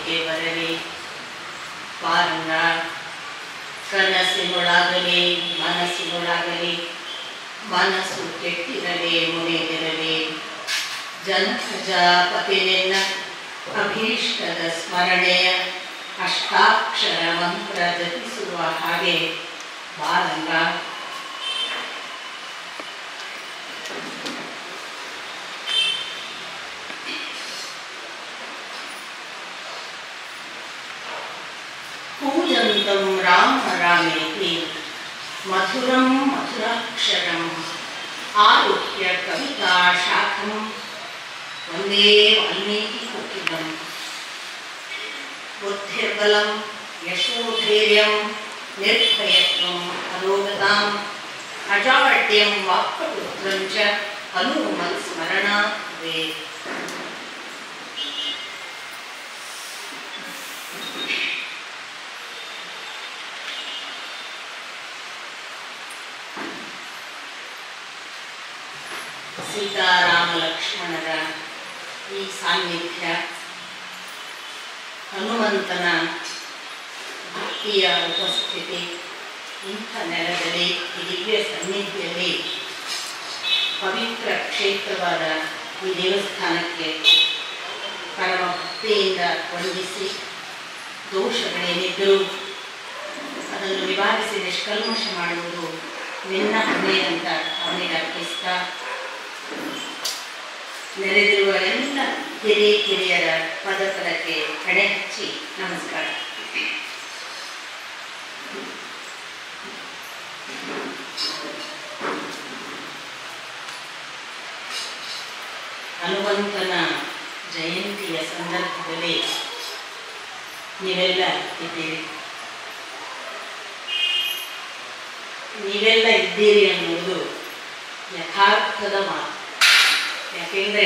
ಬದುಕೆ ಬರಲಿ ಪಾರಂಗ ಕನಸಿನೊಳಾಗಲಿ ಮನಸ್ಸಿನೊಳಾಗಲಿ ಮನಸ್ಸು ಕೆಟ್ಟಿರಲಿ ಮುನಿದಿರಲಿ ಜನಪ್ರಜಾಪತಿ ನಿನ್ನ ಅಭೀಷ್ಟದ ಸ್ಮರಣೆಯ ಅಷ್ಟಾಕ್ಷರ ಮಂತ್ರ ಜಪಿಸುವ ಹಾಗೆ ಬಾರಂಗ पूजन्तं राम रामेति मधुरं मधुराक्षरम् आरुह्य कविताशाखं वन्दे वाल्मीकिकोकिलम् बुद्धिर्बलं यशोधैर्यं निर्भयत्वम् अरोगताम् अजाड्यं वाक्पटुत्रं च हनुमत्स्मरणात् भवेत् ಸೀತಾರಾಮ ಲಕ್ಷ್ಮಣರ ಈ ಸಾನ್ನಿಧ್ಯ ಹನುಮಂತನ ಭಕ್ತಿಯ ಉಪಸ್ಥಿತಿ ಇಂಥ ನೆಲದಲ್ಲಿ ಈ ದಿವ್ಯ ಸನ್ನಿಧಿಯಲ್ಲಿ ಪವಿತ್ರ ಕ್ಷೇತ್ರವಾದ ಈ ದೇವಸ್ಥಾನಕ್ಕೆ ಪರಮ ಭಕ್ತಿಯಿಂದ ವಂದಿಸಿ ದೋಷಗಳೇನಿದ್ದರೂ ಅದನ್ನು ನಿವಾರಿಸಿ ನಿಷ್ಕಲ್ಮಶ ಮಾಡುವುದು ನಿನ್ನ ಹೊಣೆ ಅಂತ ಅವನಿಗೆ ಅರ್ಪಿಸ್ತಾ ನೆರೆದಿರುವ ಎಲ್ಲ ಹಿರಿಯ ಕಿರಿಯರ ಪದಪದಕ್ಕೆ ಕಡೆ ಹಚ್ಚಿ ನಮಸ್ಕಾರ ಹನುಮಂತನ ಜಯಂತಿಯ ಸಂದರ್ಭದಲ್ಲಿ ನೀವೆಲ್ಲ ಇದ್ದೀರಿ ನೀವೆಲ್ಲ ಇದ್ದೀರಿ ಅನ್ನುವುದು ಯಥಾರ್ಥದ ಮಾತು ಯಾಕೆಂದರೆ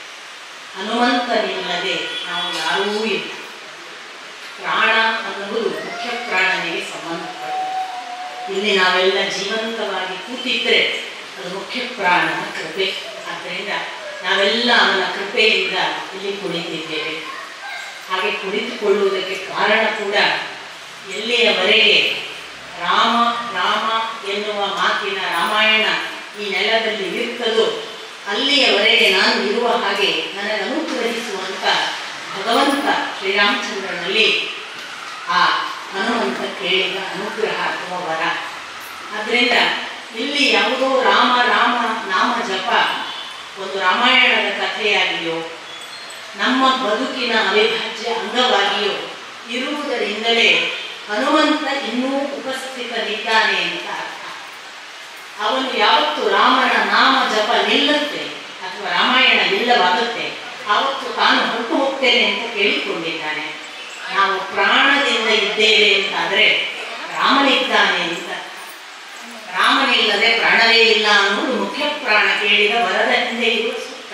ಹನುಮಂತನಿಲ್ಲದೆ ನಾವು ಯಾರೂ ಇಲ್ಲ ಪ್ರಾಣ ಅನ್ನುವುದು ಮುಖ್ಯ ಪ್ರಾಣನಿಗೆ ಸಂಬಂಧಪಟ್ಟದ್ದು ಇಲ್ಲಿ ನಾವೆಲ್ಲ ಜೀವಂತವಾಗಿ ಕೂತಿದ್ದರೆ ಅದು ಮುಖ್ಯ ಪ್ರಾಣನ ಕೃಪೆ ಆದ್ದರಿಂದ ನಾವೆಲ್ಲ ಅವನ ಕೃಪೆಯಿಂದ ಇಲ್ಲಿ ಕುಳಿತಿದ್ದೇವೆ ಹಾಗೆ ಕುಳಿತುಕೊಳ್ಳುವುದಕ್ಕೆ ಕಾರಣ ಕೂಡ ಎಲ್ಲಿಯವರೆಗೆ ರಾಮ ರಾಮ ಎನ್ನುವ ಮಾತಿನ ರಾಮಾಯಣ ಈ ನೆಲದಲ್ಲಿ ಇರ್ತದೋ ಅಲ್ಲಿಯವರೆಗೆ ನಾನು ಇರುವ ಹಾಗೆ ನನಗೆ ಅನುಗ್ರಹಿಸುವಂತ ಭಗವಂತ ಶ್ರೀರಾಮಚಂದ್ರನಲ್ಲಿ ಆ ಹನುಮಂತ ಕೇಳಿದ ಅನುಗ್ರಹ ಅಥವಾ ವರ ಆದ್ದರಿಂದ ಇಲ್ಲಿ ಯಾವುದೋ ರಾಮ ರಾಮ ನಾಮ ಜಪ ಒಂದು ರಾಮಾಯಣದ ಕಥೆಯಾಗಿಯೋ ನಮ್ಮ ಬದುಕಿನ ಅವಿಭಾಜ್ಯ ಅಂಗವಾಗಿಯೋ ಇರುವುದರಿಂದಲೇ ಹನುಮಂತ ಇನ್ನೂ ಉಪಸ್ಥಿತನಿದ್ದಾನೆ ಅಂತ ಅರ್ಥ ಅವನು ಯಾವತ್ತು ರಾಮನ ನಾಮ ಜಪ ನಿಲ್ಲುತ್ತೆ ಅಥವಾ ರಾಮಾಯಣ ಇಲ್ಲವಾಗುತ್ತೆ ಆವತ್ತು ತಾನು ಹೊರಟು ಹೋಗ್ತೇನೆ ಅಂತ ಕೇಳಿಕೊಂಡಿದ್ದಾನೆ ನಾವು ಪ್ರಾಣದಿಂದ ಇದ್ದೇವೆ ಅಂತಾದರೆ ರಾಮನಿದ್ದಾನೆ ಅಂತ ರಾಮನಿಲ್ಲದೆ ಪ್ರಾಣವೇ ಇಲ್ಲ ಅನ್ನೋದು ಮುಖ್ಯ ಪ್ರಾಣ ಕೇಳಿದ ವರದ ಹಿಂದೆ ಇರುವ ಸೂತ್ರ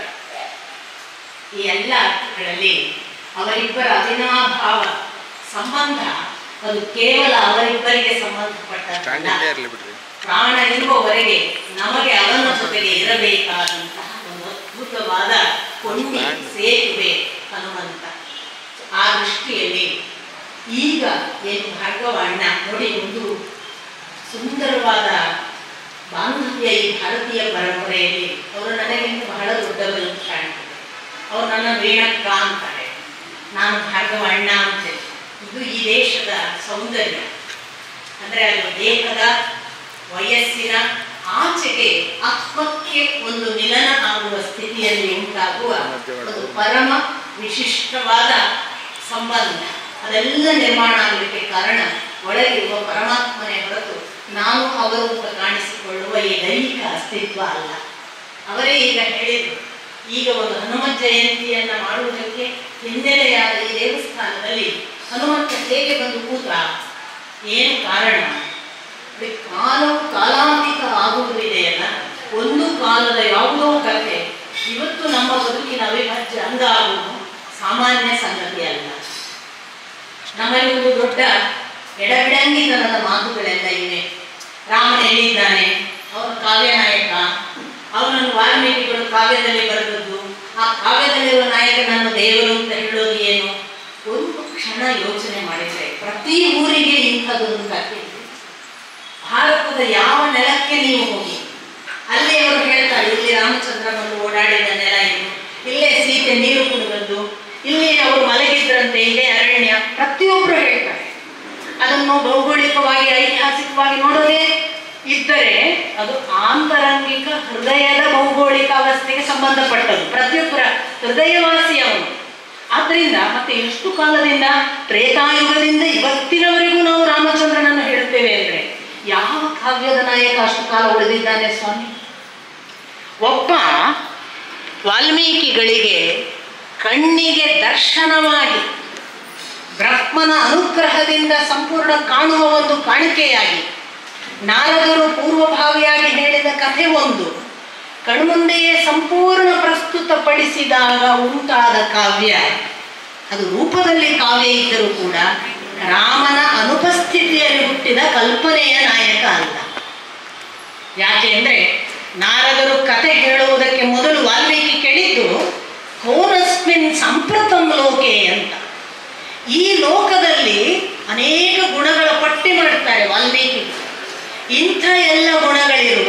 ಈ ಎಲ್ಲ ಅರ್ಥಗಳಲ್ಲಿ ಅವರಿಬ್ಬರ ಅವಿನಾಭಾವ ಸಂಬಂಧ ಅದು ಕೇವಲ ಅವರಿಬ್ಬರಿಗೆ ಸಂಬಂಧಪಟ್ಟದ್ದಲ್ಲ ಸ್ಟ್ಯಾಂಡಿಂಗ್ ಇರಲಿ ಬಿಡ್ರಿ ಪ್ರಾಣ ಇರುವವರೆಗೆ ನಮಗೆ ಅವನ ಜೊತೆಗೆ ಇರಬೇಕಾದಂತಹ ಒಂದು ಅದ್ಭುತವಾದ ಕೊಂಡಿ ಸೇತುವೆ ಹನುಮಂತ ಆ ದೃಷ್ಟಿಯಲ್ಲಿ ಈಗ ಏನು ಭಾರ್ಗವ ಅಣ್ಣ ನೋಡಿ ಒಂದು ಸುಂದರವಾದ ಬಾಂಧವ್ಯ ಈ ಭಾರತೀಯ ಪರಂಪರೆಯಲ್ಲಿ ಅವರು ನನಗಿಂತ ಬಹಳ ದೊಡ್ಡವರು ಅಂತ ಕಾಣ್ತದೆ ಅವರು ನನ್ನ ವೀಣಕ್ಕ ಅಂತಾರೆ ನಾನು ಭಾರ್ಗವ ಅಣ್ಣ ಅಂತೇನೆ ಇದು ಈ ದೇಶದ ಸೌಂದರ್ಯ ಅಂದರೆ ಅದು ದೇಹದ ವಯಸ್ಸಿನ ಆಚೆಗೆ ಆತ್ಮಕ್ಕೆ ಒಂದು ನಿಲನ ಆಗುವ ಸ್ಥಿತಿಯಲ್ಲಿ ಉಂಟಾಗುವ ಒಂದು ಪರಮ ವಿಶಿಷ್ಟವಾದ ಸಂಬಂಧ ಅದೆಲ್ಲ ನಿರ್ಮಾಣ ಆಗಲಿಕ್ಕೆ ಕಾರಣ ಒಳಗಿರುವ ಪರಮಾತ್ಮನೇ ಹೊರತು ನಾನು ಅವರು ಅಂತ ಕಾಣಿಸಿಕೊಳ್ಳುವ ಈ ದೈಹಿಕ ಅಸ್ತಿತ್ವ ಅಲ್ಲ ಅವರೇ ಈಗ ಹೇಳಿದರು ಈಗ ಒಂದು ಹನುಮತ್ ಜಯಂತಿಯನ್ನ ಮಾಡುವುದಕ್ಕೆ ಹಿನ್ನೆಲೆಯಾದ ಈ ದೇವಸ್ಥಾನದಲ್ಲಿ ಹನುಮಂತ ಹೇಗೆ ಬಂದು ಕೂತ ಏನು ಕಾರಣ ಅದು ಕಾಲವು ಕಾಲಾತೀತ ಆಗುವುದಿದೆಯಲ್ಲ ಒಂದು ಕಾಲದ ಯಾವುದೋ ಕಥೆ ಇವತ್ತು ನಮ್ಮ ಬದುಕಿನ ಅವಿಭಾಜ್ಯ ಅಂಗ ಆಗುವುದು ಸಾಮಾನ್ಯ ಸಂಗತಿ ಅಲ್ಲ ನಮ್ಮಲ್ಲಿ ಒಂದು ದೊಡ್ಡ ಎಡಬಿಡಂಗಿತನದ ಮಾತುಗಳೆಲ್ಲ ಇವೆ ರಾಮನ ಎಲ್ಲಿದ್ದಾನೆ ಅವನು ಕಾವ್ಯ ನಾಯಕ ಅವನನ್ನು ವಾಲ್ಮೀಕಿಗಳು ಕಾವ್ಯದಲ್ಲಿ ಬರೆದದ್ದು ಆ ಕಾವ್ಯದಲ್ಲಿರುವ ನಾಯಕನನ್ನು ದೇವರು ಅಂತ ಹೇಳೋದು ಏನು ಒಂದು ಕ್ಷಣ ಯೋಚನೆ ಮಾಡಿದರೆ ಪ್ರತಿ ಊರಿಗೆ ಇಂಥದ್ದೊಂದು ಕಥೆ ಇದೆ ಭಾರತದ ಯಾವ ನೆಲಕ್ಕೆ ನೀವು ಹೋಗಿ ಅಲ್ಲಿ ಅವರು ಹೇಳ್ತಾರೆ ಇಲ್ಲಿ ರಾಮಚಂದ್ರನನ್ನು ಓಡಾಡಿದ ನೆಲ ಇದು ಇಲ್ಲೇ ಸೀತೆ ನೀರು ಕುಡಿದದ್ದು ಇಲ್ಲಿ ಅವರು ಮಲಗಿದ್ರಂತೆ ಇಲ್ಲೇ ಅರಣ್ಯ ಪ್ರತಿಯೊಬ್ಬರು ಹೇಳ್ತಾರೆ ಅದನ್ನು ಭೌಗೋಳಿಕವಾಗಿ ಐತಿಹಾಸಿಕವಾಗಿ ನೋಡೋದೇ ಇದ್ದರೆ ಅದು ಆಂತರಂಗಿಕ ಹೃದಯದ ಭೌಗೋಳಿಕ ಅವಸ್ಥೆಗೆ ಸಂಬಂಧಪಟ್ಟದ್ದು ಪ್ರತಿಯೊಬ್ಬರ ಹೃದಯವಾಸಿ ಅವನು ಆದ್ರಿಂದ ಮತ್ತೆ ಎಷ್ಟು ಕಾಲದಿಂದ ತ್ರೇತಾಯುಗದಿಂದ ಇವತ್ತಿನವರೆಗೂ ನಾವು ರಾಮಚಂದ್ರನನ್ನು ಹೇಳುತ್ತೇವೆ ಅಂದ್ರೆ ಯಾವ ಕಾವ್ಯದ ನಾಯಕ ಅಷ್ಟು ಕಾಲ ಉಳಿದಿದ್ದಾನೆ ಸ್ವಾಮಿ ಒಬ್ಬ ವಾಲ್ಮೀಕಿಗಳಿಗೆ ಕಣ್ಣಿಗೆ ದರ್ಶನವಾಗಿ ಬ್ರಹ್ಮನ ಅನುಗ್ರಹದಿಂದ ಸಂಪೂರ್ಣ ಕಾಣುವ ಒಂದು ಕಾಣಿಕೆಯಾಗಿ ನಾರದರು ಪೂರ್ವಭಾವಿಯಾಗಿ ಹೇಳಿದ ಕಥೆ ಒಂದು ಕಣ್ಮುಂದೆಯೇ ಸಂಪೂರ್ಣ ಪ್ರಸ್ತುತಪಡಿಸಿದಾಗ ಉಂಟಾದ ಕಾವ್ಯ ಅದು ರೂಪದಲ್ಲಿ ಕಾವ್ಯ ಇದ್ದರೂ ಕೂಡ ರಾಮನ ಅನುಪಸ್ಥಿತಿಯಲ್ಲಿ ಹುಟ್ಟಿದ ಕಲ್ಪನೆಯ ನಾಯಕ ಅಲ್ಲ ಯಾಕೆ ಅಂದ್ರೆ ನಾರದರು ಕತೆ ಹೇಳುವುದಕ್ಕೆ ಮೊದಲು ವಾಲ್ಮೀಕಿ ಕೇಳಿದ್ದು ಕೋನಸ್ಮಿನ್ ಸಂಪ್ರತಂ ಲೋಕೆ ಅಂತ ಈ ಲೋಕದಲ್ಲಿ ಅನೇಕ ಗುಣಗಳ ಪಟ್ಟಿ ಮಾಡುತ್ತಾರೆ ವಾಲ್ಮೀಕಿ ಇಂಥ ಎಲ್ಲ ಗುಣಗಳಿರುವ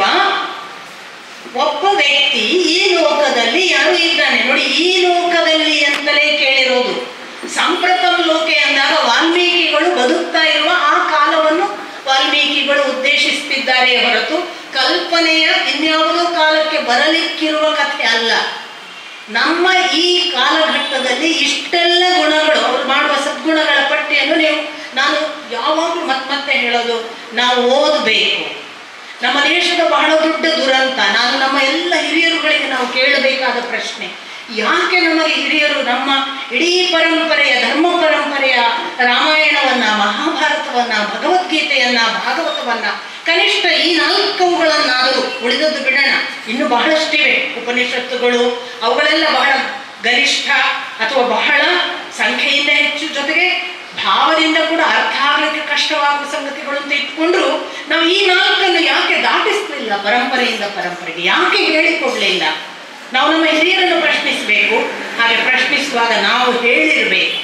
ಒಬ್ಬ ವ್ಯಕ್ತಿ ಈ ಲೋಕದಲ್ಲಿ ಯಾರು ಇದ್ದಾನೆ ನೋಡಿ ಈ ಲೋಕದಲ್ಲಿ ಅಂತಲೇ ಕೇಳಿರೋದು ಸಂಪ್ರತಂ ಲೋಕೆ ಅಂದಾಗ ವಾಲ್ಮೀಕಿಗಳು ಬದುಕ್ತಾ ಇರುವ ಆ ಕಾಲವನ್ನು ವಾಲ್ಮೀಕಿಗಳು ಉದ್ದೇಶಿಸುತ್ತಿದ್ದಾರೆ ಹೊರತು ಕಲ್ಪನೆಯ ಇನ್ಯಾವುದೋ ಕಾಲಕ್ಕೆ ಬರಲಿಕ್ಕಿರುವ ಕಥೆ ಅಲ್ಲ ನಮ್ಮ ಈ ಕಾಲಘಟ್ಟದಲ್ಲಿ ಇಷ್ಟೆಲ್ಲ ಗುಣಗಳು ಅವ್ರು ಮಾಡುವ ಸದ್ಗುಣಗಳ ಪಟ್ಟಿಯನ್ನು ನೀವು ನಾನು ಯಾವಾಗಲೂ ಮತ್ತೆ ಮತ್ತೆ ಹೇಳೋದು ನಾವು ಓದಬೇಕು ನಮ್ಮ ದೇಶದ ಬಹಳ ದೊಡ್ಡ ದುರಂತ ನಾನು ನಮ್ಮ ಎಲ್ಲ ಹಿರಿಯರುಗಳಿಗೆ ನಾವು ಕೇಳಬೇಕಾದ ಪ್ರಶ್ನೆ ಯಾಕೆ ನಮಗೆ ಹಿರಿಯರು ನಮ್ಮ ಇಡೀ ಪರಂಪರೆಯ ಧರ್ಮ ಪರಂಪರೆಯ ರಾಮಾಯಣವನ್ನ ಮಹಾಭಾರತವನ್ನ ಭಗವದ್ಗೀತೆಯನ್ನ ಭಾಗವತವನ್ನ ಕನಿಷ್ಠ ಈ ನಾಲ್ಕವುಗಳನ್ನಾದರೂ ಉಳಿದದ್ದು ಬಿಡೋಣ ಇನ್ನು ಬಹಳಷ್ಟಿವೆ ಉಪನಿಷತ್ತುಗಳು ಅವುಗಳೆಲ್ಲ ಬಹಳ ಗರಿಷ್ಠ ಅಥವಾ ಬಹಳ ಸಂಖ್ಯೆಯಿಂದ ಹೆಚ್ಚು ಜೊತೆಗೆ ಭಾವದಿಂದ ಕೂಡ ಅರ್ಥ ಆಗಲಿಕ್ಕೆ ಕಷ್ಟವಾಗುವ ಸಂಗತಿಗಳು ಅಂತ ಇಟ್ಕೊಂಡ್ರು ನಾವು ಈ ನಾಲ್ಕನ್ನು ಯಾಕೆ ದಾಟಿಸ್ಲಿಲ್ಲ ಪರಂಪರೆಯಿಂದ ಪರಂಪರೆಗೆ ಯಾಕೆ ಹೇಳಿಕೊಡ್ಲಿಲ್ಲ ನಾವು ನಮ್ಮ ಹಿರಿಯರನ್ನು ಪ್ರಶ್ನಿಸಬೇಕು ಹಾಗೆ ಪ್ರಶ್ನಿಸುವಾಗ ನಾವು ಹೇಳಿರ್ಬೇಕು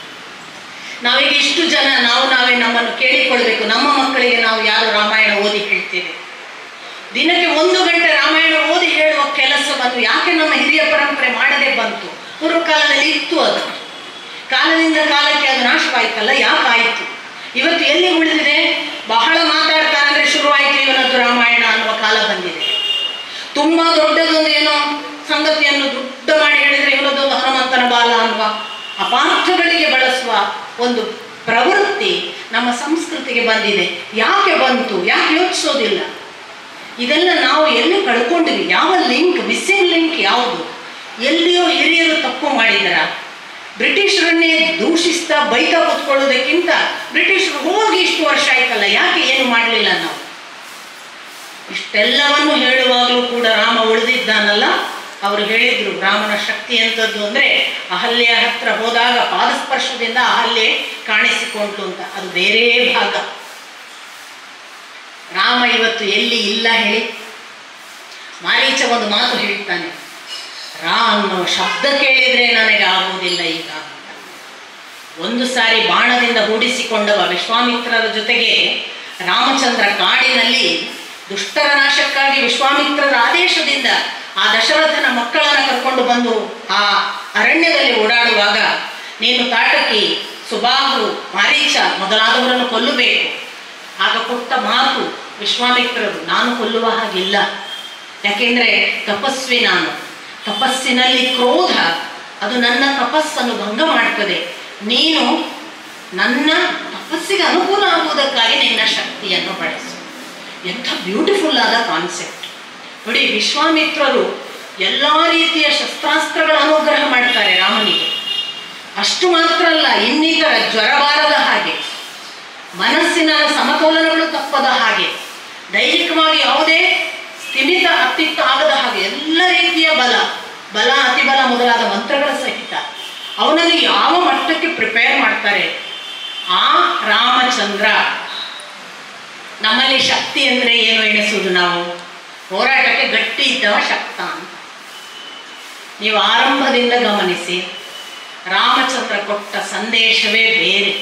ನಾವೀಗ ಇಷ್ಟು ಜನ ನಾವು ನಾವೇ ನಮ್ಮನ್ನು ಕೇಳಿಕೊಳ್ಬೇಕು ನಮ್ಮ ಮಕ್ಕಳಿಗೆ ನಾವು ಯಾರು ರಾಮಾಯಣ ಓದಿ ಹೇಳ್ತೇವೆ ದಿನಕ್ಕೆ ಒಂದು ಗಂಟೆ ರಾಮಾಯಣ ಓದಿ ಹೇಳುವ ಕೆಲಸವನ್ನು ಯಾಕೆ ನಮ್ಮ ಹಿರಿಯ ಪರಂಪರೆ ಮಾಡದೆ ಬಂತು ಪೂರ್ವ ಕಾಲದಲ್ಲಿ ಇತ್ತು ಅದು ಕಾಲದಿಂದ ಕಾಲಕ್ಕೆ ಅದು ನಾಶವಾಯ್ತಲ್ಲ ಯಾಕಾಯಿತು ಇವತ್ತು ಎಲ್ಲಿ ಉಳಿದಿದೆ ಬಹಳ ಮಾತಾಡ್ತಾನೆ ಅಂದ್ರೆ ಶುರುವಾಯಿತು ಇವನದ್ದು ರಾಮಾಯಣ ಅನ್ನುವ ಕಾಲ ಬಂದಿದೆ ತುಂಬಾ ದೊಡ್ಡದೊಂದು ಏನೋ ಸಂಗತಿಯನ್ನು ದೊಡ್ಡ ಮಾಡಿ ಹೇಳಿದ್ರೆ ಇವನದೊಂದು ಹನುಮಂತನ ಬಾಲ ಅನ್ನುವ ಅಪಾರ್ಥಗಳಿಗೆ ಬಳಸುವ ಒಂದು ಪ್ರವೃತ್ತಿ ನಮ್ಮ ಸಂಸ್ಕೃತಿಗೆ ಬಂದಿದೆ ಯಾಕೆ ಬಂತು ಯಾಕೆ ಯೋಚಿಸೋದಿಲ್ಲ ಇದೆಲ್ಲ ನಾವು ಎಲ್ಲಿ ಕಳ್ಕೊಂಡಿವಿ ಯಾವ ಲಿಂಕ್ ಮಿಸ್ಸಿಂಗ್ ಲಿಂಕ್ ಯಾವುದು ಎಲ್ಲಿಯೋ ಹಿರಿಯರು ತಪ್ಪು ಮಾಡಿದರ ಬ್ರಿಟಿಷರನ್ನೇ ದೂಷಿಸ್ತಾ ಬೈತಾ ಕೂತ್ಕೊಳ್ಳೋದಕ್ಕಿಂತ ಬ್ರಿಟಿಷರು ಹೋಗಿ ಇಷ್ಟು ವರ್ಷ ಆಯ್ತಲ್ಲ ಯಾಕೆ ಏನು ಮಾಡಲಿಲ್ಲ ನಾವು ಇಷ್ಟೆಲ್ಲವನ್ನು ಹೇಳುವಾಗಲೂ ಕೂಡ ರಾಮ ಉಳಿದಿದ್ದಾನಲ್ಲ ಅವರು ಹೇಳಿದ್ರು ರಾಮನ ಶಕ್ತಿ ಎಂಥದ್ದು ಅಂದ್ರೆ ಅಹಲ್ಯ ಹತ್ರ ಹೋದಾಗ ಪಾದಸ್ಪರ್ಶದಿಂದ ಅಹಲ್ಯೆ ಕಾಣಿಸಿಕೊಂಡ್ಲು ಅಂತ ಅದು ಬೇರೆ ಭಾಗ ರಾಮ ಇವತ್ತು ಎಲ್ಲಿ ಇಲ್ಲ ಹೇಳಿ ಮಾರೀಚ ಒಂದು ಮಾತು ಹೇಳ್ತಾನೆ ರಾ ಅನ್ನುವ ಶಬ್ದ ಕೇಳಿದ್ರೆ ನನಗೆ ಆಗುವುದಿಲ್ಲ ಈಗ ಅಂತ. ಒಂದು ಸಾರಿ ಬಾಣದಿಂದ ಹೂಡಿಸಿಕೊಂಡವ ವಿಶ್ವಾಮಿತ್ರರ ಜೊತೆಗೆ ರಾಮಚಂದ್ರ ಕಾಡಿನಲ್ಲಿ ದುಷ್ಟರ ನಾಶಕ್ಕಾಗಿ ವಿಶ್ವಾಮಿತ್ರರ ಆದೇಶದಿಂದ ಆ ದಶರಥನ ಮಕ್ಕಳನ್ನು ಕರ್ಕೊಂಡು ಬಂದು ಆ ಅರಣ್ಯದಲ್ಲಿ ಓಡಾಡುವಾಗ ನೀನು ತಾಟಕಿ ಸುಬಾಹು ಮಾರೀಚ ಮೊದಲಾದವರನ್ನು ಕೊಲ್ಲಬೇಕು ಆಗ ಕೊಟ್ಟ ಮಾತು ವಿಶ್ವಾಮಿತ್ರರು ನಾನು ಕೊಲ್ಲುವ ಹಾಗಿಲ್ಲ ಯಾಕೆಂದ್ರೆ ತಪಸ್ವಿ ನಾನು ತಪಸ್ಸಿನಲ್ಲಿ ಕ್ರೋಧ ಅದು ನನ್ನ ತಪಸ್ಸನ್ನು ಭಂಗ ಮಾಡ್ತದೆ ನೀನು ನನ್ನ ತಪಸ್ಸಿಗೆ ಅನುಕೂಲ ಆಗುವುದಕ್ಕಾಗಿ ನಿನ್ನ ಶಕ್ತಿಯನ್ನು ಬಳಸು ಎಂಥ ಬ್ಯೂಟಿಫುಲ್ ಆದ ಕಾನ್ಸೆಪ್ಟ್ ನೋಡಿ ವಿಶ್ವಾಮಿತ್ರರು ಎಲ್ಲ ರೀತಿಯ ಶಸ್ತ್ರಾಸ್ತ್ರಗಳ ಅನುಗ್ರಹ ಮಾಡ್ತಾರೆ ರಾಮನಿಗೆ ಅಷ್ಟು ಮಾತ್ರ ಅಲ್ಲ ಇನ್ನಿತರ ಜ್ವರ ಬಾರದ ಹಾಗೆ ಮನಸ್ಸಿನ ಸಮತೋಲನಗಳು ತಪ್ಪದ ಹಾಗೆ ದೈಹಿಕವಾಗಿ ಯಾವುದೇ ಸ್ಥಿಮಿತ ಅತ್ತಿತ್ತ ಆಗದ ಹಾಗೆ ಎಲ್ಲ ರೀತಿಯ ಬಲ ಬಲ ಅತಿಬಲ ಮೊದಲಾದ ಮಂತ್ರಗಳ ಸಹಿತ ಅವನನ್ನು ಯಾವ ಮಟ್ಟಕ್ಕೆ ಪ್ರಿಪೇರ್ ಮಾಡ್ತಾರೆ ಆ ರಾಮಚಂದ್ರ ನಮ್ಮಲ್ಲಿ ಶಕ್ತಿ ಅಂದರೆ ಏನು ಎಣಿಸುವುದು ನಾವು ಹೋರಾಟಕ್ಕೆ ಗಟ್ಟಿ ಇದ್ದವ ಶಕ್ತ ಅಂತ ನೀವು ಆರಂಭದಿಂದ ಗಮನಿಸಿ ರಾಮಚಂದ್ರ ಕೊಟ್ಟ ಸಂದೇಶವೇ ಬೇರೆ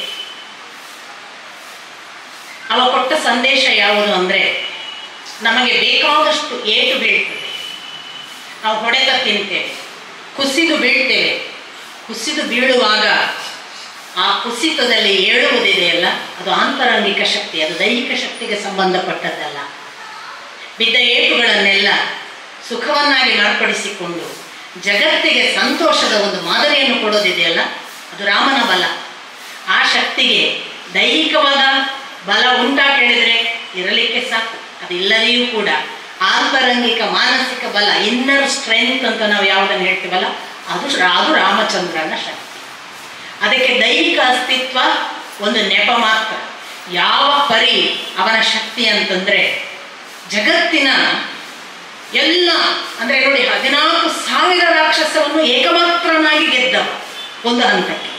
ಅವ ಕೊಟ್ಟ ಸಂದೇಶ ಯಾವುದು ಅಂದರೆ ನಮಗೆ ಬೇಕಾದಷ್ಟು ಏಟು ಬೀಳ್ತದೆ ನಾವು ಹೊಡೆತ ತಿಂತೇವೆ ಕುಸಿದು ಬೀಳ್ತೇವೆ ಕುಸಿದು ಬೀಳುವಾಗ ಆ ಕುಸಿತದಲ್ಲಿ ಏಳುವುದಿದೆಯಲ್ಲ ಅದು ಆಂತರಂಗಿಕ ಶಕ್ತಿ ಅದು ದೈಹಿಕ ಶಕ್ತಿಗೆ ಸಂಬಂಧಪಟ್ಟದ್ದಲ್ಲ ಬಿದ್ದ ಏಟುಗಳನ್ನೆಲ್ಲ ಸುಖವನ್ನಾಗಿ ಮಾರ್ಪಡಿಸಿಕೊಂಡು ಜಗತ್ತಿಗೆ ಸಂತೋಷದ ಒಂದು ಮಾದರಿಯನ್ನು ಕೊಡೋದಿದೆಯಲ್ಲ ಅದು ರಾಮನ ಬಲ ಆ ಶಕ್ತಿಗೆ ದೈಹಿಕವಾದ ಬಲ ಉಂಟಾ ಕೇಳಿದರೆ ಇರಲಿಕ್ಕೆ ಸಾಕು ಅದಿಲ್ಲದೆಯೂ ಕೂಡ ಆಂತರಂಗಿಕ ಮಾನಸಿಕ ಬಲ ಇನ್ನರ್ ಸ್ಟ್ರೆಂತ್ ಅಂತ ನಾವು ಯಾವುದನ್ನು ಹೇಳ್ತೀವಲ್ಲ ಅದು ಅದು ರಾಮಚಂದ್ರನ ಶಕ್ತಿ ಅದಕ್ಕೆ ದೈಹಿಕ ಅಸ್ತಿತ್ವ ಒಂದು ನೆಪ ಮಾತ್ರ ಯಾವ ಪರಿ ಅವನ ಶಕ್ತಿ ಅಂತಂದ್ರೆ ಜಗತ್ತಿನ ಎಲ್ಲ ಅಂದ್ರೆ ನೋಡಿ ಹದಿನಾಲ್ಕು ಸಾವಿರ ರಾಕ್ಷಸವನ್ನು ಏಕಮಾತ್ರನಾಗಿ ಗೆದ್ದವ ಒಂದು ಹಂತಕ್ಕೆ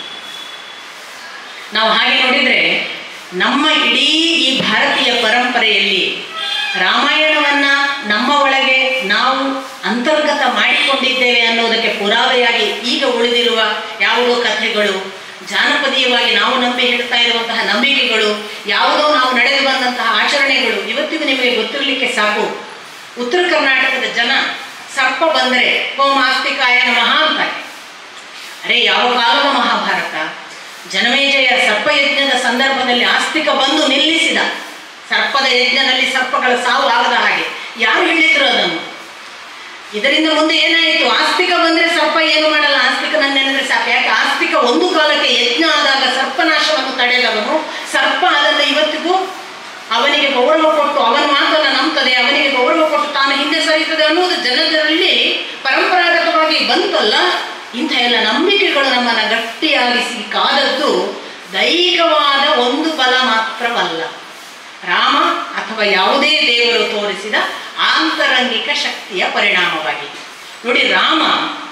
ನಾವು ಹಾಗೆ ನೋಡಿದ್ರೆ ನಮ್ಮ ಇಡೀ ಈ ಭಾರತೀಯ ಪರಂಪರೆಯಲ್ಲಿ ರಾಮಾಯಣವನ್ನ ನಮ್ಮ ಒಳಗೆ ನಾವು ಅಂತರ್ಗತ ಮಾಡಿಕೊಂಡಿದ್ದೇವೆ ಅನ್ನೋದಕ್ಕೆ ಪುರಾವೆಯಾಗಿ ಈಗ ಉಳಿದಿರುವ ಯಾವುದೋ ಕಥೆಗಳು ಜಾನಪದೀಯವಾಗಿ ನಾವು ನಂಬಿ ಹೇಳ್ತಾ ಇರುವಂತಹ ನಂಬಿಕೆಗಳು ಯಾವುದೋ ನಾವು ನಡೆದು ಬಂದಂತಹ ಆಚರಣೆಗಳು ಇವತ್ತಿಗೂ ನಿಮಗೆ ಗೊತ್ತಿರಲಿಕ್ಕೆ ಸಾಕು ಉತ್ತರ ಕರ್ನಾಟಕದ ಜನ ಸರ್ಪ ಬಂದರೆ ಓಂ ಆಸ್ತಿಕಾಯ ನಮಃ ಅಂತಾರೆ ಅರೆ ಯಾವ ಕಾಲದ ಮಹಾಭಾರತ ಜನಮೇಜಯ ಸರ್ಪಯಜ್ಞದ ಸಂದರ್ಭದಲ್ಲಿ ಆಸ್ತಿಕ ಬಂದು ನಿಲ್ಲಿಸಿದ ಸರ್ಪದ ಯಜ್ಞದಲ್ಲಿ ಸರ್ಪಗಳ ಸಾವು ಆಗದ ಹಾಗೆ ಯಾರು ಹೇಳಿದ್ರು ಅದನ್ನು ಇದರಿಂದ ಮುಂದೆ ಏನಾಯಿತು ಆಸ್ತಿಕ ಬಂದ್ರೆ ಸರ್ಪ ಏನು ಮಾಡಲ್ಲ ಆಸ್ತಿಕ ನನ್ನೇನಂದ್ರೆ ಸಾಕು ಯಾಕೆ ಆಸ್ತಿಕ ಒಂದು ಕಾಲಕ್ಕೆ ಯಜ್ಞ ಆದಾಗ ಸರ್ಪನಾಶವನ್ನು ತಡೆದವನು ಸರ್ಪ ಅದನ್ನು ಇವತ್ತಿಗೂ ಅವನಿಗೆ ಗೌರವ ಕೊಟ್ಟು ಅವನ ಮಾತನ್ನ ನಂಬ್ತದೆ ಅವನಿಗೆ ಗೌರವ ಕೊಟ್ಟು ತಾನು ಹಿಂದೆ ಸರಿತದೆ ಅನ್ನೋದು ಜನರಲ್ಲಿ ಪರಂಪರಾಗತವಾಗಿ ಬಂತಲ್ಲ ಇಂಥ ಎಲ್ಲ ನಂಬಿಕೆಗಳು ನಮ್ಮನ್ನು ಗಟ್ಟಿಯಾಗಿಸಿ ಕಾದದ್ದು ದೈಹಿಕವಾದ ಒಂದು ಬಲ ಮಾತ್ರವಲ್ಲ ರಾಮ ಅಥವಾ ಯಾವುದೇ ದೇವರು ತೋರಿಸಿದ ಆಂತರಂಗಿಕ ಶಕ್ತಿಯ ಪರಿಣಾಮವಾಗಿ ನೋಡಿ ರಾಮ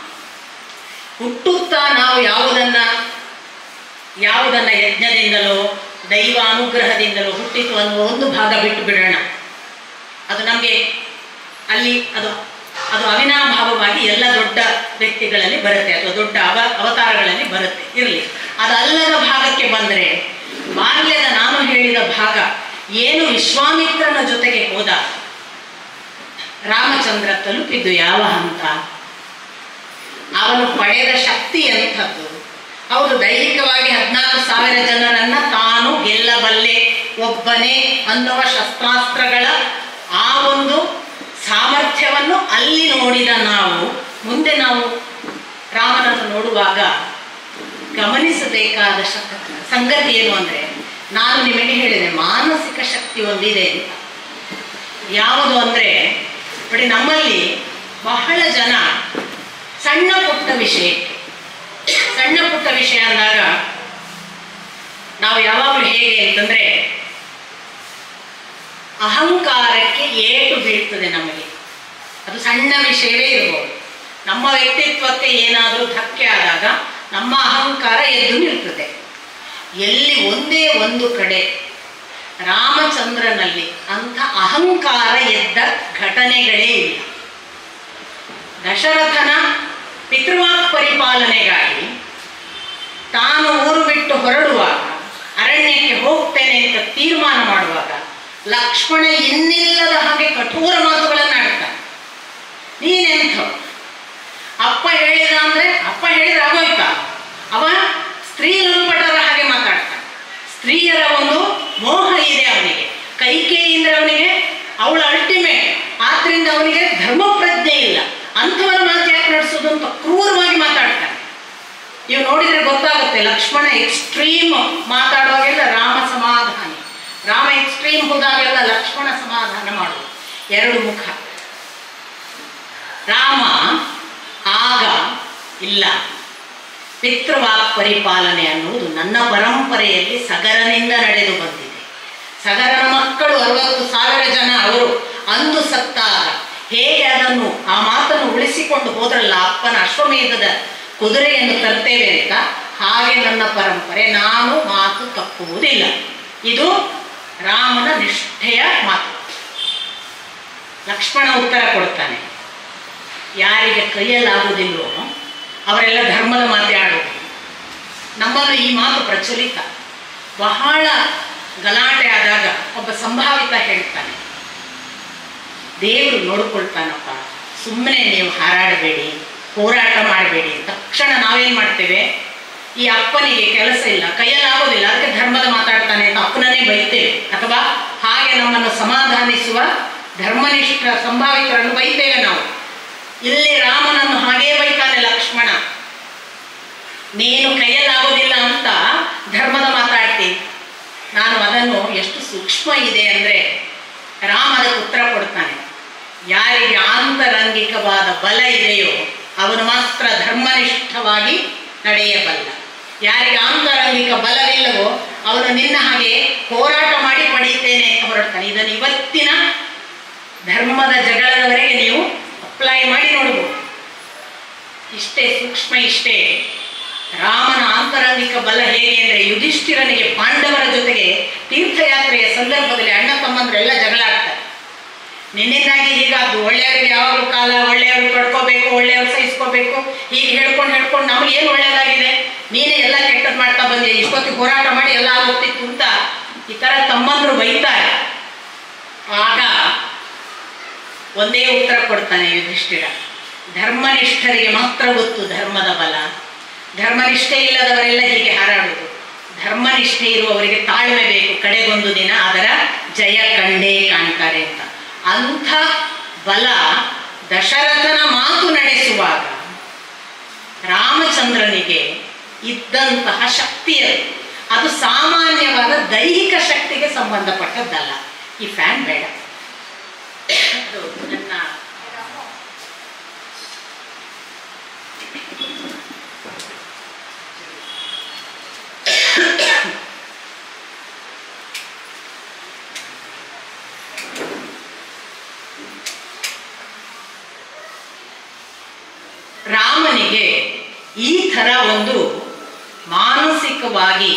ಹುಟ್ಟುತ್ತಾ ನಾವು ಯಾವುದನ್ನ ಯಾವುದನ್ನ ಯಜ್ಞದಿಂದಲೋ ದೈವ ಅನುಗ್ರಹದಿಂದಲೋ ಹುಟ್ಟಿತು ಅನ್ನುವ ಒಂದು ಭಾಗ ಬಿಟ್ಟು ಬಿಡೋಣ ಅದು ನಮಗೆ ಅಲ್ಲಿ ಅದು ಅದು ಅವಿನಾಭಾವವಾಗಿ ಎಲ್ಲ ದೊಡ್ಡ ವ್ಯಕ್ತಿಗಳಲ್ಲಿ ಬರುತ್ತೆ ಅಥವಾ ದೊಡ್ಡ ಅವ ಅವತಾರಗಳಲ್ಲಿ ಬರುತ್ತೆ ಇರಲಿ ಅದಲ್ಲದ ಭಾಗಕ್ಕೆ ಬಂದರೆ ಬಾಲ್ಯದ ನಾನು ಹೇಳಿದ ಭಾಗ ಏನು ವಿಶ್ವಾಮಿತ್ರನ ಜೊತೆಗೆ ಹೋದ ರಾಮಚಂದ್ರ ತಲುಪಿದ್ದು ಯಾವ ಹಂತ ಅವನು ಪಡೆದ ಶಕ್ತಿ ಎಂಥದ್ದು ಹೌದು ದೈಹಿಕವಾಗಿ ಹದಿನಾಲ್ಕು ಸಾವಿರ ಜನರನ್ನ ತಾನು ಗೆಲ್ಲಬಲ್ಲೆ ಒಬ್ಬನೇ ಅನ್ನುವ ಶಸ್ತ್ರಾಸ್ತ್ರಗಳ ಆ ಒಂದು ಸಾಮರ್ಥ್ಯವನ್ನು ಅಲ್ಲಿ ನೋಡಿದ ನಾವು ಮುಂದೆ ನಾವು ರಾಮನನ್ನು ನೋಡುವಾಗ ಗಮನಿಸಬೇಕಾದ ಶಕ್ ಸಂಗತಿ ಏನು ಅಂದರೆ ನಾನು ನಿಮಗೆ ಹೇಳಿದೆ ಮಾನಸಿಕ ಶಕ್ತಿ ಒಂದಿದೆ ಅಂತ ಯಾವುದು ಅಂದರೆ ನೋಡಿ ನಮ್ಮಲ್ಲಿ ಬಹಳ ಜನ ಸಣ್ಣ ಪುಟ್ಟ ವಿಷಯಕ್ಕೆ ಸಣ್ಣ ಪುಟ್ಟ ವಿಷಯ ಅಂದಾಗ ನಾವು ಯಾವಾಗಲೂ ಹೇಗೆ ಅಂತಂದ್ರೆ ಅಹಂಕಾರಕ್ಕೆ ಏಟು ಬೀಳ್ತದೆ ನಮಗೆ ಅದು ಸಣ್ಣ ವಿಷಯವೇ ಇರ್ಬೋದು ನಮ್ಮ ವ್ಯಕ್ತಿತ್ವಕ್ಕೆ ಏನಾದರೂ ಧಕ್ಕೆ ಆದಾಗ ನಮ್ಮ ಅಹಂಕಾರ ಎದ್ದು ನಿಲ್ತದೆ ಎಲ್ಲಿ ಒಂದೇ ಒಂದು ಕಡೆ ರಾಮಚಂದ್ರನಲ್ಲಿ ಅಂಥ ಅಹಂಕಾರ ಎದ್ದ ಘಟನೆಗಳೇ ಇಲ್ಲ ದಶರಥನ ಪಿತೃವಾಕ್ ಪರಿಪಾಲನೆಗಾಗಿ ತಾನು ಊರು ಬಿಟ್ಟು ಹೊರಡುವಾಗ ಅರಣ್ಯಕ್ಕೆ ಹೋಗ್ತೇನೆ ಅಂತ ತೀರ್ಮಾನ ಮಾಡುವಾಗ ಲಕ್ಷ್ಮಣ ಇನ್ನಿಲ್ಲದ ಹಾಗೆ ಕಠೋರ ಮಾತುಗಳನ್ನು ಆಡ್ತಾನೆ ನೀನೆಂಥ ಅಪ್ಪ ಹೇಳಿದ ಅಂದ್ರೆ ಅಪ್ಪ ಹೇಳಿದ್ರೆ ಆಗೋಯ್ತಾ ಅವ ಸ್ತ್ರೀ ಲಂಪಟರ ಹಾಗೆ ಮಾತಾಡ್ತಾನೆ ಸ್ತ್ರೀಯರ ಒಂದು ಮೋಹ ಇದೆ ಅವನಿಗೆ ಕೈಕೇಯಿಂದ ಅವನಿಗೆ ಅವಳ ಅಲ್ಟಿಮೇಟ್ ಆದ್ರಿಂದ ಅವನಿಗೆ ಧರ್ಮ ಪ್ರಜ್ಞೆ ಇಲ್ಲ ಅಂಥವರ ಮಾತು ಯಾಕೆ ನಡೆಸೋದು ಅಂತ ಕ್ರೂರವಾಗಿ ಮಾತಾಡ್ತಾನೆ ನೀವು ನೋಡಿದ್ರೆ ಗೊತ್ತಾಗುತ್ತೆ ಲಕ್ಷ್ಮಣ ಎಕ್ಸ್ಟ್ರೀಮ್ ಮಾತಾಡುವಾಗೆಲ್ಲ ರಾಮ ಸಮಾಧಾನಿ ರಾಮ ಎಕ್ಸ್ಟ್ರೀಮ್ ಹೋದಾಗೆಲ್ಲ ಲಕ್ಷ್ಮಣ ಸಮಾಧಾನ ಮಾಡುವುದು ಎರಡು ಮುಖ ರಾಮ ಆಗ ಇಲ್ಲ ಪಿತೃವಾಕ್ ಪರಿಪಾಲನೆ ಅನ್ನುವುದು ನನ್ನ ಪರಂಪರೆಯಲ್ಲಿ ಸಗರನಿಂದ ನಡೆದು ಬಂದಿದೆ ಸಗರನ ಮಕ್ಕಳು ಅರವತ್ತು ಸಾವಿರ ಜನ ಅವರು ಅಂದು ಸತ್ತಾಗ ಹೇಗೆ ಅದನ್ನು ಆ ಮಾತನ್ನು ಉಳಿಸಿಕೊಂಡು ಹೋದ್ರಲ್ಲ ಅಪ್ಪನ ಅಶ್ವಮೇಧದ ಕುದುರೆಯನ್ನು ತರ್ತೇವೆ ಅಂತ ಹಾಗೆ ನನ್ನ ಪರಂಪರೆ ನಾನು ಮಾತು ತಪ್ಪುವುದಿಲ್ಲ ಇದು ರಾಮನ ನಿಷ್ಠೆಯ ಮಾತು ಲಕ್ಷ್ಮಣ ಉತ್ತರ ಕೊಡ್ತಾನೆ ಯಾರಿಗೆ ಕೈಯಲ್ಲಾಗುವುದಿಲ್ವೋ ಅವರೆಲ್ಲ ಧರ್ಮದ ಮಾತೆ ಆಡೋದು ನಮ್ಮಲ್ಲಿ ಈ ಮಾತು ಪ್ರಚಲಿತ ಬಹಳ ಗಲಾಟೆ ಆದಾಗ ಒಬ್ಬ ಸಂಭಾವಿತ ಹೇಳ್ತಾನೆ ದೇವರು ನೋಡ್ಕೊಳ್ತಾನಪ್ಪ ಸುಮ್ಮನೆ ನೀವು ಹಾರಾಡಬೇಡಿ ಹೋರಾಟ ಮಾಡಬೇಡಿ ತಕ್ಷಣ ನಾವೇನು ಮಾಡ್ತೇವೆ ಈ ಅಪ್ಪನಿಗೆ ಕೆಲಸ ಇಲ್ಲ ಕೈಯಲ್ಲಾಗೋದಿಲ್ಲ ಅದಕ್ಕೆ ಧರ್ಮದ ಮಾತಾಡ್ತಾನೆ ಅಂತ ಅಪ್ಪನನ್ನೇ ಬೈತೇವೆ ಅಥವಾ ಹಾಗೆ ನಮ್ಮನ್ನು ಸಮಾಧಾನಿಸುವ ಧರ್ಮನಿಷ್ಠ ಸಂಭಾವಿತರನ್ನು ಬೈತೇವೆ ನಾವು ಇಲ್ಲಿ ರಾಮನನ್ನು ಹಾಗೇ ಬೈತಾನೆ ಲಕ್ಷ್ಮಣ ನೀನು ಕೈಯಲ್ಲಾಗೋದಿಲ್ಲ ಅಂತ ಧರ್ಮದ ಮಾತಾಡ್ತೀನಿ ನಾನು ಅದನ್ನು ಎಷ್ಟು ಸೂಕ್ಷ್ಮ ಇದೆ ಅಂದರೆ ರಾಮ ಅದಕ್ಕೆ ಉತ್ತರ ಕೊಡ್ತಾನೆ ಯಾರಿಗೆ ಆಂತರಂಗಿಕವಾದ ಬಲ ಇದೆಯೋ ಅವನು ಮಾತ್ರ ಧರ್ಮನಿಷ್ಠವಾಗಿ ನಡೆಯಬಲ್ಲ ಯಾರಿಗೆ ಆಂತರಂಗಿಕ ಬಲವಿಲ್ಲವೋ ಅವನು ನಿನ್ನ ಹಾಗೆ ಹೋರಾಟ ಮಾಡಿ ಪಡೆಯುತ್ತೇನೆ ಅಂತ ಹೊರಡ್ತಾನೆ ಇದನ್ನು ಇವತ್ತಿನ ಧರ್ಮದ ಜಗಳದವರೆಗೆ ನೀವು ಅಪ್ಲೈ ಮಾಡಿ ನೋಡ್ಬೋದು ಇಷ್ಟೇ ಸೂಕ್ಷ್ಮ ಇಷ್ಟೇ ರಾಮನ ಆಂತರಂಗಿಕ ಬಲ ಹೇಗೆ ಅಂದರೆ ಯುಧಿಷ್ಠಿರನಿಗೆ ಪಾಂಡವರ ಜೊತೆಗೆ ತೀರ್ಥಯಾತ್ರೆಯ ಸಂದರ್ಭದಲ್ಲಿ ಅಣ್ಣ ತಮ್ಮಂದ್ರೆಲ್ಲ ಜಗಳ ಆಡ್ತಾರೆ ನಿನ್ನಿಂದಾಗಿ ಹೀಗಾದ್ದು ಒಳ್ಳೆಯವರಿಗೆ ಯಾವಾಗಲೂ ಕಾಲ ಒಳ್ಳೆಯವರು ಪಡ್ಕೋಬೇಕು ಒಳ್ಳೆಯವರು ಸಹಿಸ್ಕೋಬೇಕು ಹೀಗೆ ಹೇಳ್ಕೊಂಡು ಹೇಳ್ಕೊಂಡು ನಮ್ಗೆ ಏನು ಒಳ್ಳೆಯದಾಗಿದೆ ನೀನೇ ಎಲ್ಲ ಕೆಟ್ಟದ್ದು ಮಾಡ್ತಾ ಬಂದೆ ಇಷ್ಟೊತ್ತಿಗೆ ಹೋರಾಟ ಮಾಡಿ ಎಲ್ಲ ಆಗೋಗ್ತಿತ್ತು ಅಂತ ಈ ಥರ ತಮ್ಮಂದ್ರು ಬೈತಾರೆ ಆಗ ಒಂದೇ ಉತ್ತರ ಕೊಡ್ತಾನೆ ಯುಧಿಷ್ಠಿರ ಧರ್ಮನಿಷ್ಠರಿಗೆ ಮಾತ್ರ ಗೊತ್ತು ಧರ್ಮದ ಬಲ ಧರ್ಮನಿಷ್ಠೆ ಇಲ್ಲದವರೆಲ್ಲ ಹೀಗೆ ಹಾರಾಡುವುದು ಧರ್ಮನಿಷ್ಠೆ ಇರುವವರಿಗೆ ತಾಳ್ಮೆ ಬೇಕು ಕಡೆಗೊಂದು ದಿನ ಅದರ ಜಯ ಕಂಡೇ ಕಾಣ್ತಾರೆ ಅಂತ ಅಂಥ ಬಲ ದಶರಥನ ಮಾತು ನಡೆಸುವಾಗ ರಾಮಚಂದ್ರನಿಗೆ ಇದ್ದಂತಹ ಶಕ್ತಿಯದು ಅದು ಸಾಮಾನ್ಯವಾದ ದೈಹಿಕ ಶಕ್ತಿಗೆ ಸಂಬಂಧಪಟ್ಟದ್ದಲ್ಲ ಈ ಫ್ಯಾನ್ ಬೇಡ ಅದು ನನ್ನ ರಾಮನಿಗೆ ಈ ಥರ ಒಂದು ಮಾನಸಿಕವಾಗಿ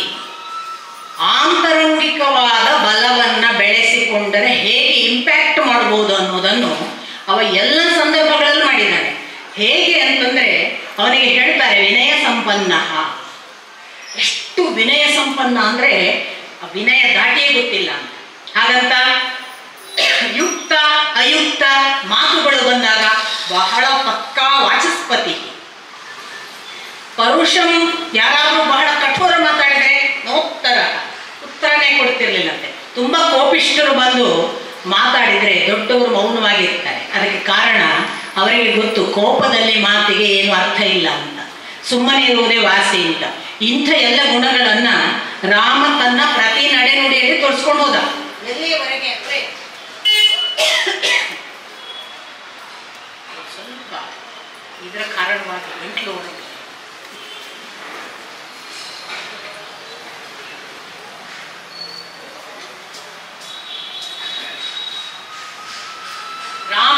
ಆಂತರಂಗಿಕವಾದ ಬಲವನ್ನು ಬೆಳೆಸಿಕೊಂಡರೆ ಹೇಗೆ ಇಂಪ್ಯಾಕ್ಟ್ ಮಾಡ್ಬೋದು ಅನ್ನೋದನ್ನು ಅವ ಎಲ್ಲ ಸಂದರ್ಭಗಳಲ್ಲಿ ಮಾಡಿದ್ದಾನೆ ಹೇಗೆ ಅಂತಂದ್ರೆ ಅವನಿಗೆ ಹೇಳ್ತಾರೆ ವಿನಯ ಸಂಪನ್ನ ಎಷ್ಟು ವಿನಯ ಸಂಪನ್ನ ಅಂದ್ರೆ ಆ ವಿನಯ ದಾಟಿಯೇ ಗೊತ್ತಿಲ್ಲ ಅಂತ ಹಾಗಂತ ಯುಕ್ತ ಅಯುಕ್ತ ಮಾತುಗಳು ಬಂದಾಗ ಬಹಳ ಪಕ್ಕಾ ವಾಚಸ್ಪತಿ ಪರುಷಂ ಯಾರಾದರೂ ಬಹಳ ಕಠೋರ ಮಾತಾಡಿದ್ರೆ ನೋತ್ತರ ಉತ್ತರನೇ ಕೊಡ್ತಿರ್ಲಿಲ್ಲಂತೆ ತುಂಬಾ ಕೋಪಿಷ್ಠರು ಬಂದು ಮಾತಾಡಿದ್ರೆ ದೊಡ್ಡವರು ಮೌನವಾಗಿರ್ತಾರೆ ಅದಕ್ಕೆ ಕಾರಣ ಅವರಿಗೆ ಗೊತ್ತು ಕೋಪದಲ್ಲಿ ಮಾತಿಗೆ ಏನು ಅರ್ಥ ಇಲ್ಲ ಅಂತ ಸುಮ್ಮನೆ ಇರುವುದೇ ವಾಸಿ ಅಂತ ಇಂಥ ಎಲ್ಲ ಗುಣಗಳನ್ನ ರಾಮ ತನ್ನ ಪ್ರತಿ ನಡೆನುಡಿಯಲ್ಲಿ ತೋರಿಸ್ಕೊಂಡು ಹೋದ ಎಲ್ಲಿಯವರೆಗೆ ಅಂದ್ರೆ ಸ್ವಲ್ಪ ಇದರ ಕಾರಣವಾಗಿ ಗಂಟ್ಲು ಒಣಗಿದೆ. ರಾಮ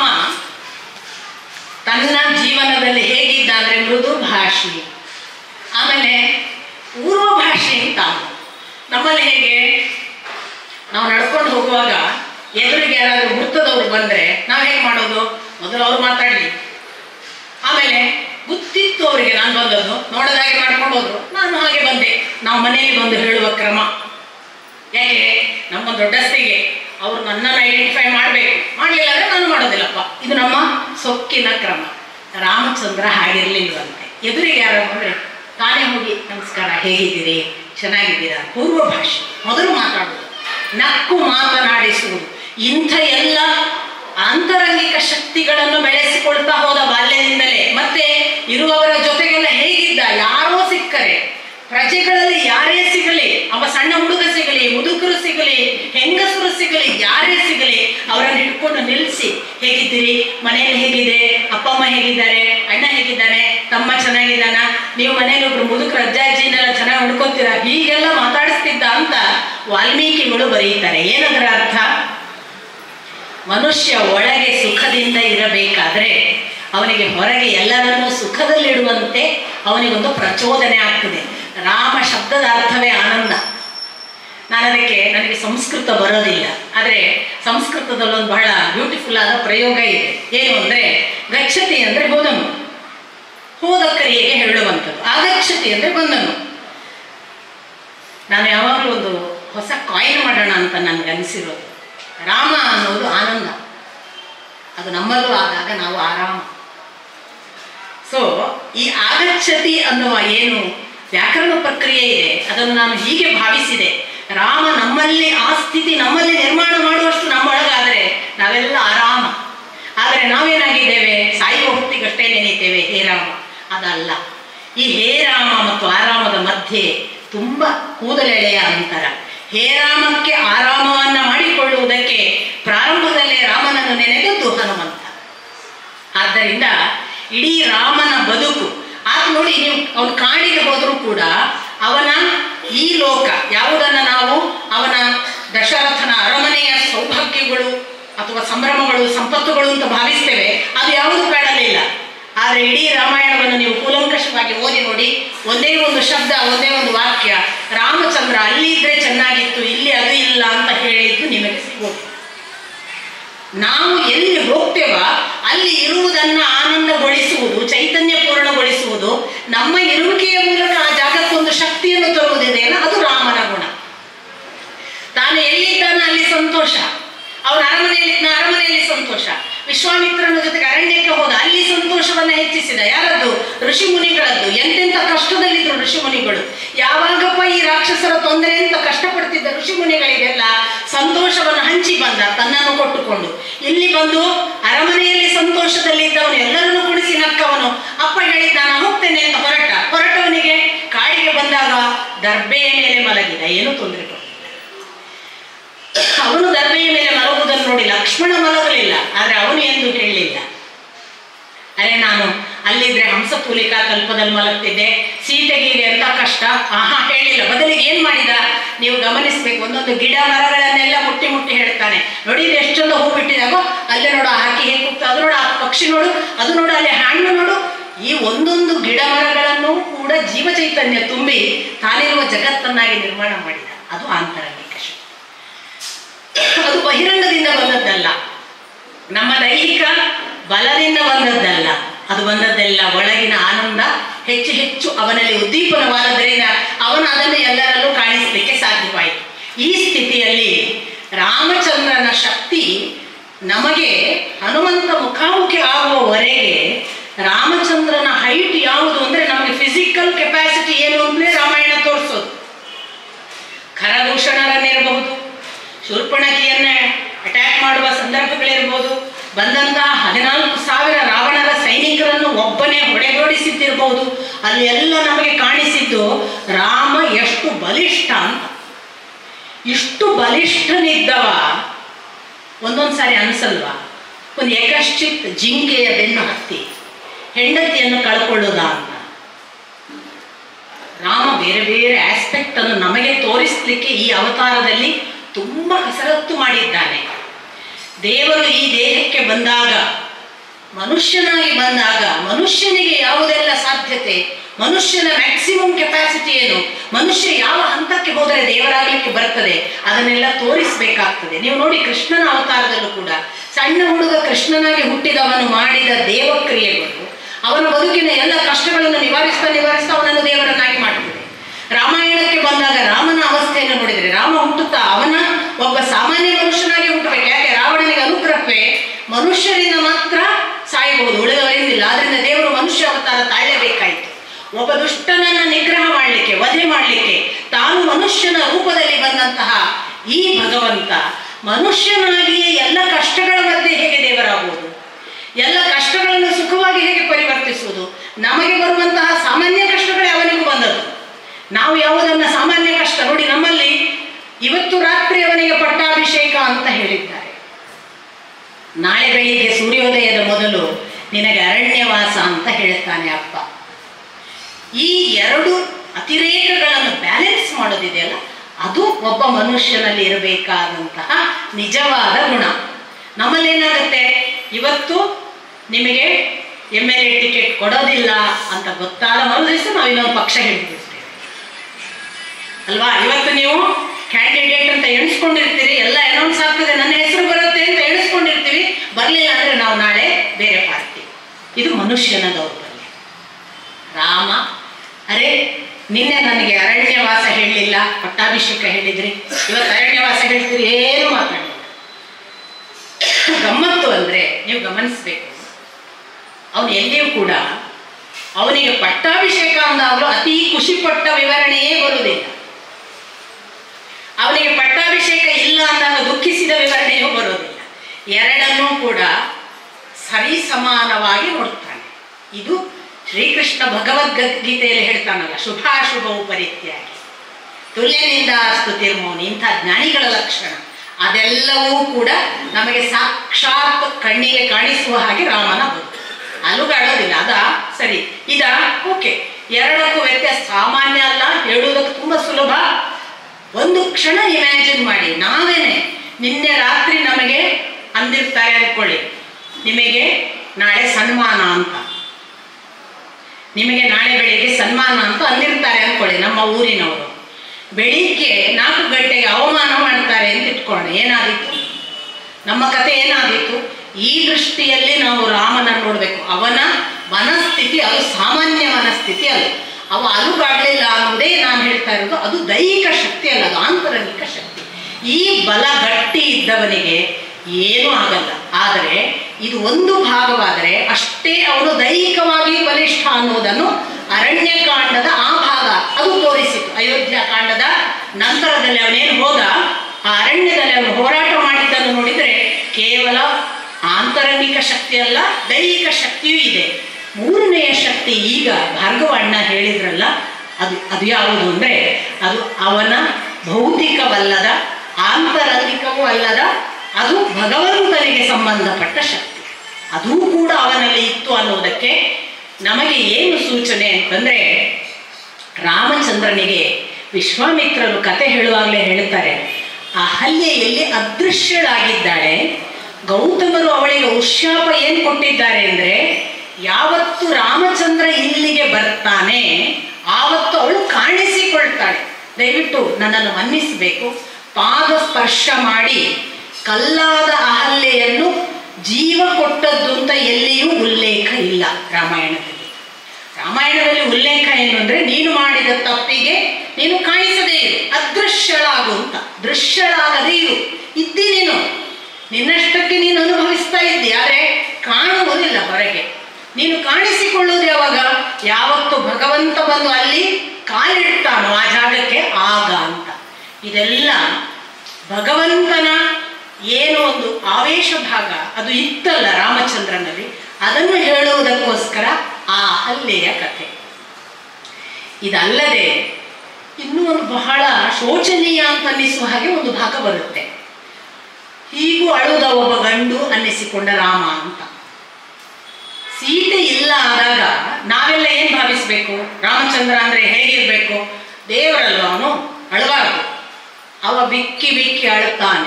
ತನ್ನ ಜೀವನದಲ್ಲಿ ಹೇಗಿದ್ದ ಅಂದ್ರೆ ಮೃದು ಭಾಷಿ ಆಮೇಲೆ ಪೂರ್ವ ಭಾಷೆ ಅಂತ ನಮ್ಮಲ್ಲಿ ಹೇಗೆ ನಾವು ನಡ್ಕೊಂಡು ಹೋಗುವಾಗ ಎದುರಿಗೆ ಯಾರಾದರೂ ವೃತ್ತದವ್ರು ಬಂದ್ರೆ ನಾವು ಹೇಗೆ ಮಾಡೋದು ಮೊದಲು ಅವ್ರು ಮಾತಾಡಲಿ ಆಮೇಲೆ ಗೊತ್ತಿತ್ತು ಅವರಿಗೆ ನಾನು ಬಂದದ್ದು ನೋಡದ ಹಾಗೆ ಮಾಡ್ಕೊಂಡು ಹೋದ್ರು ನಾನು ಹಾಗೆ ಬಂದೆ ನಾವು ಮನೆಯಲ್ಲಿ ಬಂದು ಹೇಳುವ ಕ್ರಮ ಯಾಕೆ ನಮ್ಮ ದೊಡ್ಡಸ್ತಿಗೆ ಅವ್ರು ನನ್ನನ್ನು ಐಡೆಂಟಿಫೈ ಮಾಡಬೇಕು ಮಾಡಲಿಲ್ಲ ಅಂದರೆ ನಾನು ಮಾಡೋದಿಲ್ಲಪ್ಪ ಇದು ನಮ್ಮ ಸೊಕ್ಕಿನ ಕ್ರಮ ರಾಮಚಂದ್ರ ಹಾಗಿರ್ಲಿಲ್ವಂತೆ ಎದುರಿಗೆ ಯಾರು ಅಂದರೆ ತಾನೇ ಹೋಗಿ ನಮಸ್ಕಾರ ಹೇಗಿದ್ದೀರಿ ಚೆನ್ನಾಗಿದ್ದೀರಾ ಪೂರ್ವ ಭಾಷೆ ಮೊದಲು ಮಾತಾಡೋದು ನಕ್ಕು ಮಾತನಾಡಿಸುವುದು ಇಂಥ ಎಲ್ಲ ಆಂತರಂಗಿಕ ಶಕ್ತಿಗಳನ್ನು ಬೆಳೆಸಿಕೊಳ್ತಾ ಹೋದ ಬಾಲ್ಯದಿಂದಲೇ ಮತ್ತೆ ಇರುವವರ ಜೊತೆಗೆಲ್ಲ ಹೇಗಿದ್ದ ಯಾರೋ ಸಿಕ್ಕರೆ ಪ್ರಜೆಗಳಲ್ಲಿ ಯಾರೇ ಸಿಗಲಿ ಅವ ಸಣ್ಣ ಹುಡುಗ ಸಿಗಲಿ ಮುದುಕರು ಸಿಗಲಿ ಹೆಂಗಸರು ಸಿಗಲಿ ಯಾರೇ ಸಿಗಲಿ ಅವರನ್ನು ಇಟ್ಕೊಂಡು ನಿಲ್ಲಿಸಿ ಹೇಗಿದ್ದೀರಿ ಮನೆಯಲ್ಲಿ ಹೇಗಿದೆ ಅಪ್ಪ ಅಮ್ಮ ಹೇಗಿದ್ದಾರೆ ಅಣ್ಣ ಹೇಗಿದ್ದಾನೆ ತಮ್ಮ ಚೆನ್ನಾಗಿದ್ದಾನ ನೀವು ಮನೇಲಿ ಒಬ್ರು ಮುದುಕರು ಅಜ್ಜ ಅಜ್ಜಿನೆಲ್ಲ ಚೆನ್ನಾಗಿ ಹುಡ್ಕೋತೀರಾ ಹೀಗೆಲ್ಲ ಮಾತಾಡಿಸ್ತಿದ್ದ ಅಂತ ವಾಲ್ಮೀಕಿಗಳು ಬರೀತಾರೆ ಏನದರ ಅರ್ಥ ಮನುಷ್ಯ ಒಳಗೆ ಸುಖದಿಂದ ಇರಬೇಕಾದ್ರೆ ಅವನಿಗೆ ಹೊರಗೆ ಎಲ್ಲರನ್ನೂ ಸುಖದಲ್ಲಿಡುವಂತೆ ಅವನಿಗೊಂದು ಪ್ರಚೋದನೆ ಆಗ್ತದೆ ರಾಮ ಶಬ್ದದ ಅರ್ಥವೇ ಆನಂದ ನಾನು ಅದಕ್ಕೆ ನನಗೆ ಸಂಸ್ಕೃತ ಬರೋದಿಲ್ಲ ಆದರೆ ಸಂಸ್ಕೃತದಲ್ಲಿ ಒಂದು ಬಹಳ ಬ್ಯೂಟಿಫುಲ್ ಆದ ಪ್ರಯೋಗ ಇದೆ ಏನು ಅಂದರೆ ಗಚ್ಚತಿ ಅಂದರೆ ಹೋದನು ಹೋದ ಕ್ರಿಯೆಗೆ ಹೇಳುವಂಥದ್ದು ಆಗಚ್ಚತಿ ಅಂದರೆ ಬಂದನು ನಾನು ಯಾವಾಗಲೂ ಒಂದು ಹೊಸ ಕಾಯಿನ್ ಮಾಡೋಣ ಅಂತ ನನಗೆ ಅನಿಸಿರೋದು ರಾಮ ಅನ್ನೋದು ಆನಂದ ಅದು ನಮ್ಮಲ್ಲೂ ಆದಾಗ ನಾವು ಆರಾಮ ಸೊ ಈ ಆಗಚ್ಚತಿ ಅನ್ನುವ ಏನು ವ್ಯಾಕರಣ ಪ್ರಕ್ರಿಯೆ ಇದೆ ಅದನ್ನು ನಾನು ಹೀಗೆ ಭಾವಿಸಿದೆ ರಾಮ ನಮ್ಮಲ್ಲಿ ಆ ಸ್ಥಿತಿ ನಮ್ಮಲ್ಲಿ ನಿರ್ಮಾಣ ಮಾಡುವಷ್ಟು ನಮ್ಮೊಳಗಾದರೆ ನಾವೆಲ್ಲ ಆರಾಮ ಆದರೆ ನಾವೇನಾಗಿದ್ದೇವೆ ಸಾಯುವ ಹೊತ್ತಿಗಷ್ಟೇ ನೆನೀತೇವೆ ಹೇ ರಾಮ ಅದಲ್ಲ ಈ ಹೇ ರಾಮ ಮತ್ತು ಆರಾಮದ ಮಧ್ಯೆ ತುಂಬ ಕೂದಲೆಳೆಯ ಅಂತರ ಹೇ ರಾಮಕ್ಕೆ ಆರಾಮವನ್ನ ಮಾಡಿಕೊಳ್ಳುವುದಕ್ಕೆ ಪ್ರಾರಂಭದಲ್ಲೇ ರಾಮನನ್ನು ನೆನೆದದ್ದು ಹನುಮಂತ ಆದ್ದರಿಂದ ಇಡೀ ರಾಮನ ಬದುಕು ಆತ ನೋಡಿ ನೀವು ಅವನು ಕಾಡಿಗೆ ಹೋದರೂ ಕೂಡ ಅವನ ಈ ಲೋಕ ಯಾವುದನ್ನು ನಾವು ಅವನ ದಶರಥನ ಅರಮನೆಯ ಸೌಭಾಗ್ಯಗಳು ಅಥವಾ ಸಂಭ್ರಮಗಳು ಸಂಪತ್ತುಗಳು ಅಂತ ಭಾವಿಸ್ತೇವೆ ಅದು ಯಾವುದೂ ಕಾಡಲಿಲ್ಲ ಆದರೆ ಇಡೀ ರಾಮಾಯಣವನ್ನು ನೀವು ಕೂಲಂಕಷವಾಗಿ ಓದಿ ನೋಡಿ ಒಂದೇ ಒಂದು ಶಬ್ದ ಒಂದೇ ಒಂದು ವಾಕ್ಯ ರಾಮಚಂದ್ರ ಅಲ್ಲಿ ಇದ್ರೆ ಚೆನ್ನಾಗಿತ್ತು ಇಲ್ಲಿ ಅದು ಇಲ್ಲ ಅಂತ ಹೇಳಿದ್ದು ನಿಮಗೆ ಸಿಗೋದು ನಾವು ಎಲ್ಲಿ ಹೋಗ್ತೇವ ಅಲ್ಲಿ ಇರುವುದನ್ನ ಆನಂದಗೊಳಿಸುವುದು ಚೈತನ್ಯ ಪೂರ್ಣಗೊಳಿಸುವುದು ನಮ್ಮ ಇರುವಿಕೆಯ ಮೂಲಕ ಆ ಜಾಗಕ್ಕೊಂದು ಶಕ್ತಿಯನ್ನು ತರುವುದಿದೆಯಲ್ಲ ಅದು ರಾಮನ ಗುಣ ತಾನು ಎಲ್ಲಿದ್ದಾನ ಅಲ್ಲಿ ಸಂತೋಷ ಅವನ ಅರಮನೆಯಲ್ಲಿದ್ದ ಅರಮನೆಯಲ್ಲಿ ಸಂತೋಷ ವಿಶ್ವಾಮಿತ್ರನ ಜೊತೆಗೆ ಅರಣ್ಯಕ್ಕೆ ಹೋದ ಅಲ್ಲಿ ಸಂತೋಷವನ್ನ ಹೆಚ್ಚಿಸಿದ ಯಾರದ್ದು ಋಷಿ ಮುನಿಗಳದ್ದು ಎಂತೆಂಥ ಕಷ್ಟದಲ್ಲಿದ್ರು ಋಷಿ ಮುನಿಗಳು ಯಾವಾಗಪ್ಪ ಈ ರಾಕ್ಷಸರ ತೊಂದರೆ ಅಂತ ಕಷ್ಟಪಡ್ತಿದ್ದ ಋಷಿ ಮುನಿಗಳಿಗೆಲ್ಲ ಸಂತೋಷವನ್ನು ಹಂಚಿ ಬಂದ ತನ್ನನ್ನು ಕೊಟ್ಟುಕೊಂಡು ಇಲ್ಲಿ ಬಂದು ಅರಮನೆಯಲ್ಲಿ ಸಂತೋಷದಲ್ಲಿದ್ದವನು ಎಲ್ಲರನ್ನು ಕುಡಿಸಿ ನಕ್ಕವನು ಅಪ್ಪ ಹೇಳಿದ್ದ ನಾನು ಹೋಗ್ತೇನೆ ಅಂತ ಹೊರಟ ಹೊರಟವನಿಗೆ ಕಾಡಿಗೆ ಬಂದಾಗ ದರ್ಬೆಯ ಮೇಲೆ ಮಲಗಿದ ಏನು ತೊಂದರೆ ಕೊಟ್ಟಿಲ್ಲ ಅವನು ದರ್ಬೆಯ ಮೇಲೆ ಮಲಗುವುದನ್ನು ನೋಡಿ ಲಕ್ಷ್ಮಣ ಮಲಗಲಿಲ್ಲ ಆದ್ರೆ ಅವನು ಎಂದು ಹೇಳಲಿಲ್ಲ ಅರೆ ನಾನು ಅಲ್ಲಿದ್ರೆ ಹಂಸಪೂಲಿಕಾ ಕಲ್ಪದಲ್ಲಿ ಮಲಗ್ತಿದ್ದೆ ಸೀತೆಗೆ ಈಗ ಎಂತ ಕಷ್ಟ ಆಹಾ ಹೇಳಿಲ್ಲ ಬದಲಿಗೆ ಏನ್ ಮಾಡಿದ ನೀವು ಗಮನಿಸ್ಬೇಕು ಒಂದೊಂದು ಗಿಡ ಮರಗಳನ್ನೆಲ್ಲ ಮುಟ್ಟಿ ಮುಟ್ಟಿ ಹೇಳ್ತಾನೆ ನೋಡಿ ಇದು ಎಷ್ಟೊಂದು ಹೂ ಬಿಟ್ಟಿದಾಗೋ ಅಲ್ಲೇ ನೋಡು ಆ ಹಕ್ಕಿ ಹೇಗೆ ಕೂಗ್ತಾ ಅದು ನೋಡು ಆ ಪಕ್ಷಿ ನೋಡು ಅದು ನೋಡು ಅಲ್ಲಿ ಹಣ್ಣು ನೋಡು ಈ ಒಂದೊಂದು ಗಿಡ ಮರಗಳನ್ನು ಕೂಡ ಜೀವ ಚೈತನ್ಯ ತುಂಬಿ ತಾನಿರುವ ಜಗತ್ತನ್ನಾಗಿ ನಿರ್ಮಾಣ ಮಾಡಿದ ಅದು ಆಂತರಂಗಿಕ ಶಕ್ತಿ ಅದು ಬಹಿರಂಗದಿಂದ ಬಂದದ್ದಲ್ಲ ನಮ್ಮ ದೈಹಿಕ ಬಲದಿಂದ ಬಂದದ್ದಲ್ಲ ಅದು ಬಂದದ್ದೆಲ್ಲ ಒಳಗಿನ ಆನಂದ ಹೆಚ್ಚು ಹೆಚ್ಚು ಅವನಲ್ಲಿ ಉದ್ದೀಪನವಾದದ್ರಿಂದ ಅವನು ಅದನ್ನು ಎಲ್ಲರಲ್ಲೂ ಕಾಣಿಸಲಿಕ್ಕೆ ಸಾಧ್ಯವಾಯಿತು ಈ ಸ್ಥಿತಿಯಲ್ಲಿ ರಾಮಚಂದ್ರನ ಶಕ್ತಿ ನಮಗೆ ಹನುಮಂತ ಮುಖಾಮುಖಿ ಆಗುವವರೆಗೆ ರಾಮಚಂದ್ರನ ಹೈಟ್ ಯಾವುದು ಅಂದ್ರೆ ನಮಗೆ ಫಿಸಿಕಲ್ ಕೆಪಾಸಿಟಿ ಏನು ಅಂತಲೇ ರಾಮಾಯಣ ತೋರಿಸೋದು ಖರದೂಷಣರನ್ನಿರಬಹುದು ಶೂರ್ಪಣಕಿಯನ್ನ ಅಟ್ಯಾಕ್ ಮಾಡುವ ಸಂದರ್ಭಗಳಿರ್ಬೋದು ಬಂದಂತಹ ಹದಿನಾಲ್ಕು ಸಾವಿರ ರಾವಣರ ಸೈನಿಕರನ್ನು ಒಬ್ಬನೇ ಹೊಡೆದೋಡಿಸಿದ್ದಿರಬಹುದು ಅಲ್ಲಿ ಎಲ್ಲ ನಮಗೆ ಕಾಣಿಸಿದ್ದು ರಾಮ ಎಷ್ಟು ಬಲಿಷ್ಠ ಅಂತ ಇಷ್ಟು ಬಲಿಷ್ಠನಿದ್ದವ ಒಂದೊಂದು ಸಾರಿ ಅನಿಸಲ್ವಾ ಒಂದು ಏಕಶ್ಚಿತ್ ಜಿಂಕೆಯ ಬೆನ್ನು ಹತ್ತಿ ಹೆಂಡತಿಯನ್ನು ಕಳ್ಕೊಳ್ಳೋದ ಅಂತ ರಾಮ ಬೇರೆ ಬೇರೆ ಆಸ್ಪೆಕ್ಟ್ ಅನ್ನು ನಮಗೆ ತೋರಿಸಲಿಕ್ಕೆ ಈ ಅವತಾರದಲ್ಲಿ ತುಂಬ ಕಸರತ್ತು ಮಾಡಿದ್ದಾನೆ ದೇವರು ಈ ದೇಹಕ್ಕೆ ಬಂದಾಗ ಮನುಷ್ಯನಾಗಿ ಬಂದಾಗ ಮನುಷ್ಯನಿಗೆ ಯಾವುದೆಲ್ಲ ಸಾಧ್ಯತೆ ಮನುಷ್ಯನ ಮ್ಯಾಕ್ಸಿಮಮ್ ಕೆಪಾಸಿಟಿ ಏನು ಮನುಷ್ಯ ಯಾವ ಹಂತಕ್ಕೆ ಹೋದರೆ ದೇವರಾಗಲಿಕ್ಕೆ ಬರ್ತದೆ ಅದನ್ನೆಲ್ಲ ತೋರಿಸಬೇಕಾಗ್ತದೆ ನೀವು ನೋಡಿ ಕೃಷ್ಣನ ಅವತಾರದಲ್ಲೂ ಕೂಡ ಸಣ್ಣ ಹುಡುಗ ಕೃಷ್ಣನಾಗಿ ಹುಟ್ಟಿದವನು ಮಾಡಿದ ದೇವಕ್ರಿಯೆಗಳು ಅವನ ಬದುಕಿನ ಎಲ್ಲ ಕಷ್ಟಗಳನ್ನು ನಿವಾರಿಸ್ತಾ ನಿವಾರಿಸ್ತಾ ಅವನನ್ನು ದೇವರನ್ನಾಗಿ ಮಾಡ್ತದೆ ರಾಮಾಯಣಕ್ಕೆ ಬಂದಾಗ ರಾಮನ ಅವಸ್ಥೆಯನ್ನು ನೋಡಿದರೆ ರಾಮ ಹುಟ್ಟುತ್ತಾ ಅವನ ಒಬ್ಬ ಸಾಮಾನ್ಯ ಮನುಷ್ಯನಾಗಿ ಹುಟ್ಟಬೇಕು ಯಾಕೆ ರಾವಣನಿಗೆ ಅನುಗ್ರಹವೇ ಮನುಷ್ಯರಿಂದ ಮಾತ್ರ ಸಾಯಬಹುದು ಉಳಿದವರಿಂದಿಲ್ಲ ಆದ್ರಿಂದ ದೇವರು ಮನುಷ್ಯ ಅವತಾರ ತಾಳಲೇಬೇಕಾಯಿತು ಒಬ್ಬ ದುಷ್ಟನನ್ನ ನಿಗ್ರಹ ಮಾಡಲಿಕ್ಕೆ ವಧೆ ಮಾಡಲಿಕ್ಕೆ ತಾನು ಮನುಷ್ಯನ ರೂಪದಲ್ಲಿ ಬಂದಂತಹ ಈ ಭಗವಂತ ಮನುಷ್ಯನಾಗಿಯೇ ಎಲ್ಲ ಕಷ್ಟಗಳ ಮಧ್ಯೆ ಹೇಗೆ ದೇವರಾಗುವುದು ಎಲ್ಲ ಕಷ್ಟಗಳನ್ನು ಸುಖವಾಗಿ ಹೇಗೆ ಪರಿವರ್ತಿಸುವುದು ನಮಗೆ ಬರುವಂತಹ ಸಾಮಾನ್ಯ ಕಷ್ಟಗಳೇ ಅವನಿಗೂ ಬಂದದ್ದು ನಾವು ಯಾವುದನ್ನ ಸಾಮಾನ್ಯ ಕಷ್ಟ ನೋಡಿ ನಮ್ಮಲ್ಲಿ ಇವತ್ತು ರಾತ್ರಿ ಅವನಿಗೆ ಪಟ್ಟಾಭಿಷೇಕ ಅಂತ ಹೇಳಿದ್ದಾರೆ ನಾಳೆ ಬೆಳಿಗ್ಗೆ ಸೂರ್ಯೋದಯದ ಮೊದಲು ನಿನಗೆ ಅರಣ್ಯವಾಸ ಅಂತ ಹೇಳ್ತಾನೆ ಅಪ್ಪ ಈ ಎರಡು ಅತಿರೇಕಗಳನ್ನು ಬ್ಯಾಲೆನ್ಸ್ ಮಾಡೋದಿದೆಯಲ್ಲ ಅದು ಒಬ್ಬ ಮನುಷ್ಯನಲ್ಲಿ ಇರಬೇಕಾದಂತಹ ನಿಜವಾದ ಗುಣ ನಮ್ಮಲ್ಲೇನಾಗುತ್ತೆ ಇವತ್ತು ನಿಮಗೆ ಎಮ್ ಎಲ್ ಎ ಟಿಕೆಟ್ ಕೊಡೋದಿಲ್ಲ ಅಂತ ಗೊತ್ತಾದ ಮರುದಿವಸ ನಾವು ಇನ್ನೊಂದು ಪಕ್ಷ ಹಿಡಿದಿರ್ತೇವೆ ಅಲ್ವಾ ಇವತ್ತು ನೀವು ಕ್ಯಾಂಡಿಡೇಟ್ ಅಂತ ಎಣಿಸ್ಕೊಂಡಿರ್ತೀರಿ ಎಲ್ಲ ಅನೌನ್ಸ್ ಆಗ್ತದೆ ನನ್ನ ಹೆಸರು ಬರುತ್ತೆ ಅಂತ ಎಣಿಸ್ಕೊಂಡಿರ್ತೀವಿ ಬರಲಿಲ್ಲ ಅಂದ್ರೆ ನಾವು ನಾಳೆ ಬೇರೆ ಪಾರ್ಟಿ ಇದು ಮನುಷ್ಯನ ದೌರ್ಬಲ್ಯ ರಾಮ ಅರೆ ನಿನ್ನೆ ನನಗೆ ಅರಣ್ಯವಾಸ ಹೇಳಲಿಲ್ಲ ಪಟ್ಟಾಭಿಷೇಕ ಹೇಳಿದ್ರಿ ಇವತ್ತು ಅರಣ್ಯವಾಸ ಹೇಳ್ತೀರಿ ಏನು ಮಾತಾಡಲಿಲ್ಲ ಗಮ್ಮತ್ತು ಅಂದರೆ ನೀವು ಗಮನಿಸಬೇಕು ಅವನು ಎಲ್ಲಿಯೂ ಕೂಡ ಅವನಿಗೆ ಪಟ್ಟಾಭಿಷೇಕ ಅಂದಾಗಲೂ ಅತಿ ಖುಷಿಪಟ್ಟ ವಿವರಣೆಯೇ ಬರುವುದಿಲ್ಲ ಅವನಿಗೆ ಪಟ್ಟಾಭಿಷೇಕ ಇಲ್ಲ ಅಂದಾಗ ದುಃಖಿಸಿದ ವಿವರಣೆಯೂ ಬರೋದಿಲ್ಲ ಎರಡನ್ನೂ ಕೂಡ ಸರಿ ಸಮಾನವಾಗಿ ನೋಡ್ತಾನೆ ಇದು ಶ್ರೀಕೃಷ್ಣ ಭಗವದ್ಗೀತೆಯಲ್ಲಿ ಹೇಳ್ತಾನಲ್ಲ ಶುಭಾಶುಭವು ಪರಿತ್ಯಾಗಿ ತುಲ್ಯನಿಂದ ಸ್ತುತಿರ್ಮೌನಿ ಇಂಥ ಜ್ಞಾನಿಗಳ ಲಕ್ಷಣ ಅದೆಲ್ಲವೂ ಕೂಡ ನಮಗೆ ಸಾಕ್ಷಾತ್ ಕಣ್ಣಿಗೆ ಕಾಣಿಸುವ ಹಾಗೆ ರಾಮನ ಬದುಕು ಅಲುಗಾಡೋದಿಲ್ಲ ಅದ ಸರಿ ಇದ ಓಕೆ ಎರಡಕ್ಕೂ ವ್ಯತ್ಯಾಸ ಸಾಮಾನ್ಯ ಅಲ್ಲ ಹೇಳುವುದಕ್ಕೆ ತುಂಬ ಸುಲಭ ಒಂದು ಕ್ಷಣ ಇಮ್ಯಾಜಿನ್ ಮಾಡಿ ನಾವೇನೆ ನಿನ್ನೆ ರಾತ್ರಿ ನಮಗೆ ಅಂದಿರ್ತಾರೆ ಅಂದ್ಕೊಳ್ಳಿ ನಿಮಗೆ ನಾಳೆ ಸನ್ಮಾನ ಅಂತ ನಿಮಗೆ ನಾಳೆ ಬೆಳಿಗ್ಗೆ ಸನ್ಮಾನ ಅಂತ ಅಂದಿರ್ತಾರೆ ಅಂದ್ಕೊಳ್ಳಿ ನಮ್ಮ ಊರಿನವರು ಬೆಳಿಗ್ಗೆ ನಾಲ್ಕು ಗಂಟೆಗೆ ಅವಮಾನ ಮಾಡ್ತಾರೆ ಅಂತ ಇಟ್ಕೊಳ್ಳೋಣ ಏನಾದೀತು ನಮ್ಮ ಕತೆ ಏನಾದೀತು ಈ ದೃಷ್ಟಿಯಲ್ಲಿ ನಾವು ರಾಮನ ನೋಡಬೇಕು ಅವನ ಮನಸ್ಥಿತಿ ಅದು ಸಾಮಾನ್ಯ ಮನಸ್ಥಿತಿ ಅಲ್ಲ ಅವ ಅಲುಗಾಡಲಿಲ್ಲ ಅನ್ನೋದೇ ನಾನು ಹೇಳ್ತಾ ಇರೋದು ಅದು ದೈಹಿಕ ಶಕ್ತಿ ಅಲ್ಲ ಅದು ಆಂತರಂಗಿಕ ಶಕ್ತಿ ಈ ಬಲ ಗಟ್ಟಿ ಇದ್ದವನಿಗೆ ಏನೂ ಆಗಲ್ಲ ಆದರೆ ಇದು ಒಂದು ಭಾಗವಾದರೆ ಅಷ್ಟೇ ಅವನು ದೈಹಿಕವಾಗಿ ಬಲಿಷ್ಠ ಅನ್ನೋದನ್ನು ಅರಣ್ಯಕಾಂಡದ ಆ ಭಾಗ ಅದು ತೋರಿಸಿತು ಅಯೋಧ್ಯ ಕಾಂಡದ ನಂತರದಲ್ಲಿ ಅವನೇನು ಹೋದ ಆ ಅರಣ್ಯದಲ್ಲಿ ಅವನು ಹೋರಾಟ ಮಾಡಿದ್ದನ್ನು ನೋಡಿದರೆ ಕೇವಲ ಆಂತರಂಗಿಕ ಶಕ್ತಿ ಅಲ್ಲ ದೈಹಿಕ ಶಕ್ತಿಯೂ ಇದೆ ಮೂರನೆಯ ಶಕ್ತಿ ಈಗ ಭಾರ್ಗವ ಅಣ್ಣ ಹೇಳಿದ್ರಲ್ಲ ಅದು ಅದು ಯಾವುದು ಅಂದರೆ ಅದು ಅವನ ಭೌತಿಕವಲ್ಲದ ಆಂತರಂಗಿಕವೂ ಅಲ್ಲದ ಅದು ಭಗವಂತನಿಗೆ ಸಂಬಂಧಪಟ್ಟ ಶಕ್ತಿ ಅದೂ ಕೂಡ ಅವನಲ್ಲಿ ಇತ್ತು ಅನ್ನೋದಕ್ಕೆ ನಮಗೆ ಏನು ಸೂಚನೆ ಅಂತಂದರೆ ರಾಮಚಂದ್ರನಿಗೆ ವಿಶ್ವಾಮಿತ್ರರು ಕತೆ ಹೇಳುವಾಗಲೇ ಹೇಳ್ತಾರೆ ಆ ಹಲ್ಲೆಯಲ್ಲಿ ಅದೃಶ್ಯಳಾಗಿದ್ದಾಳೆ ಗೌತಮರು ಅವಳಿಗೆ ಉಶಾಪ ಏನು ಕೊಟ್ಟಿದ್ದಾರೆ ಅಂದರೆ ಯಾವತ್ತು ರಾಮಚಂದ್ರ ಇಲ್ಲಿಗೆ ಬರ್ತಾನೆ ಆವತ್ತು ಅವಳು ಕಾಣಿಸಿಕೊಳ್ತಾಳೆ ದಯವಿಟ್ಟು ನನ್ನನ್ನು ಮನ್ನಿಸಬೇಕು ಪಾದ ಸ್ಪರ್ಶ ಮಾಡಿ ಕಲ್ಲಾದ ಅಹಲ್ಯೆಯನ್ನು ಜೀವ ಕೊಟ್ಟದ್ದು ಅಂತ ಎಲ್ಲಿಯೂ ಉಲ್ಲೇಖ ಇಲ್ಲ ರಾಮಾಯಣದಲ್ಲಿ ರಾಮಾಯಣದಲ್ಲಿ ಉಲ್ಲೇಖ ಏನು ಅಂದರೆ ನೀನು ಮಾಡಿದ ತಪ್ಪಿಗೆ ನೀನು ಕಾಣಿಸದೇ ಇರು ಅದೃಶ್ಯಳಾಗು ಅಂತ ದೃಶ್ಯಳಾಗದೇ ಇರು ಇದ್ದಿ ನೀನು ನಿನ್ನಷ್ಟಕ್ಕೆ ನೀನು ಅನುಭವಿಸ್ತಾ ಇದ್ದಿ ಆದರೆ ಕಾಣುವುದಿಲ್ಲ ಹೊರಗೆ ನೀನು ಕಾಣಿಸಿಕೊಳ್ಳುವುದು ಯಾವಾಗ ಯಾವತ್ತು ಭಗವಂತ ಬಂದು ಅಲ್ಲಿ ಕಾಲಿಡ್ತಾನೋ ಆ ಜಾಗಕ್ಕೆ ಆಗ ಅಂತ ಇದೆಲ್ಲ ಭಗವಂತನ ಏನು ಒಂದು ಆವೇಶ ಭಾಗ ಅದು ಇತ್ತಲ್ಲ ರಾಮಚಂದ್ರನಲ್ಲಿ ಅದನ್ನು ಹೇಳುವುದಕ್ಕೋಸ್ಕರ ಆ ಹಲ್ಲೆಯ ಕಥೆ ಇದಲ್ಲದೆ ಇನ್ನೂ ಒಂದು ಬಹಳ ಶೋಚನೀಯ ಅಂತ ಅನ್ನಿಸುವ ಹಾಗೆ ಒಂದು ಭಾಗ ಬರುತ್ತೆ ಹೀಗೂ ಅಳುದ ಒಬ್ಬ ಗಂಡು ಅನ್ನಿಸಿಕೊಂಡ ರಾಮ ಅಂತ ಸೀತೆ ಇಲ್ಲ ಆದಾಗ ನಾವೆಲ್ಲ ಏನು ಭಾವಿಸ್ಬೇಕು ರಾಮಚಂದ್ರ ಅಂದ್ರೆ ಹೇಗಿರ್ಬೇಕು ದೇವರಲ್ವ ಅವನು ಅಳಬಾರದು ಅವ ಬಿಕ್ಕಿ ಬಿಕ್ಕಿ ಅಳುತ್ತಾನೆ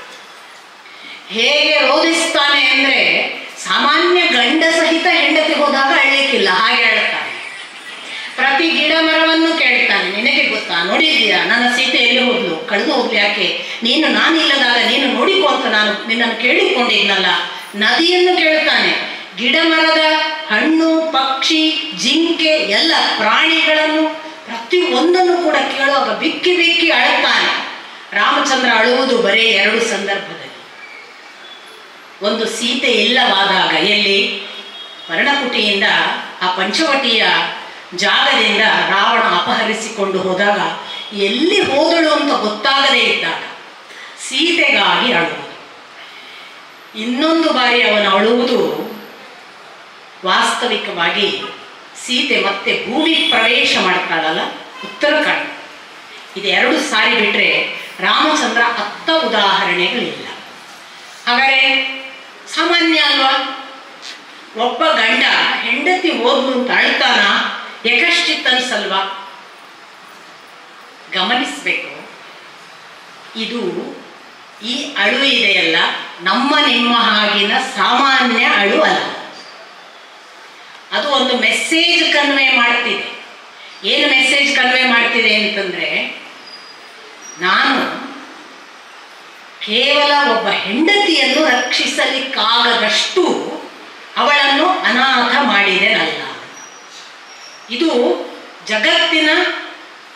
ಹೇಗೆ ರೋಧಿಸ್ತಾನೆ ಅಂದ್ರೆ ಸಾಮಾನ್ಯ ಗಂಡ ಸಹಿತ ಹೆಂಡತಿ ಹೋದಾಗ ಅಳ್ಲಿಕ್ಕಿಲ್ಲ ಹಾಗೆ ಅಳುತ್ತಾನೆ ಪ್ರತಿ ಗಿಡ ಮರವನ್ನು ಕೇಳ್ತಾನೆ ನಿನಗೆ ಗೊತ್ತಾ ನೋಡಿದ್ದೀಯಾ ನನ್ನ ಸೀತೆ ಎಲ್ಲಿ ಹೋದ್ಲು ಕಳೆದು ಹೋದ್ಲು ಯಾಕೆ ನೀನು ನಾನಿಲ್ಲದಾಗ ನೀನು ನೋಡಿಕೊ ಅಂತ ನಾನು ನಿನ್ನನ್ನು ಕೇಳಿಕೊಂಡಿದ್ನಲ್ಲ ನದಿಯನ್ನು ಕೇಳ್ತಾನೆ ಗಿಡ ಮರದ ಹಣ್ಣು ಪಕ್ಷಿ ಜಿಂಕೆ ಎಲ್ಲ ಪ್ರಾಣಿಗಳನ್ನು ಪ್ರತಿ ಒಂದನ್ನು ಕೂಡ ಕೇಳುವಾಗ ಬಿಕ್ಕಿ ಬಿಕ್ಕಿ ಅಳುತ್ತಾನೆ ರಾಮಚಂದ್ರ ಅಳುವುದು ಬರೇ ಎರಡು ಸಂದರ್ಭದಲ್ಲಿ ಒಂದು ಸೀತೆ ಇಲ್ಲವಾದಾಗ ಎಲ್ಲಿ ವರ್ಣಕುಟಿಯಿಂದ ಆ ಪಂಚವಟಿಯ ಜಾಗದಿಂದ ರಾವಣ ಅಪಹರಿಸಿಕೊಂಡು ಹೋದಾಗ ಎಲ್ಲಿ ಹೋದಳು ಅಂತ ಗೊತ್ತಾಗದೇ ಇದ್ದಾಗ ಸೀತೆಗಾಗಿ ಅಳುವುದು ಇನ್ನೊಂದು ಬಾರಿ ಅವನು ಅಳುವುದು ವಾಸ್ತವಿಕವಾಗಿ ಸೀತೆ ಮತ್ತೆ ಭೂಮಿ ಪ್ರವೇಶ ಮಾಡ್ತಾಳಲ್ಲ ಉತ್ತರಾಖಂಡ ಇದೆರಡು ಸಾರಿ ಬಿಟ್ಟರೆ ರಾಮಚಂದ್ರ ಅತ್ತ ಉದಾಹರಣೆಗಳಿಲ್ಲ ಹಾಗಾದರೆ ಸಾಮಾನ್ಯ ಅಲ್ವಾ ಒಬ್ಬ ಗಂಡ ಹೆಂಡತಿ ಓದ್ಲು ಅಂತ ಅಳ್ತಾನ ಯಕಶ್ಚಿತ್ ಅನ್ಸಲ್ವಾ ಗಮನಿಸಬೇಕು ಇದು ಈ ಅಳು ಇದೆಯಲ್ಲ ನಮ್ಮ ನಿಮ್ಮ ಹಾಗಿನ ಸಾಮಾನ್ಯ ಅಳು ಅಲ್ಲ ಅದು ಒಂದು ಮೆಸೇಜ್ ಕನ್ವೆ ಮಾಡ್ತಿದೆ ಏನು ಮೆಸೇಜ್ ಕನ್ವೆ ಮಾಡ್ತಿದೆ ಅಂತಂದ್ರೆ ನಾನು ಕೇವಲ ಒಬ್ಬ ಹೆಂಡತಿಯನ್ನು ರಕ್ಷಿಸಲಿಕ್ಕಾಗದಷ್ಟು ಅವಳನ್ನು ಅನಾಥ ಮಾಡಿದೆನಲ್ಲ ಇದು ಜಗತ್ತಿನ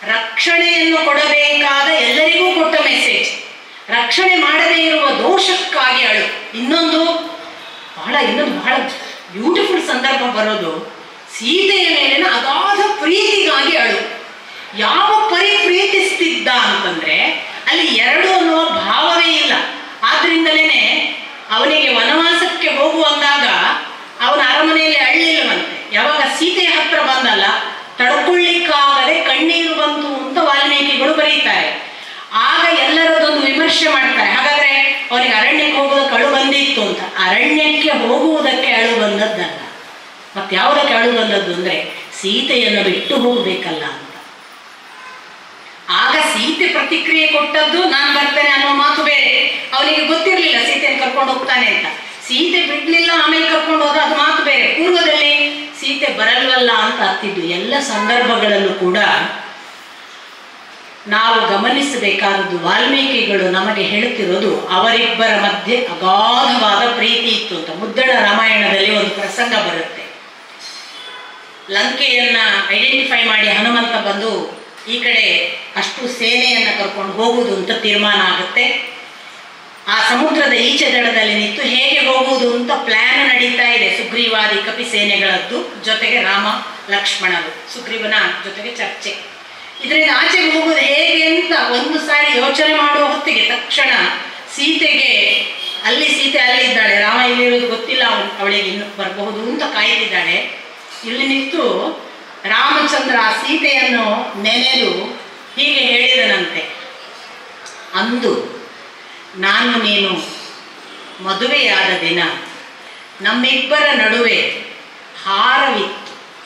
ರಕ್ಷಣೆಯನ್ನು ಕೊಡಬೇಕಾದ ಎಲ್ಲರಿಗೂ ಕೊಟ್ಟ ಮೆಸೇಜ್ ರಕ್ಷಣೆ ಮಾಡದೇ ಇರುವ ದೋಷಕ್ಕಾಗಿ ಅಳು ಇನ್ನೊಂದು ಬಹಳ ಇನ್ನೊಂದು ಬಹಳ ಬ್ಯೂಟಿಫುಲ್ ಸಂದರ್ಭ ಬರೋದು ಸೀತೆಯ ಮೇಲಿನ ಅಗಾಧ ಪ್ರೀತಿಗಾಗಿ ಅಳು ಯಾವ ಪರಿ ಪ್ರೀತಿಸ್ತಿದ್ದ ಅಂತಂದ್ರೆ ಅಲ್ಲಿ ಎರಡು ಅನ್ನುವ ಭಾವವೇ ಇಲ್ಲ ಆದ್ರಿಂದಲೇನೆ ಅವನಿಗೆ ವನವಾಸಕ್ಕೆ ಹೋಗುವಂದಾಗ ಅವನ ಅರಮನೆಯಲ್ಲಿ ಅಳ್ಳಿಲ್ಲವಂತೆ ಯಾವಾಗ ಸೀತೆಯ ಹತ್ರ ಬಂದಲ್ಲ ತಡ್ಕೊಳ್ಳಿಕ್ಕಾಗದೆ ಕಣ್ಣೀರು ಬಂತು ಅಂತ ವಾಲ್ಮೀಕಿಗಳು ಬರೀತಾರೆ ಆಗ ಎಲ್ಲರದೊಂದು ವಿಮರ್ಶೆ ಮಾಡ್ತಾರೆ ಹಾಗಾದ್ರೆ ಅವನಿಗೆ ಅರಣ್ಯಕ್ಕೆ ಹೋಗೋದಕ್ಕೆ ಅಳು ಬಂದಿತ್ತು ಅಂತ ಅರಣ್ಯಕ್ಕೆ ಹೋಗುವುದಕ್ಕೆ ಅಳು ಬಂದದ್ದಲ್ಲ ಮತ್ತೆ ಯಾವುದಕ್ಕೆ ಅಳು ಬಂದದ್ದು ಅಂದ್ರೆ ಸೀತೆಯನ್ನು ಬಿಟ್ಟು ಹೋಗ್ಬೇಕಲ್ಲ ಅಂತ ಆಗ ಸೀತೆ ಪ್ರತಿಕ್ರಿಯೆ ಕೊಟ್ಟದ್ದು ನಾನು ಬರ್ತೇನೆ ಅನ್ನೋ ಮಾತು ಬೇರೆ ಅವನಿಗೆ ಗೊತ್ತಿರಲಿಲ್ಲ ಸೀತೆಯನ್ನು ಕರ್ಕೊಂಡು ಹೋಗ್ತಾನೆ ಅಂತ ಸೀತೆ ಬಿಡ್ಲಿಲ್ಲ ಆಮೇಲೆ ಕರ್ಕೊಂಡು ಹೋದ ಅದು ಮಾತು ಬೇರೆ ಪೂರ್ವದಲ್ಲಿ ಸೀತೆ ಬರಲ್ವಲ್ಲ ಅಂತ ಹತ್ತಿದ್ದು ಎಲ್ಲ ಸಂದರ್ಭಗಳಲ್ಲೂ ಕೂಡ ನಾವು ಗಮನಿಸಬೇಕಾದದ್ದು ವಾಲ್ಮೀಕಿಗಳು ನಮಗೆ ಹೇಳುತ್ತಿರೋದು ಅವರಿಬ್ಬರ ಮಧ್ಯೆ ಅಗಾಧವಾದ ಪ್ರೀತಿ ಇತ್ತು ಅಂತ ಮುದ್ದಣ ರಾಮಾಯಣದಲ್ಲಿ ಒಂದು ಪ್ರಸಂಗ ಬರುತ್ತೆ ಲಂಕೆಯನ್ನ ಐಡೆಂಟಿಫೈ ಮಾಡಿ ಹನುಮಂತ ಬಂದು ಈ ಕಡೆ ಅಷ್ಟು ಸೇನೆಯನ್ನ ಕರ್ಕೊಂಡು ಹೋಗುವುದು ಅಂತ ತೀರ್ಮಾನ ಆಗುತ್ತೆ ಆ ಸಮುದ್ರದ ಈಚೆ ದಡದಲ್ಲಿ ನಿಂತು ಹೇಗೆ ಹೋಗುವುದು ಅಂತ ಪ್ಲಾನ್ ನಡೀತಾ ಇದೆ ಸುಗ್ರೀವಾದಿ ಕಪಿ ಸೇನೆಗಳದ್ದು ಜೊತೆಗೆ ರಾಮ ಲಕ್ಷ್ಮಣರು ಸುಗ್ರೀವನ ಜೊತೆಗೆ ಚರ್ಚೆ ಇದರಿಂದ ಆಚೆಗೆ ಹೋಗುವುದು ಹೇಗೆ ಅಂತ ಒಂದು ಸಾರಿ ಯೋಚನೆ ಮಾಡುವ ಹೊತ್ತಿಗೆ ತಕ್ಷಣ ಸೀತೆಗೆ ಅಲ್ಲಿ ಸೀತೆ ಅಲ್ಲಿದ್ದಾಳೆ ರಾಮ ಇಲ್ಲಿರೋದು ಗೊತ್ತಿಲ್ಲ ಅವಳು ಅವಳಿಗೆ ಇನ್ನು ಬರಬಹುದು ಅಂತ ಕಾಯ್ತಿದ್ದಾಳೆ ಇಲ್ಲಿ ನಿಂತು ರಾಮಚಂದ್ರ ಆ ಸೀತೆಯನ್ನು ನೆನೆದು ಹೀಗೆ ಹೇಳಿದನಂತೆ ಅಂದು ನಾನು ನೀನು ಮದುವೆಯಾದ ದಿನ ನಮ್ಮಿಬ್ಬರ ನಡುವೆ ಹಾರವಿತ್ತು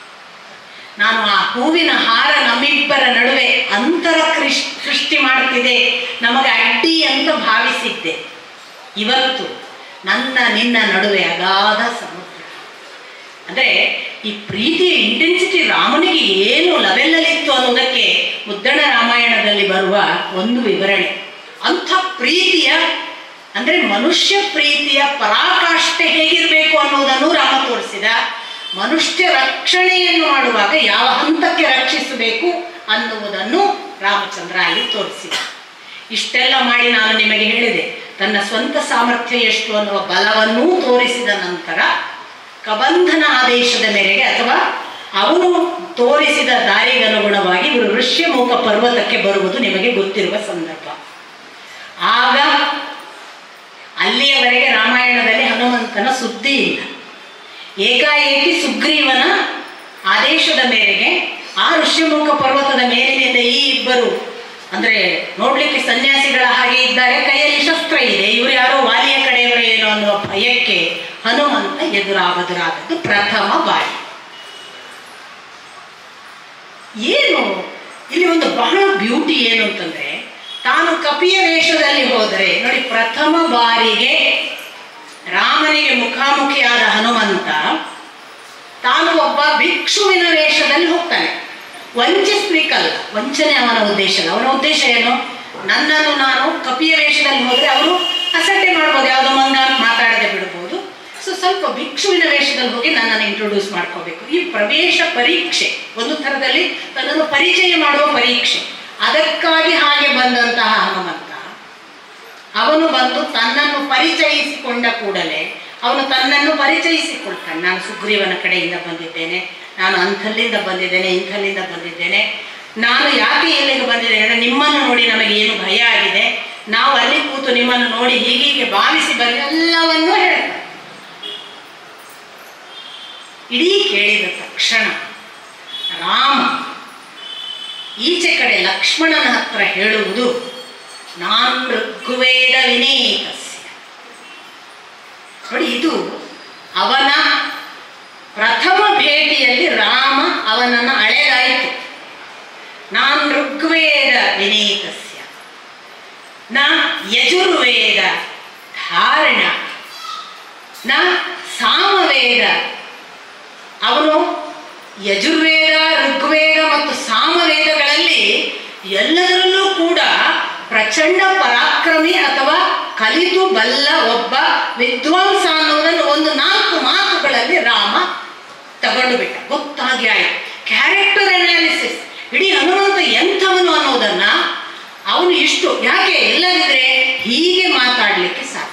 ನಾನು ಆ ಹೂವಿನ ಹಾರ ನಮ್ಮಿಬ್ಬರ ನಡುವೆ ಅಂತರ ಕೃಷ್ ಸೃಷ್ಟಿ ಮಾಡ್ತಿದೆ ನಮಗೆ ಅಡ್ಡಿ ಅಂತ ಭಾವಿಸಿದ್ದೆ ಇವತ್ತು ನನ್ನ ನಿನ್ನ ನಡುವೆ ಅಗಾಧ ಸಮುದ್ರ ಅಂದ್ರೆ ಈ ಪ್ರೀತಿಯ ಇಂಟೆನ್ಸಿಟಿ ರಾಮನಿಗೆ ಏನು ಲೆವೆಲ್ಲಲ್ಲಿತ್ತು ಅನ್ನೋದಕ್ಕೆ ಮುದ್ದಣ ರಾಮಾಯಣದಲ್ಲಿ ಬರುವ ಒಂದು ವಿವರಣೆ ಅಂಥ ಪ್ರೀತಿಯ ಅಂದ್ರೆ ಮನುಷ್ಯ ಪ್ರೀತಿಯ ಪರಾಕಾಷ್ಠೆ ಹೇಗಿರಬೇಕು ಅನ್ನೋದನ್ನು ರಾಮ ತೋರಿಸಿದ ಮನುಷ್ಯ ರಕ್ಷಣೆಯನ್ನು ಮಾಡುವಾಗ ಯಾವ ಹಂತಕ್ಕೆ ರಕ್ಷಿಸಬೇಕು ಅನ್ನುವುದನ್ನು ರಾಮಚಂದ್ರ ಅಲ್ಲಿ ತೋರಿಸಿದ ಇಷ್ಟೆಲ್ಲ ಮಾಡಿ ನಾನು ನಿಮಗೆ ಹೇಳಿದೆ ತನ್ನ ಸ್ವಂತ ಸಾಮರ್ಥ್ಯ ಎಷ್ಟು ಅನ್ನುವ ಬಲವನ್ನೂ ತೋರಿಸಿದ ನಂತರ ಕಬಂಧನ ಆದೇಶದ ಮೇರೆಗೆ ಅಥವಾ ಅವನು ತೋರಿಸಿದ ದಾರಿಗನುಗುಣವಾಗಿ ಇವರು ಋಷ್ಯಮುಖ ಪರ್ವತಕ್ಕೆ ಬರುವುದು ನಿಮಗೆ ಗೊತ್ತಿರುವ ಸಂದರ್ಭ ಆಗ ಅಲ್ಲಿಯವರೆಗೆ ರಾಮಾಯಣದಲ್ಲಿ ಹನುಮಂತನ ಸುದ್ದಿ ಇಲ್ಲ ಏಕಾಏಕಿ ಸುಗ್ರೀವನ ಆದೇಶದ ಮೇರೆಗೆ ಆ ಋಷ್ಯಮುಖ ಪರ್ವತದ ಮೇಲಿನಿಂದ ಈ ಇಬ್ಬರು ಅಂದ್ರೆ ನೋಡ್ಲಿಕ್ಕೆ ಸನ್ಯಾಸಿಗಳ ಹಾಗೆ ಇದ್ದಾರೆ ಕೈಯಲ್ಲಿ ಶಸ್ತ್ರ ಇದೆ ಇವರು ಯಾರೋ ವಾಲಿಯ ಕಡೆಯವರೇ ಏನೋ ಅನ್ನುವ ಭಯಕ್ಕೆ ಹನುಮಂತ ಎದುರಾಬದುರಾದದ್ದು ಪ್ರಥಮ ಬಾರಿ ಏನು ಇಲ್ಲಿ ಒಂದು ಬಹಳ ಬ್ಯೂಟಿ ಏನು ಅಂತಂದ್ರೆ ತಾನು ಕಪಿಯ ವೇಷದಲ್ಲಿ ಹೋದರೆ ನೋಡಿ ಪ್ರಥಮ ಬಾರಿಗೆ ರಾಮನಿಗೆ ಮುಖಾಮುಖಿಯಾದ ಹನುಮಂತ ತಾನು ಒಬ್ಬ ಭಿಕ್ಷುವಿನ ವೇಷದಲ್ಲಿ ಹೋಗ್ತಾನೆ ವಂಚಿಸ್ಲಿಕ್ಕಲ್ಲ ವಂಚನೆ ಅವನ ಉದ್ದೇಶ ಅಲ್ಲ ಅವನ ಉದ್ದೇಶ ಏನು ನನ್ನನ್ನು ನಾನು ಕಪಿಯ ವೇಷದಲ್ಲಿ ಹೋದ್ರೆ ಅವರು ಅಸಡ್ಡೆ ಮಾಡ್ಬೋದು ಯಾವುದೋ ಮಂಗ ಅಂತ ಮಾತಾಡದೆ ಬಿಡ್ಬೋದು ಸೊ ಸ್ವಲ್ಪ ಭಿಕ್ಷುವಿನ ವೇಷದಲ್ಲಿ ಹೋಗಿ ನನ್ನನ್ನು ಇಂಟ್ರೊಡ್ಯೂಸ್ ಮಾಡ್ಕೋಬೇಕು ಈ ಪ್ರವೇಶ ಪರೀಕ್ಷೆ ಒಂದು ಥರದಲ್ಲಿ ತನ್ನನ್ನು ಪರಿಚಯ ಮಾಡುವ ಪರೀಕ್ಷೆ ಅದಕ್ಕಾಗಿ ಹಾಗೆ ಬಂದಂತಹ ಹನುಮಂತ ಅವನು ಬಂದು ತನ್ನನ್ನು ಪರಿಚಯಿಸಿಕೊಂಡ ಕೂಡಲೇ ಅವನು ತನ್ನನ್ನು ಪರಿಚಯಿಸಿಕೊಳ್ತಾನೆ ನಾನು ಸುಗ್ರೀವನ ಕಡೆಯಿಂದ ಬಂದಿದ್ದೇನೆ ನಾನು ಅಂಥಲ್ಲಿಂದ ಬಂದಿದ್ದೇನೆ ಇಂಥಲ್ಲಿಂದ ಬಂದಿದ್ದೇನೆ ನಾನು ಯಾಕೆ ಇಲ್ಲಿಗೆ ಬಂದಿದ್ದೇನೆ ಅಂದರೆ ನಿಮ್ಮನ್ನು ನೋಡಿ ನಮಗೆ ಏನು ಭಯ ಆಗಿದೆ ನಾವು ಅಲ್ಲಿ ಕೂತು ನಿಮ್ಮನ್ನು ನೋಡಿ ಹೀಗೀಗೆ ಭಾವಿಸಿ ಬಂದ ಎಲ್ಲವನ್ನೂ ಹೇಳ್ತಾನೆ ಇಡೀ ಕೇಳಿದ ತಕ್ಷಣ ರಾಮ ಈಚೆ ಕಡೆ ಲಕ್ಷ್ಮಣನ ಹತ್ರ ಹೇಳುವುದು ನಾನ್ ಋಗ್ವೇದ ವಿನೀತಸ್ಯ ನೋಡಿ ಇದು ಅವನ ಪ್ರಥಮ ಭೇಟಿಯಲ್ಲಿ ರಾಮ ಅವನನ್ನು ಅಳೆದಾಯಿತು ನಾನ್ ಋಗ್ವೇದ ವಿನೀತಸ್ಯ ನ ಯಜುರ್ವೇದ ಧಾರಣ ನ ಸಾಮವೇದ ಅವನು ಯಜುರ್ವೇದ ಋಗ್ವೇದ ಮತ್ತು ಸಾಮವೇದಗಳಲ್ಲಿ ಎಲ್ಲದರಲ್ಲೂ ಕೂಡ ಪ್ರಚಂಡ ಪರಾಕ್ರಮಿ ಅಥವಾ ಕಲಿತು ಬಲ್ಲ ಒಬ್ಬ ವಿದ್ವಾಂಸ ಅನ್ನೋದನ್ನು ಒಂದು ನಾಲ್ಕು ಮಾತುಗಳಲ್ಲಿ ರಾಮ ತಗೊಂಡು ಬಿಟ್ಟ ಗೊತ್ತಾಗಿ ಆಯ್ತು ಕ್ಯಾರೆಕ್ಟರ್ ಅನಾಲಿಸಿಸ್ ಇಡೀ ಹನುಮಂತ ಎಂಥವ ಅವನು ಇಷ್ಟು ಯಾಕೆ ಇಲ್ಲದಿದ್ರೆ ಹೀಗೆ ಮಾತಾಡಲಿಕ್ಕೆ ಸಾಧ್ಯ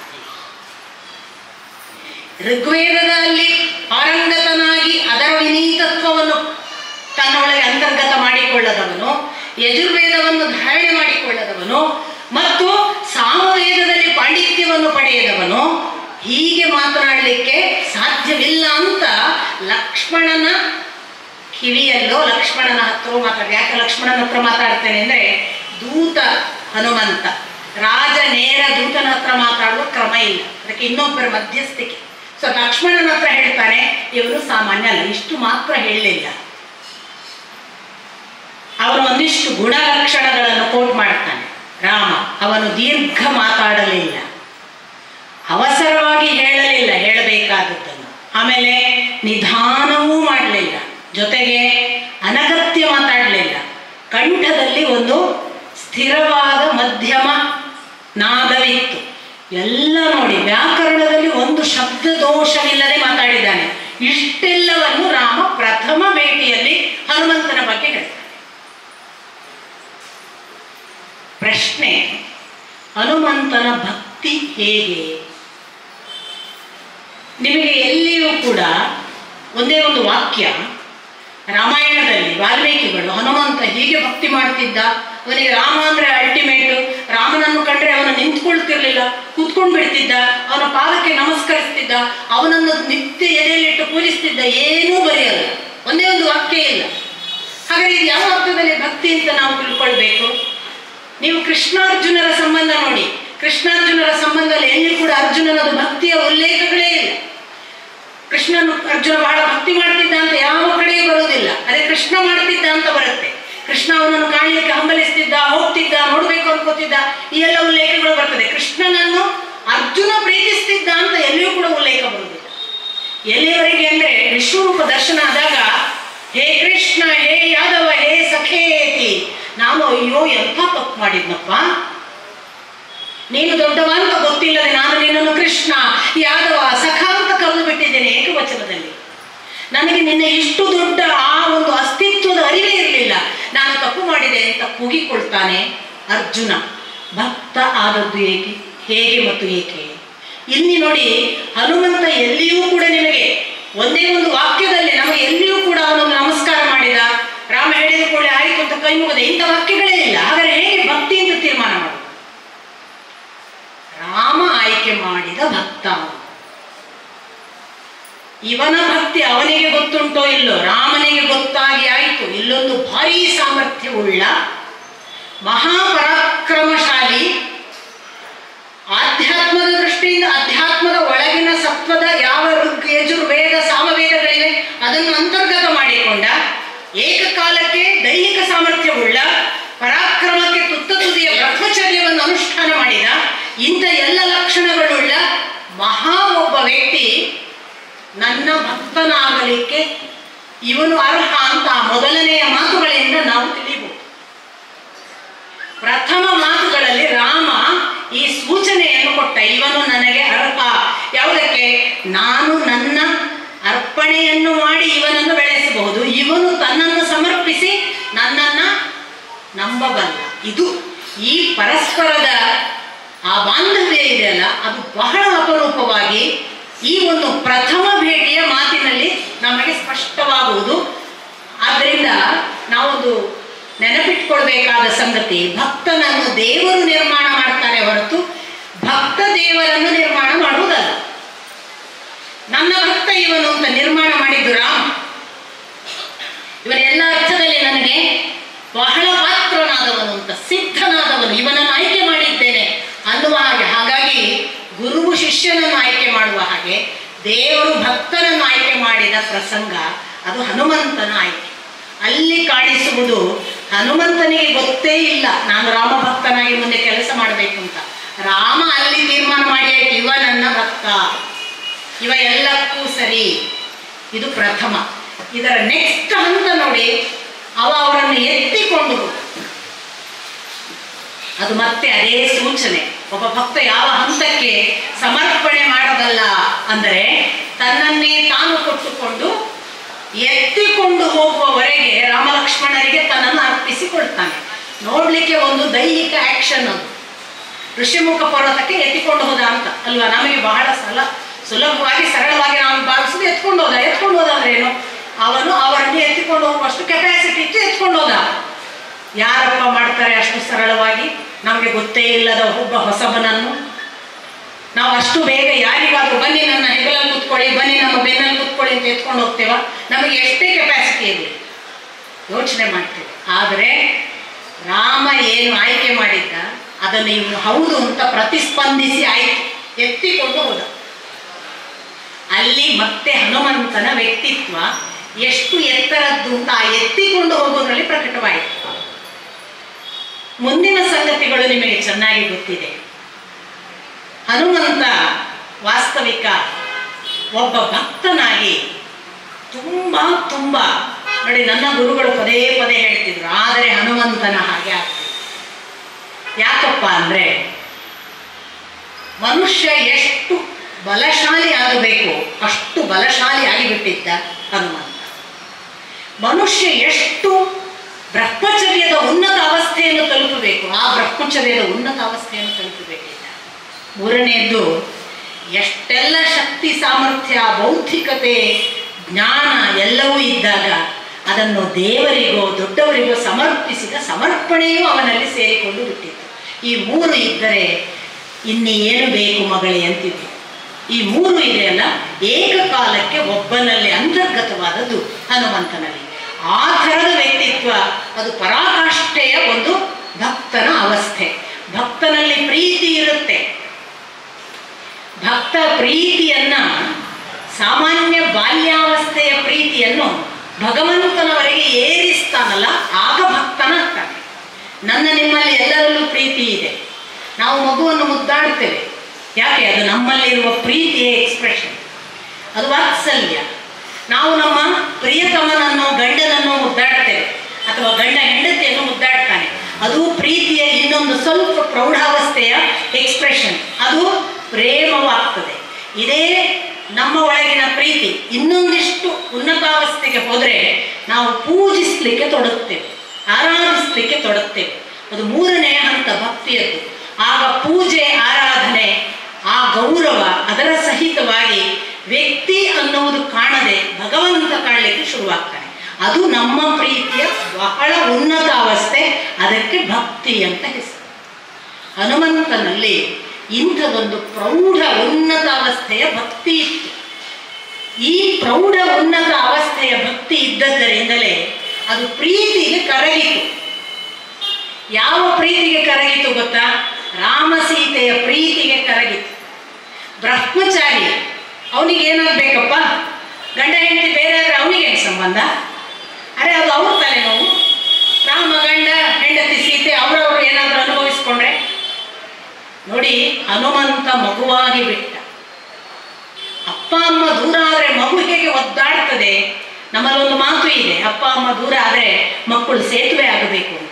ಋಗ್ವೇದದಲ್ಲಿ ಪಾರಂಗತನಾಗಿ ಅದರ ವಿನೀತತ್ವವನ್ನು ತನ್ನೊಳಗೆ ಅಂತರ್ಗತ ಮಾಡಿಕೊಳ್ಳದವನು ಯಜುರ್ವೇದವನ್ನು ಧಾರಣೆ ಮಾಡಿಕೊಳ್ಳದವನು ಮತ್ತು ಸಾಮವೇದದಲ್ಲಿ ಪಾಂಡಿತ್ಯವನ್ನು ಪಡೆಯದವನು ಹೀಗೆ ಮಾತನಾಡಲಿಕ್ಕೆ ಸಾಧ್ಯವಿಲ್ಲ ಅಂತ ಲಕ್ಷ್ಮಣನ ಕಿವಿಯಲ್ಲೋ ಲಕ್ಷ್ಮಣನ ಹತ್ರ ಮಾತಾಡ ಯಾಕೆ ಲಕ್ಷ್ಮಣನ ಹತ್ರ ಮಾತಾಡ್ತೇನೆ ಅಂದ್ರೆ ದೂತ ಹನುಮಂತ ರಾಜ ನೇರ ದೂತನ ಹತ್ರ ಮಾತಾಡುವ ಕ್ರಮ ಇಲ್ಲ ಅದಕ್ಕೆ ಇನ್ನೊಬ್ಬರ ಮಧ್ಯಸ್ಥಿಕೆ ಸೊ ಲಕ್ಷ್ಮಣನ ಹತ್ರ ಹೇಳ್ತಾನೆ ಇವರು ಸಾಮಾನ್ಯ ಅಲ್ಲ ಇಷ್ಟು ಮಾತ್ರ ಹೇಳಲಿಲ್ಲ ಅವನು ಒಂದಿಷ್ಟು ಗುಣಲಕ್ಷಣಗಳನ್ನು ಕೋಟ್ ಮಾಡ್ತಾನೆ ರಾಮ ಅವನು ದೀರ್ಘ ಮಾತಾಡಲಿಲ್ಲ ಅವಸರವಾಗಿ ಹೇಳಲಿಲ್ಲ ಹೇಳಬೇಕಾದದ್ದನ್ನು ಆಮೇಲೆ ನಿಧಾನವೂ ಮಾಡಲಿಲ್ಲ ಜೊತೆಗೆ ಅನಗತ್ಯ ಮಾತಾಡಲಿಲ್ಲ ಕಂಠದಲ್ಲಿ ಒಂದು ಸ್ಥಿರವಾದ ಮಧ್ಯಮ ನಾದವಿತ್ತು ಎಲ್ಲ ನೋಡಿ ವ್ಯಾಕರಣದಲ್ಲಿ ಒಂದು ಶಬ್ದ ದೋಷವಿಲ್ಲದೆ ಮಾತಾಡಿದ್ದಾನೆ ಇಷ್ಟೆಲ್ಲವನ್ನು ರಾಮ ಪ್ರಥಮ ಭೇಟಿಯಲ್ಲಿ ಹನುಮಂತನ ಬಗ್ಗೆ ಹೇಳ್ತಾನೆ ಪ್ರಶ್ನೆ ಹನುಮಂತನ ಭಕ್ತಿ ಹೇಗೆ ನಿಮಗೆ ಎಲ್ಲಿಯೂ ಕೂಡ ಒಂದೇ ಒಂದು ವಾಕ್ಯ ರಾಮಾಯಣದಲ್ಲಿ ವಾಲ್ಮೀಕಿಗಳು ಹನುಮಂತ ಹೀಗೆ ಭಕ್ತಿ ಮಾಡ್ತಿದ್ದ ಅವನಿಗೆ ರಾಮ ಅಂದ್ರೆ ಅಲ್ಟಿಮೇಟು ರಾಮನನ್ನು ಕಂಡ್ರೆ ಅವನು ನಿಂತ್ಕೊಳ್ತಿರ್ಲಿಲ್ಲ ಕೂತ್ಕೊಂಡು ಬಿಡ್ತಿದ್ದ ಅವನ ಪಾದಕ್ಕೆ ನಮಸ್ಕರಿಸ್ತಿದ್ದ ಅವನನ್ನು ನಿತ್ಯ ಎದೆಯಲ್ಲಿಟ್ಟು ಪೂಜಿಸ್ತಿದ್ದ ಏನೂ ಬರೆಯಲ್ಲ ಒಂದೇ ಒಂದು ವಾಕ್ಯ ಇಲ್ಲ ಹಾಗಾದ್ರೆ ಇದು ಯಾವ ಅರ್ಥದಲ್ಲಿ ಭಕ್ತಿ ಅಂತ ನಾವು ತಿಳ್ಕೊಳ್ಬೇಕು ನೀವು ಕೃಷ್ಣಾರ್ಜುನರ ಸಂಬಂಧ ನೋಡಿ ಕೃಷ್ಣಾರ್ಜುನರ ಸಂಬಂಧದಲ್ಲಿ ಎಲ್ಲಿ ಕೂಡ ಅರ್ಜುನನದು ಭಕ್ತಿಯ ಉಲ್ಲೇಖಗಳೇ ಇಲ್ಲ ಕೃಷ್ಣನು ಅರ್ಜುನ ಬಹಳ ಭಕ್ತಿ ಮಾಡ್ತಿದ್ದ ಅಂತ ಯಾವ ಕಡೆಯೂ ಬರುವುದಿಲ್ಲ ಅದೇ ಕೃಷ್ಣ ಮಾಡ್ತಿದ್ದ ಅಂತ ಬರುತ್ತೆ ಕೃಷ್ಣ ಅವನನ್ನು ಕಾಣಲಿಕ್ಕೆ ಹಂಬಲಿಸ್ತಿದ್ದ ಹೋಗ್ತಿದ್ದ ನೋಡ್ಬೇಕು ಅನ್ಕೋತಿದ್ದ ಈ ಎಲ್ಲ ಉಲ್ಲೇಖಗಳು ಬರ್ತದೆ ಕೃಷ್ಣನನ್ನು ಅರ್ಜುನ ಪ್ರೀತಿಸ್ತಿದ್ದ ಅಂತ ಎಲ್ಲಿಯೂ ಕೂಡ ಉಲ್ಲೇಖ ಬರುವುದಿಲ್ಲ ಎಲ್ಲಿಯವರೆಗೆ ಅಂದ್ರೆ ವಿಶ್ವರೂಪ ದರ್ಶನ ಆದಾಗ ಹೇ ಕೃಷ್ಣ ಹೇ ಯಾದವ ಹೇ ಸಖೇತಿ ನಾನು ಅಯ್ಯೋ ಎಂಥ ತಪ್ಪು ಮಾಡಿದ್ನಪ್ಪ ನೀನು ದೊಡ್ಡವ ಅಂತ ಗೊತ್ತಿಲ್ಲದೆ ನಾನು ನಿನ್ನನ್ನು ಕೃಷ್ಣ ಯಾದವ ಸಖ ಅಂತ ಕರೆದು ಬಿಟ್ಟಿದ್ದೇನೆ ಏಕವಚನದಲ್ಲಿ ನನಗೆ ನಿನ್ನ ಇಷ್ಟು ದೊಡ್ಡ ಆ ಒಂದು ಅಸ್ತಿತ್ವದ ಅರಿವೇ ಇರಲಿಲ್ಲ ನಾನು ತಪ್ಪು ಮಾಡಿದೆ ಅಂತ ಕೂಗಿಕೊಳ್ತಾನೆ ಅರ್ಜುನ ಭಕ್ತ ಆದದ್ದು ಏಕೆ ಹೇಗೆ ಮತ್ತು ಏಕೆ ಇಲ್ಲಿ ನೋಡಿ ಹನುಮಂತ ಎಲ್ಲಿಯೂ ಕೂಡ ನಿಮಗೆ ಒಂದೇ ಒಂದು ವಾಕ್ಯದಲ್ಲಿ ನಮಗೆ ಎಲ್ಲಿಯೂ ಕೂಡ ಅವನೊಂದು ನಮಸ್ಕಾರ ಮಾಡಿದ ರಾಮ ಹೇಳಿದ ಕೂಡಲೇ ಆಯಿತು ಅಂತ ಕೈ ಮುಗದೆ ಇಂಥ ವಾಕ್ಯಗಳೇ ಇಲ್ಲ ಹಾಗಾದ್ರೆ ಹೇಗೆ ಭಕ್ತಿ ಅಂತ ತೀರ್ಮಾನ ಮಾಡುದು ರಾಮ ಆಯ್ಕೆ ಮಾಡಿದ ಭಕ್ತ ಅವನು. ಇವನ ಭಕ್ತಿ ಅವನಿಗೆ ಗೊತ್ತುಂಟೋ ಇಲ್ಲೋ ರಾಮನಿಗೆ ಗೊತ್ತಾಗಿ ಆಯಿತು ಇಲ್ಲೊಂದು ಭಾರೀ ಸಾಮರ್ಥ್ಯವುಳ್ಳ ಮಹಾಪರಾಕ್ರಮಶಾಲಿ ಆಧ್ಯಾತ್ಮದ ದೃಷ್ಟಿಯಿಂದ ಅಧ್ಯಾತ್ಮದ ಒಳಗಿನ ಸತ್ವದ ಯಾವ ಋಗ್ ಯಜುರ್ವೇದ ಸಾಮವೇದಗಳಿವೆ ಅದನ್ನು ಅಂತರ್ಗತ ಮಾಡಿಕೊಂಡ ಏಕಕಾಲಕ್ಕೆ ದೈಹಿಕ ಸಾಮರ್ಥ್ಯವುಳ್ಳ ಪರಾಕ್ರಮಕ್ಕೆ ತುತ್ತ ತುದಿಯ ಬ್ರಹ್ಮಚರ್ಯವನ್ನು ಅನುಷ್ಠಾನ ಮಾಡಿದ ಇಂಥ ಎಲ್ಲ ಲಕ್ಷಣಗಳುಳ್ಳ ಮಹಾ ಒಬ್ಬ ವ್ಯಕ್ತಿ ನನ್ನ ಭಕ್ತನಾಗಲಿಕ್ಕೆ ಇವನು ಅರ್ಹ ಅಂತ ಆ ಮೊದಲನೆಯ ಮಾತುಗಳಿಂದ ನಾವು ತಿಳಿಯಬಹುದು ಪ್ರಥಮ ಮಾತುಗಳಲ್ಲಿ ರಾಮ ಈ ಸೂಚನೆಯನ್ನು ಕೊಟ್ಟ ಇವನು ನನಗೆ ಅರ್ಹ ಯಾವುದಕ್ಕೆ ನಾನು ನನ್ನ ಅರ್ಪಣೆಯನ್ನು ಮಾಡಿ ಇವನನ್ನು ಬೆಳೆಸಬಹುದು ಇವನು ತನ್ನನ್ನು ಸಮರ್ಪಿಸಿ ನನ್ನನ್ನ ನಂಬಬಲ್ಲ ಇದು ಈ ಪರಸ್ಪರದ ಆ ಬಾಂಧವ್ಯ ಇದೆಯಲ್ಲ ಅದು ಬಹಳ ಅಪರೂಪವಾಗಿ ಈ ಒಂದು ಪ್ರಥಮ ಭೇಟಿಯ ಮಾತಿನಲ್ಲಿ ನಮಗೆ ಸ್ಪಷ್ಟವಾಗುವುದು ಆದ್ದರಿಂದ ನಾವೊಂದು ನೆನಪಿಟ್ಕೊಳ್ಬೇಕಾದ ಸಂಗತಿ ಭಕ್ತನನ್ನು ದೇವರು ನಿರ್ಮಾಣ ಮಾಡ್ತಾನೆ ಹೊರತು ಭಕ್ತ ದೇವರನ್ನು ನಿರ್ಮಾಣ ಮಾಡುವುದಲ್ಲ ನನ್ನ ಭಕ್ತ ಇವನು ಅಂತ ನಿರ್ಮಾಣ ಮಾಡಿದ್ದು ರಾಮ ಇವನ ಎಲ್ಲ ಅರ್ಥದಲ್ಲಿ ನನಗೆ ಬಹಳ ಪಾತ್ರನಾದವನು ಅಂತ ಸಿದ್ಧನಾದವನು ಇವನನ್ನು ಆಯ್ಕೆ ಮಾಡಿದ್ದೇನೆ ಅನ್ನುವ ಹಾಗೆ ಹಾಗಾಗಿ ಗುರುವು ಶಿಷ್ಯನನ್ನು ಆಯ್ಕೆ ಮಾಡುವ ಹಾಗೆ ದೇವರು ಭಕ್ತನನ್ನು ಆಯ್ಕೆ ಮಾಡಿದ ಪ್ರಸಂಗ ಅದು ಹನುಮಂತನ ಆಯ್ಕೆ ಅಲ್ಲಿ ಕಾಣಿಸುವುದು ಹನುಮಂತನಿಗೆ ಗೊತ್ತೇ ಇಲ್ಲ ನಾನು ರಾಮ ಭಕ್ತನಾಗಿ ಮುಂದೆ ಕೆಲಸ ಮಾಡಬೇಕು ಅಂತ ರಾಮ ಅಲ್ಲಿ ತೀರ್ಮಾನ ಮಾಡಿ ಆಯ್ತು ಇವ ನನ್ನ ಭಕ್ತ ಇವ ಎಲ್ಲಕ್ಕೂ ಸರಿ ಇದು ಪ್ರಥಮ ಇದರ ನೆಕ್ಸ್ಟ್ ಹಂತ ನೋಡಿ ಅವ ಅವರನ್ನು ಎತ್ತಿಕೊಂಡು ಹೋದ. ಅದು ಮತ್ತೆ ಅದೇ ಸೂಚನೆ ಒಬ್ಬ ಭಕ್ತ ಯಾವ ಹಂತಕ್ಕೆ ಸಮರ್ಪಣೆ ಮಾಡದಲ್ಲ ಅಂದರೆ ತನ್ನನ್ನೇ ತಾನು ಕೊಟ್ಟುಕೊಂಡು ಎತ್ತಿಕೊಂಡು ಹೋಗುವವರೆಗೆ ರಾಮ ಲಕ್ಷ್ಮಣರಿಗೆ ತನ್ನನ್ನು ಅರ್ಪಿಸಿಕೊಳ್ತಾನೆ ನೋಡ್ಲಿಕ್ಕೆ ಒಂದು ದೈಹಿಕ ಆಕ್ಷನ್ ಅದು ಋಷಿಮುಖ ಪರ್ವತಕ್ಕೆ ಎತ್ತಿಕೊಂಡು ಹೋದ ಅಂತ ಅಲ್ವಾ ನಮಗೆ ಬಹಳ ಸಲ ಸುಲಭವಾಗಿ ಸರಳವಾಗಿ ನಾವು ಭಾವಿಸಿದ್ರೆ ಎತ್ಕೊಂಡು ಹೋದ ಎತ್ಕೊಂಡು ಹೋದ ಅಂದ್ರೆ ಏನು ಅವನು ಅವರನ್ನು ಎತ್ತಿಕೊಂಡು ಹೋಗುವಷ್ಟು ಕೆಪಾಸಿಟಿ ಇತ್ತು ಎತ್ಕೊಂಡು ಹೋದ ಯಾರಪ್ಪ ಮಾಡ್ತಾರೆ ಅಷ್ಟು ಸರಳವಾಗಿ ನಮಗೆ ಗೊತ್ತೇ ಇಲ್ಲದ ಒಬ್ಬ ಹೊಸಬನನ್ನು ನಾವು ಅಷ್ಟು ಬೇಗ ಯಾರಿಗಾದ್ರೂ ಬನ್ನಿ ನನ್ನ ಹೆಗಲಲ್ಲಿ ಕೂತ್ಕೊಳ್ಳಿ ಬನ್ನಿ ನಮ್ಮ ಬೆನ್ನಲ್ಲಿ ಕೂತ್ಕೊಳ್ಳಿ ಅಂತ ಎತ್ಕೊಂಡು ಹೋಗ್ತೇವ ನಮಗೆ ಎಷ್ಟೇ ಕೆಪಾಸಿಟಿ ಇರಲಿ ಯೋಚನೆ ಮಾಡ್ತೇವೆ ಆದರೆ ರಾಮ ಏನು ಆಯ್ಕೆ ಮಾಡಿದ್ದ ಅದನ್ನು ಇವನು ಹೌದು ಅಂತ ಪ್ರತಿಸ್ಪಂದಿಸಿ ಆಯ್ತು ಎತ್ತಿಕೊಂಡು ಹೋದ ಅಲ್ಲಿ ಮತ್ತೆ ಹನುಮಂತನ ವ್ಯಕ್ತಿತ್ವ ಎಷ್ಟು ಎತ್ತರದ್ದು ಅಂತ ಆ ಎತ್ತಿಕೊಂಡು ಹೋಗೋದ್ರಲ್ಲಿ ಪ್ರಕಟವಾಯಿತು ಮುಂದಿನ ಸಂಗತಿಗಳು ನಿಮಗೆ ಚೆನ್ನಾಗಿ ಗೊತ್ತಿದೆ ಹನುಮಂತ ವಾಸ್ತವಿಕ ಒಬ್ಬ ಭಕ್ತನಾಗಿ ತುಂಬ ತುಂಬ ನೋಡಿ ನನ್ನ ಗುರುಗಳು ಪದೇ ಪದೇ ಹೇಳ್ತಿದ್ರು ಆದರೆ ಹನುಮಂತನ ಹಾಗೆ ಆಗ್ತದೆ ಯಾಕಪ್ಪ ಅಂದರೆ ಮನುಷ್ಯ ಎಷ್ಟು ಬಲಶಾಲಿ ಆಗಬೇಕು ಅಷ್ಟು ಬಲಶಾಲಿ ಆಗಿಬಿಟ್ಟಿದ್ದ ಹನುಮಂತ ಮನುಷ್ಯ ಎಷ್ಟು ಬ್ರಹ್ಮಚರ್ಯದ ಉನ್ನತ ಅವಸ್ಥೆಯನ್ನು ತಲುಪಬೇಕು ಆ ಬ್ರಹ್ಮಚರ್ಯದ ಉನ್ನತ ಅವಸ್ಥೆಯನ್ನು ತಲುಪಬೇಕಿದ್ದ ಮೂರನೆಯದ್ದು ಎಷ್ಟೆಲ್ಲ ಶಕ್ತಿ ಸಾಮರ್ಥ್ಯ ಬೌದ್ಧಿಕತೆ ಜ್ಞಾನ ಎಲ್ಲವೂ ಇದ್ದಾಗ ಅದನ್ನು ದೇವರಿಗೋ ದೊಡ್ಡವರಿಗೋ ಸಮರ್ಪಿಸಿದ ಸಮರ್ಪಣೆಯೂ ಅವನಲ್ಲಿ ಸೇರಿಕೊಂಡು ಬಿಟ್ಟಿತ್ತು ಈ ಮೂರು ಇದ್ದರೆ ಇನ್ನೇನು ಬೇಕು ಮಗಳೇ ಅಂತಿದ್ದೆ ಈ ಮೂರು ಇದೆಯಲ್ಲ ಏಕಕಾಲಕ್ಕೆ ಒಬ್ಬನಲ್ಲಿ ಅಂತರ್ಗತವಾದದ್ದು ಹನುಮಂತನಲ್ಲಿ ಆ ಥರದ ವ್ಯಕ್ತಿತ್ವ ಅದು ಪರಾಕಾಷ್ಠೆಯ ಒಂದು ಭಕ್ತನ ಅವಸ್ಥೆ ಭಕ್ತನಲ್ಲಿ ಪ್ರೀತಿ ಇರುತ್ತೆ ಭಕ್ತ ಪ್ರೀತಿಯನ್ನ ಸಾಮಾನ್ಯ ಬಾಲ್ಯಾವಸ್ಥೆಯ ಪ್ರೀತಿಯನ್ನು ಭಗವಂತನವರೆಗೆ ಏರಿಸ್ತಾನಲ್ಲ ಆಗ ಭಕ್ತನಾಗ್ತಾನೆ ನನ್ನ ನಿಮ್ಮಲ್ಲಿ ಎಲ್ಲರಲ್ಲೂ ಪ್ರೀತಿ ಇದೆ ನಾವು ಮಗುವನ್ನು ಮುದ್ದಾಡ್ತೇವೆ ಯಾಕೆ ಅದು ನಮ್ಮಲ್ಲಿರುವ ಪ್ರೀತಿಯ ಎಕ್ಸ್ಪ್ರೆಷನ್ ಅದು ವಾತ್ಸಲ್ಯ ನಾವು ನಮ್ಮ ಪ್ರಿಯತಮನನ್ನು ಗಂಡನನ್ನು ಮುದ್ದಾಡ್ತೇವೆ ಅಥವಾ ಗಂಡ ಹೆಂಡತಿಯನ್ನು ಮುದ್ದಾಡ್ತಾನೆ ಅದು ಪ್ರೀತಿಯ ಇನ್ನೊಂದು ಸ್ವಲ್ಪ ಪ್ರೌಢಾವಸ್ಥೆಯ ಎಕ್ಸ್ಪ್ರೆಷನ್ ಅದು ಪ್ರೇಮವಾಗ್ತದೆ ಇದೇ ನಮ್ಮ ಒಳಗಿನ ಪ್ರೀತಿ ಇನ್ನೊಂದಿಷ್ಟು ಉನ್ನತಾವಸ್ಥೆಗೆ ಹೋದರೆ ನಾವು ಪೂಜಿಸಲಿಕ್ಕೆ ತೊಡಗ್ತೇವೆ ಆರಾಧಿಸಲಿಕ್ಕೆ ತೊಡಗ್ತೇವೆ ಅದು ಮೂರನೇ ಹಂತ ಭಕ್ತಿಯದ್ದು ಆಗ ಪೂಜೆ ಆರಾಧನೆ ಆ ಗೌರವ ಅದರ ಸಹಿತವಾಗಿ ವ್ಯಕ್ತಿ ಅನ್ನುವುದು ಕಾಣದೆ ಭಗವಂತ ಕಾಣಲಿಕ್ಕೆ ಶುರುವಾಗ್ತಾನೆ ಅದು ನಮ್ಮ ಪ್ರೀತಿಯ ಬಹಳ ಉನ್ನತ ಅವಸ್ಥೆ ಅದಕ್ಕೆ ಭಕ್ತಿ ಅಂತ ಹೆಸರು ಹನುಮಂತನಲ್ಲಿ ಇಂಥದೊಂದು ಪ್ರೌಢ ಉನ್ನತ ಅವಸ್ಥೆಯ ಭಕ್ತಿ ಇತ್ತು ಈ ಪ್ರೌಢ ಉನ್ನತ ಅವಸ್ಥೆಯ ಭಕ್ತಿ ಇದ್ದದ್ದರಿಂದಲೇ ಅದು ಪ್ರೀತಿಗೆ ಕರಗಿತು ಯಾವ ಪ್ರೀತಿಗೆ ಕರಗಿತು ಗೊತ್ತಾ ರಾಮ ಸೀತೆಯ ಪ್ರೀತಿಗೆ ಕರಗಿತು ಬ್ರಹ್ಮಚಾರಿ ಅವನಿಗೆ ಏನಾಗಬೇಕಪ್ಪ ಗಂಡ ಹೆಂಡತಿ ಬೇರೆ ಆದರೆ ಅವನಿಗೆ ಸಂಬಂಧ ಅರೆ ಅದು ಅವ್ರ ತಲೆನೋವು ರಾಮ ಗಂಡ ಹೆಂಡತಿ ಸೀತೆ ಅವರವರು ಏನಾದರೂ ಅನುಭವಿಸ್ಕೊಂಡ್ರೆ ನೋಡಿ ಹನುಮಂತ ಮಗುವಾಗಿ ಬಿಟ್ಟ ಅಪ್ಪ ಅಮ್ಮ ದೂರ ಆದರೆ ಮಗು ಹೇಗೆ ಒದ್ದಾಡ್ತದೆ ನಮ್ಮಲ್ಲೊಂದು ಮಾತು ಇದೆ ಅಪ್ಪ ಅಮ್ಮ ದೂರ ಆದರೆ ಮಕ್ಕಳು ಸೇತುವೆ ಆಗಬೇಕು ಅಂತ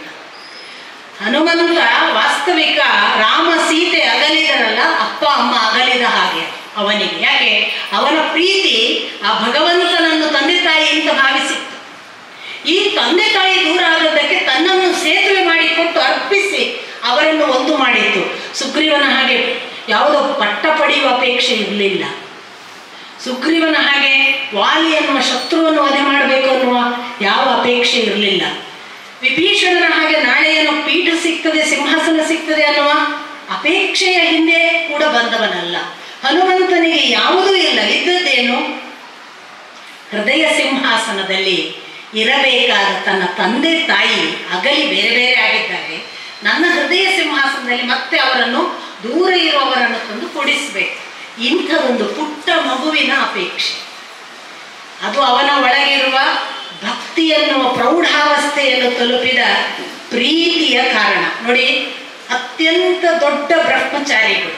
ಹನುಮಂತ ವಾಸ್ತವಿಕ ರಾಮ ಸೀತೆ ಅಗಲಿದರಲ್ಲ ಅಪ್ಪ ಅಮ್ಮ ಅಗಲಿದ ಹಾಗೆ ಅವನಿಗೆ ಯಾಕೆ ಅವನ ಪ್ರೀತಿ ಆ ಭಗವಂತನನ್ನು ತಂದೆ ತಾಯಿ ಅಂತ ಭಾವಿಸಿತ್ತು ಈ ತಂದೆ ತಾಯಿ ದೂರ ಆದದ್ದಕ್ಕೆ ತನ್ನನ್ನು ಸೇತುವೆ ಮಾಡಿಕೊಟ್ಟು ಅರ್ಪಿಸಿ ಅವರನ್ನು ಒಂದು ಮಾಡಿತ್ತು ಸುಗ್ರೀವನ ಹಾಗೆ ಯಾವುದೋ ಪಟ್ಟ ಪಡೆಯುವ ಅಪೇಕ್ಷೆ ಇರಲಿಲ್ಲ ಸುಗ್ರೀವನ ಹಾಗೆ ವಾಲಿ ಎನ್ನುವ ಶತ್ರುವನ್ನು ವಧೆ ಮಾಡಬೇಕು ಅನ್ನುವ ಯಾವ ಅಪೇಕ್ಷೆ ಇರಲಿಲ್ಲ ವಿಭೀಷಣನ ಹಾಗೆ ನಾಳೆ ಏನೋ ಪೀಠ ಸಿಗ್ತದೆ ಸಿಂಹಾಸನ ಸಿಗ್ತದೆ ಅನ್ನುವ ಅಪೇಕ್ಷೆಯ ಹಿಂದೆ ಕೂಡ ಬಂದವನಲ್ಲ ಹನುಮಂತನಿಗೆ ಯಾವುದೂ ಇಲ್ಲ ಇದ್ದದ್ದೇನು ಹೃದಯ ಸಿಂಹಾಸನದಲ್ಲಿ ಇರಬೇಕಾದ ತನ್ನ ತಂದೆ ತಾಯಿ ಅಗಲಿ ಬೇರೆ ಬೇರೆ ಆಗಿದ್ದಾರೆ ನನ್ನ ಹೃದಯ ಸಿಂಹಾಸನದಲ್ಲಿ ಮತ್ತೆ ಅವರನ್ನು ದೂರ ಇರುವವರನ್ನು ತಂದು ಕೊಡಿಸ್ಬೇಕು ಇಂಥದೊಂದು ಪುಟ್ಟ ಮಗುವಿನ ಅಪೇಕ್ಷೆ ಅದು ಅವನ ಒಳಗಿರುವ ಭಕ್ತಿ ಎನ್ನುವ ಪ್ರೌಢಾವಸ್ಥೆಯನ್ನು ತಲುಪಿದ ಪ್ರೀತಿಯ ಕಾರಣ ನೋಡಿ ಅತ್ಯಂತ ದೊಡ್ಡ ಬ್ರಹ್ಮಚಾರಿಗಳು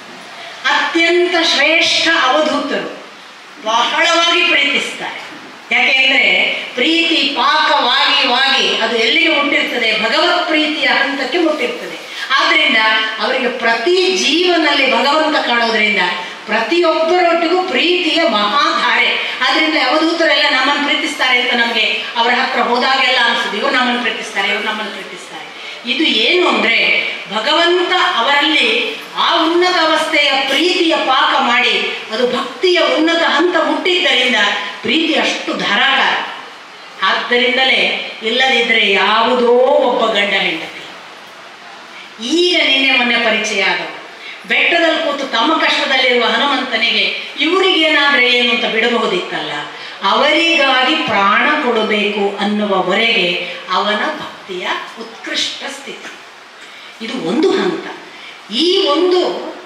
ಅತ್ಯಂತ ಶ್ರೇಷ್ಠ ಅವಧೂತರು ಬಹಳವಾಗಿ ಪ್ರೀತಿಸ್ತಾರೆ ಯಾಕೆಂದ್ರೆ ಪ್ರೀತಿ ಪಾಕವಾಗಿ ವಾಗಿ ಅದು ಎಲ್ಲಿಗೆ ಮುಟ್ಟಿರ್ತದೆ ಭಗವತ್ ಪ್ರೀತಿಯ ಹಂತಕ್ಕೆ ಮುಟ್ಟಿರ್ತದೆ ಆದ್ರಿಂದ ಅವರಿಗೆ ಪ್ರತಿ ಜೀವನಲ್ಲಿ ಭಗವಂತ ಕಾಣೋದ್ರಿಂದ ಪ್ರತಿಯೊಬ್ಬರೊಟ್ಟಿಗೂ ಪ್ರೀತಿಯ ಮಹಾಧಾರೆ ಆದ್ರಿಂದ ಅವಧೂತರೆಲ್ಲ ನಮ್ಮನ್ನು ಪ್ರೀತಿಸ್ತಾರೆ ಅಂತ ನಮಗೆ ಅವರ ಹತ್ರ ಹೋದಾಗೆಲ್ಲ ಅನಿಸುದು ಇವ್ರು ನಮ್ಮನ್ನು ಪ್ರೀತಿಸ್ತಾರೆ ಇವ್ರು ನಮ್ಮನ್ನು ಪ್ರೀತಿಸ್ತಾರೆ ಇದು ಏನು ಅಂದರೆ ಭಗವಂತ ಅವರಲ್ಲಿ ಆ ಉನ್ನತ ಅವಸ್ಥೆಯ ಪ್ರೀತಿಯ ಪಾಕ ಮಾಡಿ ಅದು ಭಕ್ತಿಯ ಉನ್ನತ ಹಂತ ಮುಟ್ಟಿದ್ದರಿಂದ ಪ್ರೀತಿ ಅಷ್ಟು ಧಾರಾಕಾರ ಆದ್ದರಿಂದಲೇ ಇಲ್ಲದಿದ್ದರೆ ಯಾವುದೋ ಒಬ್ಬ ಗಂಡ ಹೆಂಡತಿ ಈಗ ನಿನ್ನೆ ಮೊನ್ನೆ ಪರಿಚಯ ಆದವು ಬೆಟ್ಟದಲ್ಲಿ ಕೂತು ತಮ್ಮ ಕಷ್ಟದಲ್ಲಿರುವ ಹನುಮಂತನಿಗೆ ಇವರಿಗೇನಾದ್ರೆ ಏನು ಅಂತ ಬಿಡಬಹುದಿತ್ತಲ್ಲ ಅವರಿಗಾಗಿ ಪ್ರಾಣ ಕೊಡಬೇಕು ಅನ್ನುವವರೆಗೆ ಅವನ ಭಕ್ತಿಯ ಉತ್ಕೃಷ್ಟ ಸ್ಥಿತಿ ಇದು ಒಂದು ಹಂತ ಈ ಒಂದು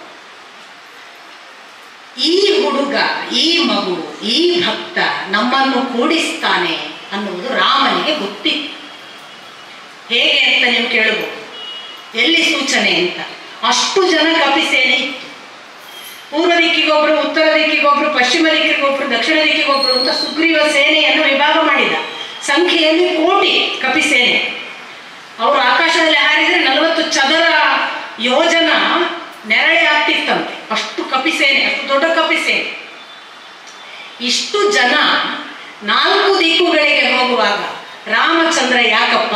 ಈ ಹುಡುಗ ಈ ಮಗು ಈ ಭಕ್ತ ನಮ್ಮನ್ನು ಕೂಡಿಸ್ತಾನೆ ಅನ್ನುವುದು ರಾಮನಿಗೆ ಗೊತ್ತಿತ್ತು ಹೇಗೆ ಅಂತ ನೀವು ಕೇಳಬಹುದು ಎಲ್ಲಿ ಸೂಚನೆ ಅಂತ ಅಷ್ಟು ಜನ ಕಪಿಸೇನೆ ಇತ್ತು ಪೂರ್ವ ದಿಕ್ಕಿಗೊಬ್ರು ಉತ್ತರ ದಿಕ್ಕಿಗೊಬ್ರು ಪಶ್ಚಿಮ ದಿಕ್ಕಿಗೊಬ್ರು ದಕ್ಷಿಣ ದಿಕ್ಕಿಗೊಬ್ರು ಅಂತ ಸುಗ್ರೀವ ಸೇನೆಯನ್ನು ವಿಭಾಗ ಮಾಡಿದ ಸಂಖ್ಯೆಯಲ್ಲಿ ಕೋಟಿ ಕಪಿಸೇನೆ ಅವರು ಆಕಾಶದಲ್ಲಿ ಹಾರಿದರೆ ನಲವತ್ತು ಚದರ ಯೋಜನ ನೆರಳೆ ಆಗ್ತಿತ್ತಂತೆ ಅಷ್ಟು ಕಪಿಸೇನೆ ಅಷ್ಟು ದೊಡ್ಡ ಕಪಿಸೇನೆ ಇಷ್ಟು ಜನ ನಾಲ್ಕು ದಿಕ್ಕುಗಳಿಗೆ ಹೋಗುವಾಗ ರಾಮಚಂದ್ರ ಯಾಕಪ್ಪ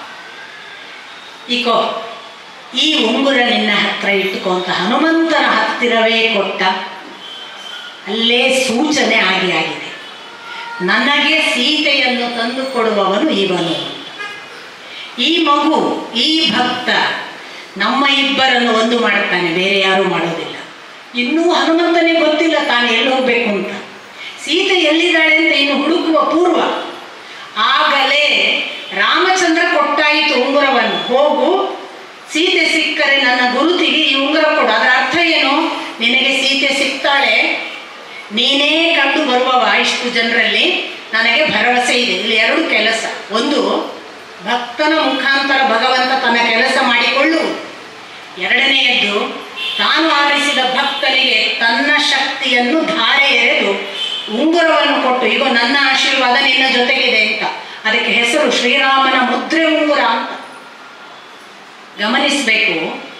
ಈಕೋ ಈ ಉಂಗುರ ನಿನ್ನ ಹತ್ರ ಇಟ್ಟುಕೋ ಅಂತ ಹನುಮಂತನ ಹತ್ತಿರವೇ ಕೊಟ್ಟ ಅಲ್ಲೇ ಸೂಚನೆ ಆಗಿ ಆಗಿದೆ ನನಗೆ ಸೀತೆಯನ್ನು ತಂದು ಕೊಡುವವನು ಇವನು ಈ ಮಗು ಈ ಭಕ್ತ ನಮ್ಮ ಇಬ್ಬರನ್ನು ಒಂದು ಮಾಡ್ತಾನೆ ಬೇರೆ ಯಾರೂ ಮಾಡೋದಿಲ್ಲ ಇನ್ನೂ ಹನುಮಂತನಿಗೆ ಗೊತ್ತಿಲ್ಲ ತಾನು ಎಲ್ಲಿ ಹೋಗ್ಬೇಕು ಅಂತ ಸೀತೆ ಎಲ್ಲಿದ್ದಾಳೆ ಅಂತ ಇನ್ನು ಹುಡುಕುವ ಪೂರ್ವ ಆಗಲೇ ರಾಮಚಂದ್ರ ಕೊಟ್ಟಾಯಿತು ಉಂಗುರವನ್ನು ಹೋಗು ಸೀತೆ ಸಿಕ್ಕರೆ ನನ್ನ ಗುರುತಿಗೆ ಈ ಉಂಗುರ ಕೊಡು ಅದರ ಅರ್ಥ ಏನು ನಿನಗೆ ಸೀತೆ ಸಿಗ್ತಾಳೆ ನೀನೇ ಕಂಡು ಬರುವವ ಇಷ್ಟು ಜನರಲ್ಲಿ ನನಗೆ ಭರವಸೆ ಇದೆ ಇಲ್ಲಿ ಎರಡು ಕೆಲಸ ಒಂದು ಭಕ್ತನ ಮುಖಾಂತರ ಭಗವಂತ ತನ್ನ ಕೆಲಸ ಮಾಡಿಕೊಳ್ಳುವುದು ಎರಡನೆಯದ್ದು ತಾನು ಆರಿಸಿದ ಭಕ್ತನಿಗೆ ತನ್ನ ಶಕ್ತಿಯನ್ನು ಧಾರೆ ಎರೆದು ಉಂಗುರವನ್ನು ಕೊಟ್ಟು ಈಗ ನನ್ನ ಆಶೀರ್ವಾದ ನಿನ್ನ ಜೊತೆಗಿದೆ ಅಂತ ಅದಕ್ಕೆ ಹೆಸರು ಶ್ರೀರಾಮನ ಮುದ್ರೆ ಉಂಗುರ ಅಂತ ಗಮನಿಸಬೇಕು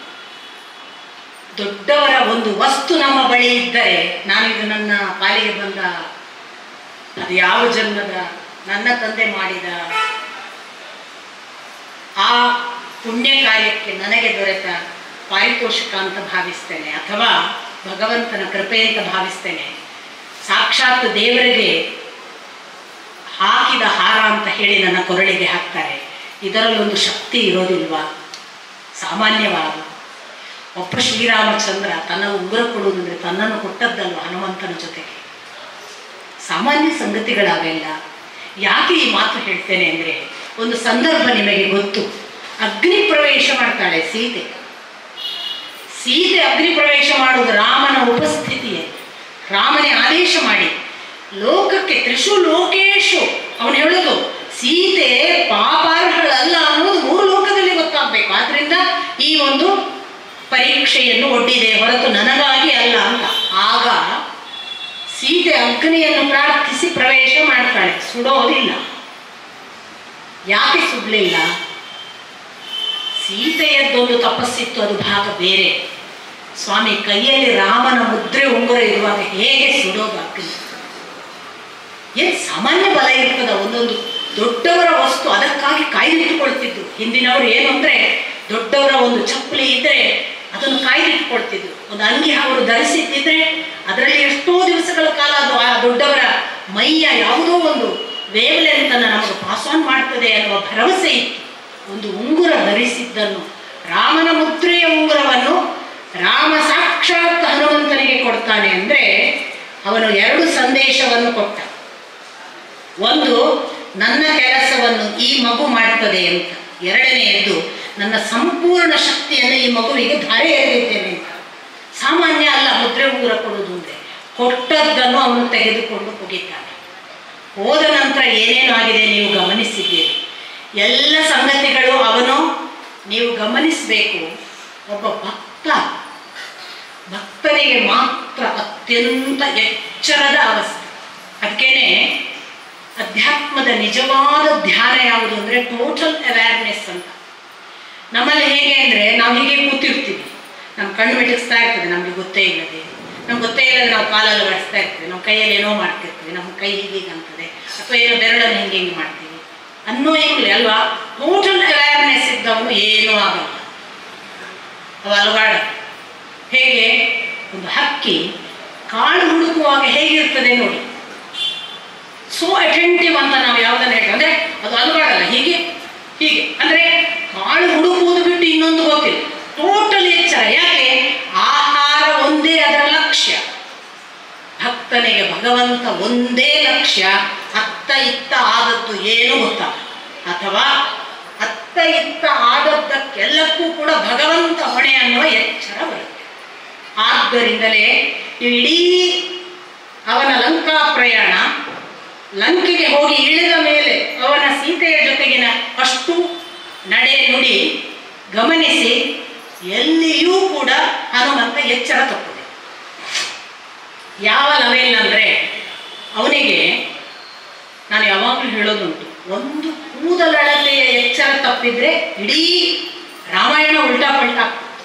ದೊಡ್ಡವರ ಒಂದು ವಸ್ತು ನಮ್ಮ ಬಳಿ ಇದ್ದರೆ ನಾನಿದು ನನ್ನ ಪಾಲಿಗೆ ಬಂದ ಅದು ಯಾವ ಜನ್ಮದ ನನ್ನ ತಂದೆ ಮಾಡಿದ ಆ ಪುಣ್ಯ ಕಾರ್ಯಕ್ಕೆ ನನಗೆ ದೊರೆತ ಪಾರಿತೋಷಿಕ ಅಂತ ಭಾವಿಸ್ತೇನೆ ಅಥವಾ ಭಗವಂತನ ಕೃಪೆ ಅಂತ ಭಾವಿಸ್ತೇನೆ ಸಾಕ್ಷಾತ್ ದೇವರಿಗೆ ಹಾಕಿದ ಹಾರ ಅಂತ ಹೇಳಿ ನನ್ನ ಕೊರಳಿಗೆ ಹಾಕ್ತಾರೆ ಇದರಲ್ಲೊಂದು ಶಕ್ತಿ ಇರೋದಿಲ್ವಾ ಸಾಮಾನ್ಯವಾದ ಒಬ್ಬ ಶ್ರೀರಾಮಚಂದ್ರ ತನ್ನ ಉಗ್ರ ಕೊಡುವುದಂದ್ರೆ ತನ್ನನ್ನು ಕೊಟ್ಟದ್ದಲ್ವ ಹನುಮಂತನ ಜೊತೆಗೆ ಸಾಮಾನ್ಯ ಸಂಗತಿಗಳಾವೆಲ್ಲ ಯಾಕೆ ಈ ಮಾತು ಹೇಳ್ತೇನೆ ಅಂದರೆ ಒಂದು ಸಂದರ್ಭ ನಿಮಗೆ ಗೊತ್ತು ಅಗ್ನಿ ಪ್ರವೇಶ ಮಾಡ್ತಾಳೆ ಸೀತೆ ಸೀತೆ ಅಗ್ನಿ ಪ್ರವೇಶ ಮಾಡುವುದು ರಾಮನ ಉಪಸ್ಥಿತಿಯೇ ರಾಮನೇ ಆದೇಶ ಮಾಡಿ ಲೋಕಕ್ಕೆ ತ್ರಿಶು ಲೋಕೇಶು ಅವನು ಹೇಳೋದು ಸೀತೆ ಪಾಪಾರ್ಹಳಲ್ಲ ಅನ್ನೋದು ಮೂರು ಲೋಕದಲ್ಲಿ ಗೊತ್ತಾಗಬೇಕು ಆದ್ರಿಂದ ಈ ಒಂದು ಪರೀಕ್ಷೆಯನ್ನು ಒಡ್ಡಿದೆ ಹೊರತು ನನಗಾಗಿ ಅಲ್ಲ ಅಂತ ಆಗ ಸೀತೆ ಅಗ್ನಿಯನ್ನು ಪ್ರಾರ್ಥಿಸಿ ಪ್ರವೇಶ ಮಾಡ್ತಾಳೆ ಸುಡೋದಿಲ್ಲ ಯಾಕೆ ಸುಡಲಿಲ್ಲ ಸೀತೆಯದ್ದೊಂದು ತಪಸ್ಸಿತ್ತು ಅದು ಭಾಗ ಬೇರೆ ಸ್ವಾಮಿ ಕೈಯಲ್ಲಿ ರಾಮನ ಮುದ್ರೆ ಉಂಗುರ ಇರುವಾಗ ಹೇಗೆ ಸುಡೋದು ಅಗ್ನಿ ಏನು ಸಾಮಾನ್ಯ ಬಲ ಇರ್ತದ ಒಂದೊಂದು ದೊಡ್ಡವರ ವಸ್ತು ಅದಕ್ಕಾಗಿ ಕಾಯ್ದಿಟ್ಟುಕೊಳ್ತಿದ್ರು ಹಿಂದಿನವರು ಏನು ಅಂದರೆ ದೊಡ್ಡವರ ಒಂದು ಚಪ್ಪಲಿ ಇದ್ದರೆ ಅದನ್ನು ಕಾಯ್ದಿಟ್ಟುಕೊಳ್ತಿದ್ರು ಒಂದು ಅಂಗಿ ಅವರು ಧರಿಸಿದ್ದಿದ್ರೆ ಅದರಲ್ಲಿ ಎಷ್ಟೋ ದಿವಸಗಳ ಕಾಲ ಅದು ಆ ದೊಡ್ಡವರ ಮೈಯ ಯಾವುದೋ ಒಂದು ವೇವಲೆಂತನ್ನು ನಮಗೆ ಪಾಸ್ ಆನ್ ಮಾಡ್ತದೆ ಅನ್ನುವ ಭರವಸೆ ಇತ್ತು ಒಂದು ಉಂಗುರ ಧರಿಸಿದ್ದನ್ನು ರಾಮನ ಮುದ್ರೆಯ ಉಂಗುರವನ್ನು ರಾಮ ಸಾಕ್ಷಾತ್ ಹನುಮಂತನಿಗೆ ಕೊಡ್ತಾನೆ ಅಂದರೆ ಅವನು ಎರಡು ಸಂದೇಶವನ್ನು ಕೊಟ್ಟ ಒಂದು ನನ್ನ ಕೆಲಸವನ್ನು ಈ ಮಗು ಮಾಡ್ತದೆ ಅಂತ ಎರಡನೆಯದ್ದು ನನ್ನ ಸಂಪೂರ್ಣ ಶಕ್ತಿಯನ್ನು ಈ ಮಗುವಿಗೆ ಧಾರೆ ಎರೆದಿದ್ದೇನೆ ಅಂತ ಸಾಮಾನ್ಯ ಅಲ್ಲ ಮುದ್ರೆ ಉಂಗುರ ಕೊಡುವುದು ಅಂದರೆ ಕೊಟ್ಟದ್ದನ್ನು ಅವನು ತೆಗೆದುಕೊಂಡು ಹೋಗಿದ್ದಾನೆ ಹೋದ ನಂತರ ಏನೇನು ಆಗಿದೆ ನೀವು ಗಮನಿಸಿದ್ದೀರಿ ಎಲ್ಲ ಸಂಗತಿಗಳು ಅವನು ನೀವು ಗಮನಿಸಬೇಕು ಒಬ್ಬ ಭಕ್ತ ಭಕ್ತನಿಗೆ ಮಾತ್ರ ಅತ್ಯಂತ ಎಚ್ಚರದ ಅವಸ್ಥೆ ಅದಕ್ಕೇನೆ ಅಧ್ಯಾತ್ಮದ ನಿಜವಾದ ಧ್ಯಾನ ಯಾವುದು ಅಂದರೆ ಟೋಟಲ್ ಅವೇರ್ನೆಸ್ ಅಂತ ನಮ್ಮಲ್ಲಿ ಹೇಗೆ ಅಂದರೆ ನಾವು ಹೀಗೆ ಕೂತಿರ್ತೀವಿ ನಮ್ಮ ಕಣ್ಣು ಮಿಟುಕಿಸ್ತಾ ಇರ್ತದೆ ನಮಗೆ ಗೊತ್ತೇ ಇಲ್ಲದೆ ನಮ್ಗೆ ಗೊತ್ತೇ ಇಲ್ಲದೆ ನಾವು ಕಾಲಲ್ಲಿ ಬಡಿಸ್ತಾ ಇರ್ತೀವಿ ನಮ್ಮ ಕೈಯಲ್ಲಿ ಏನೋ ಮಾಡ್ತಿರ್ತೀವಿ ನಮ್ಮ ಕೈ ಹೀಗೆ ಅಂತದೆ ಅಥವಾ ಏನೋ ಬೆರಳನ್ನು ಹಿಂಗೆ ಹಿಂಗೆ ಮಾಡ್ತೀವಿ ಅನ್ನೋಯಿಂಗ್ಲಿ ಅಲ್ವಾ ಟೋಟಲ್ ಅವೇರ್ನೆಸ್ ಇದ್ದವನು ಏನೂ ಆಗಲ್ಲ ಅವ ಅಲುಗಾಡ ಹೇಗೆ ಒಂದು ಹಕ್ಕಿ ಕಾಳು ಹುಡುಕುವಾಗ ಹೇಗಿರ್ತದೆ ನೋಡಿ ಸೋ ಅಟೆಂಟಿವ್ ಅಂತ ನಾವು ಯಾವುದನ್ನ ಹೇಳ್ತೀವಿ ಅಂದ್ರೆ ಅದು ಅಲುಗಾಡಲ್ಲ ಹೀಗೆ ಹೀಗೆ ಅಂದ್ರೆ ಕಾಳು ಹುಡುಕುವುದು ಬಿಟ್ಟು ಇನ್ನೊಂದು ಗೊತ್ತಿಲ್ಲ ಟೋಟಲ್ ಎಚ್ಚರ ಯಾಕೆ ಆಹಾರ ಒಂದೇ ಅದರ ಲಕ್ಷ್ಯ ಭಕ್ತನಿಗೆ ಭಗವಂತ ಒಂದೇ ಲಕ್ಷ್ಯ ಅತ್ತ ಇತ್ತ ಆದದ್ದು ಏನು ಗೊತ್ತಲ್ಲ ಅಥವಾ ಅತ್ತ ಇತ್ತ ಆದದ್ದಕ್ಕೆಲ್ಲಕ್ಕೂ ಕೂಡ ಭಗವಂತ ಹೊಣೆ ಅನ್ನುವ ಎಚ್ಚರ ಬರುತ್ತೆ ಆದ್ದರಿಂದಲೇ ನೀವು ಇಡೀ ಅವನ ಲಂಕಾ ಪ್ರಯಾಣ ಲಂಕೆಗೆ ಹೋಗಿ ಇಳಿದ ಮೇಲೆ ಅವನ ಸೀತೆಯ ಜೊತೆಗಿನ ಅಷ್ಟು ನಡೆ ನುಡಿ ಗಮನಿಸಿ ಎಲ್ಲಿಯೂ ಕೂಡ ಹನುಮಂತ ಎಚ್ಚರ ತಪ್ಪುದೆ ಯಾವ ಲೆವೆಲ್ ಅಂದರೆ ಅವನಿಗೆ ನಾನು ಯಾವಾಗಲೂ ಹೇಳೋದುಂಟು ಒಂದು ಕೂದಲಳತೆಯ ಎಚ್ಚರ ತಪ್ಪಿದ್ರೆ ಇಡೀ ರಾಮಾಯಣ ಉಲ್ಟಾ ಪಲ್ಟಾ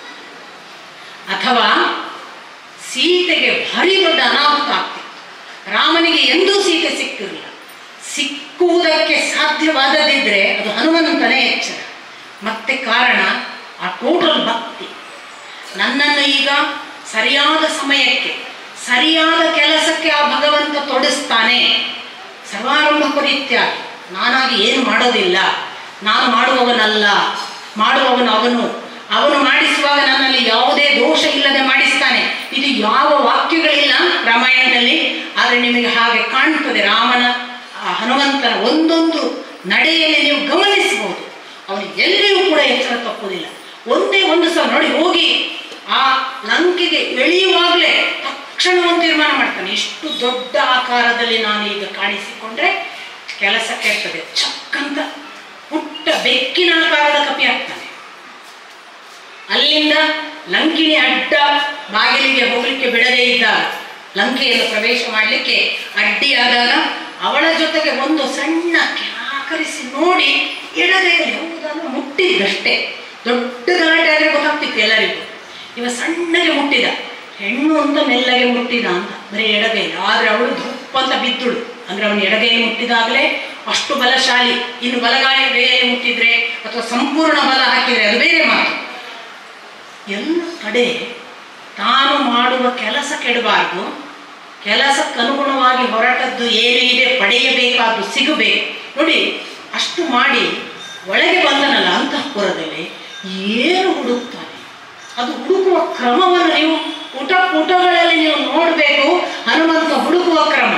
ಅಥವಾ ಸೀತೆಗೆ ಭಾರಿ ದೊಡ್ಡ ಅನಾಹುತ ಆಗ್ತಿತ್ತು ರಾಮನಿಗೆ ಎಂದೂ ಸೀತೆ ಸಿಕ್ಕಿರಲಿಲ್ಲ ಸಿಕ್ಕುವುದಕ್ಕೆ ಸಾಧ್ಯವಾದದಿದ್ರೆ ಅದು ಹನುಮಂತನೇ ಎಚ್ಚರ ಮತ್ತೆ ಕಾರಣ ಆ ಟೋಟಲ್ ಭಕ್ತಿ ನನ್ನನ್ನು ಈಗ ಸರಿಯಾದ ಸಮಯಕ್ಕೆ ಸರಿಯಾದ ಕೆಲಸಕ್ಕೆ ಆ ಭಗವಂತ ತೊಡಸ್ತಾನೆ ಸರ್ವಾರಂಭ ಪರಿತ್ಯಾಗಿ ನಾನಾಗಿ ಏನು ಮಾಡೋದಿಲ್ಲ ನಾನು ಮಾಡುವವನಲ್ಲ ಮಾಡುವವನು ಅವನು ಅವನು ಮಾಡಿಸುವಾಗ ನನ್ನಲ್ಲಿ ಯಾವುದೇ ದೋಷ ಇಲ್ಲದೆ ಮಾಡಿಸ್ತಾನೆ ಇದು ಯಾವ ವಾಕ್ಯಗಳಿಲ್ಲ ರಾಮಾಯಣದಲ್ಲಿ ಆದರೆ ನಿಮಗೆ ಹಾಗೆ ಕಾಣ್ತದೆ ರಾಮನ ಆ ಹನುಮಂತನ ಒಂದೊಂದು ನಡೆಯಲ್ಲಿ ನೀವು ಗಮನಿಸಬಹುದು ಅವನು ಎಲ್ಲಿಯೂ ಕೂಡ ಎಚ್ಚರ ತಪ್ಪುವುದಿಲ್ಲ ಒಂದೇ ಒಂದು ಸಲ ನೋಡಿ ಹೋಗಿ ಆ ಲಂಕೆಗೆ ಇಳಿಯುವಾಗಲೇ ತಕ್ಷಣ ಒಂದು ತೀರ್ಮಾನ ಮಾಡ್ತಾನೆ ಇಷ್ಟು ದೊಡ್ಡ ಆಕಾರದಲ್ಲಿ ನಾನು ಈಗ ಕಾಣಿಸಿಕೊಂಡ್ರೆ ಕೆಲಸ ಕೆಡ್ತದೆ ಚಕ್ಕಂತ ಪುಟ್ಟ ಬೆಕ್ಕಿನ ಆಕಾರದ ಕಪಿ ಆಗ್ತಾನೆ ಅಲ್ಲಿಂದ ಲಂಕಿಣಿ ಅಡ್ಡ ಬಾಗಿಲಿಗೆ ಹೋಗ್ಲಿಕ್ಕೆ ಬಿಡದೇ ಇದ್ದಾಗ ಲಂಕೆಯನ್ನು ಪ್ರವೇಶ ಮಾಡಲಿಕ್ಕೆ ಅಡ್ಡಿಯಾದಾಗ ಅವಳ ಜೊತೆಗೆ ಒಂದು ಸಣ್ಣ ಕ್ಯಾಕರಿಸಿ ನೋಡಿ ಎಡದೆ ಯಾವುದನ್ನು ಮುಟ್ಟಿದ್ದಷ್ಟೇ ದೊಡ್ಡ ಗಲಾಟೆ ಆದರೆ ಗೊತ್ತಾಗ್ತಿತ್ತು ಎಲ್ಲರಿಗೂ ಇವ ಸಣ್ಣಗೆ ಮುಟ್ಟಿದ ಹೆಣ್ಣು ಅಂತ ಮೆಲ್ಲಗೆ ಮುಟ್ಟಿದ ಅಂತ ಬರೀ ಎಡಗೈಲಿ ಆದರೆ ಅವಳು ಧುಪ್ಪ ಅಂತ ಬಿದ್ದಳು ಅಂದ್ರೆ ಅವನು ಎಡಗೈಲಿ ಮುಟ್ಟಿದಾಗಲೇ ಅಷ್ಟು ಬಲಶಾಲಿ ಇನ್ನು ಬಲಗಾಲಿ ಬೇರೆ ಮುಟ್ಟಿದ್ರೆ ಅಥವಾ ಸಂಪೂರ್ಣ ಬಲ ಹಾಕಿದ್ರೆ ಅದು ಬೇರೆ ಮಾತು ಎಲ್ಲ ಕಡೆ ತಾನು ಮಾಡುವ ಕೆಲಸ ಕೆಡಬಾರ್ದು ಕೆಲಸಕ್ಕೆ ಅನುಗುಣವಾಗಿ ಹೊರಟದ್ದು ಏನು ಇದೆ ಪಡೆಯಬೇಕಾದ್ದು ಸಿಗಬೇಕು ನೋಡಿ ಅಷ್ಟು ಮಾಡಿ ಒಳಗೆ ಬಂದನಲ್ಲ ಅಂತಃಪುರದಲ್ಲಿ ಏನು ಹುಡುಕ್ತಾನೆ ಅದು ಹುಡುಕುವ ಕ್ರಮವನ್ನು ನೀವು ಪುಟ ಪುಟಗಳಲ್ಲಿ ನೀವು ನೋಡಬೇಕು ಹನುಮಂತ ಹುಡುಕುವ ಕ್ರಮ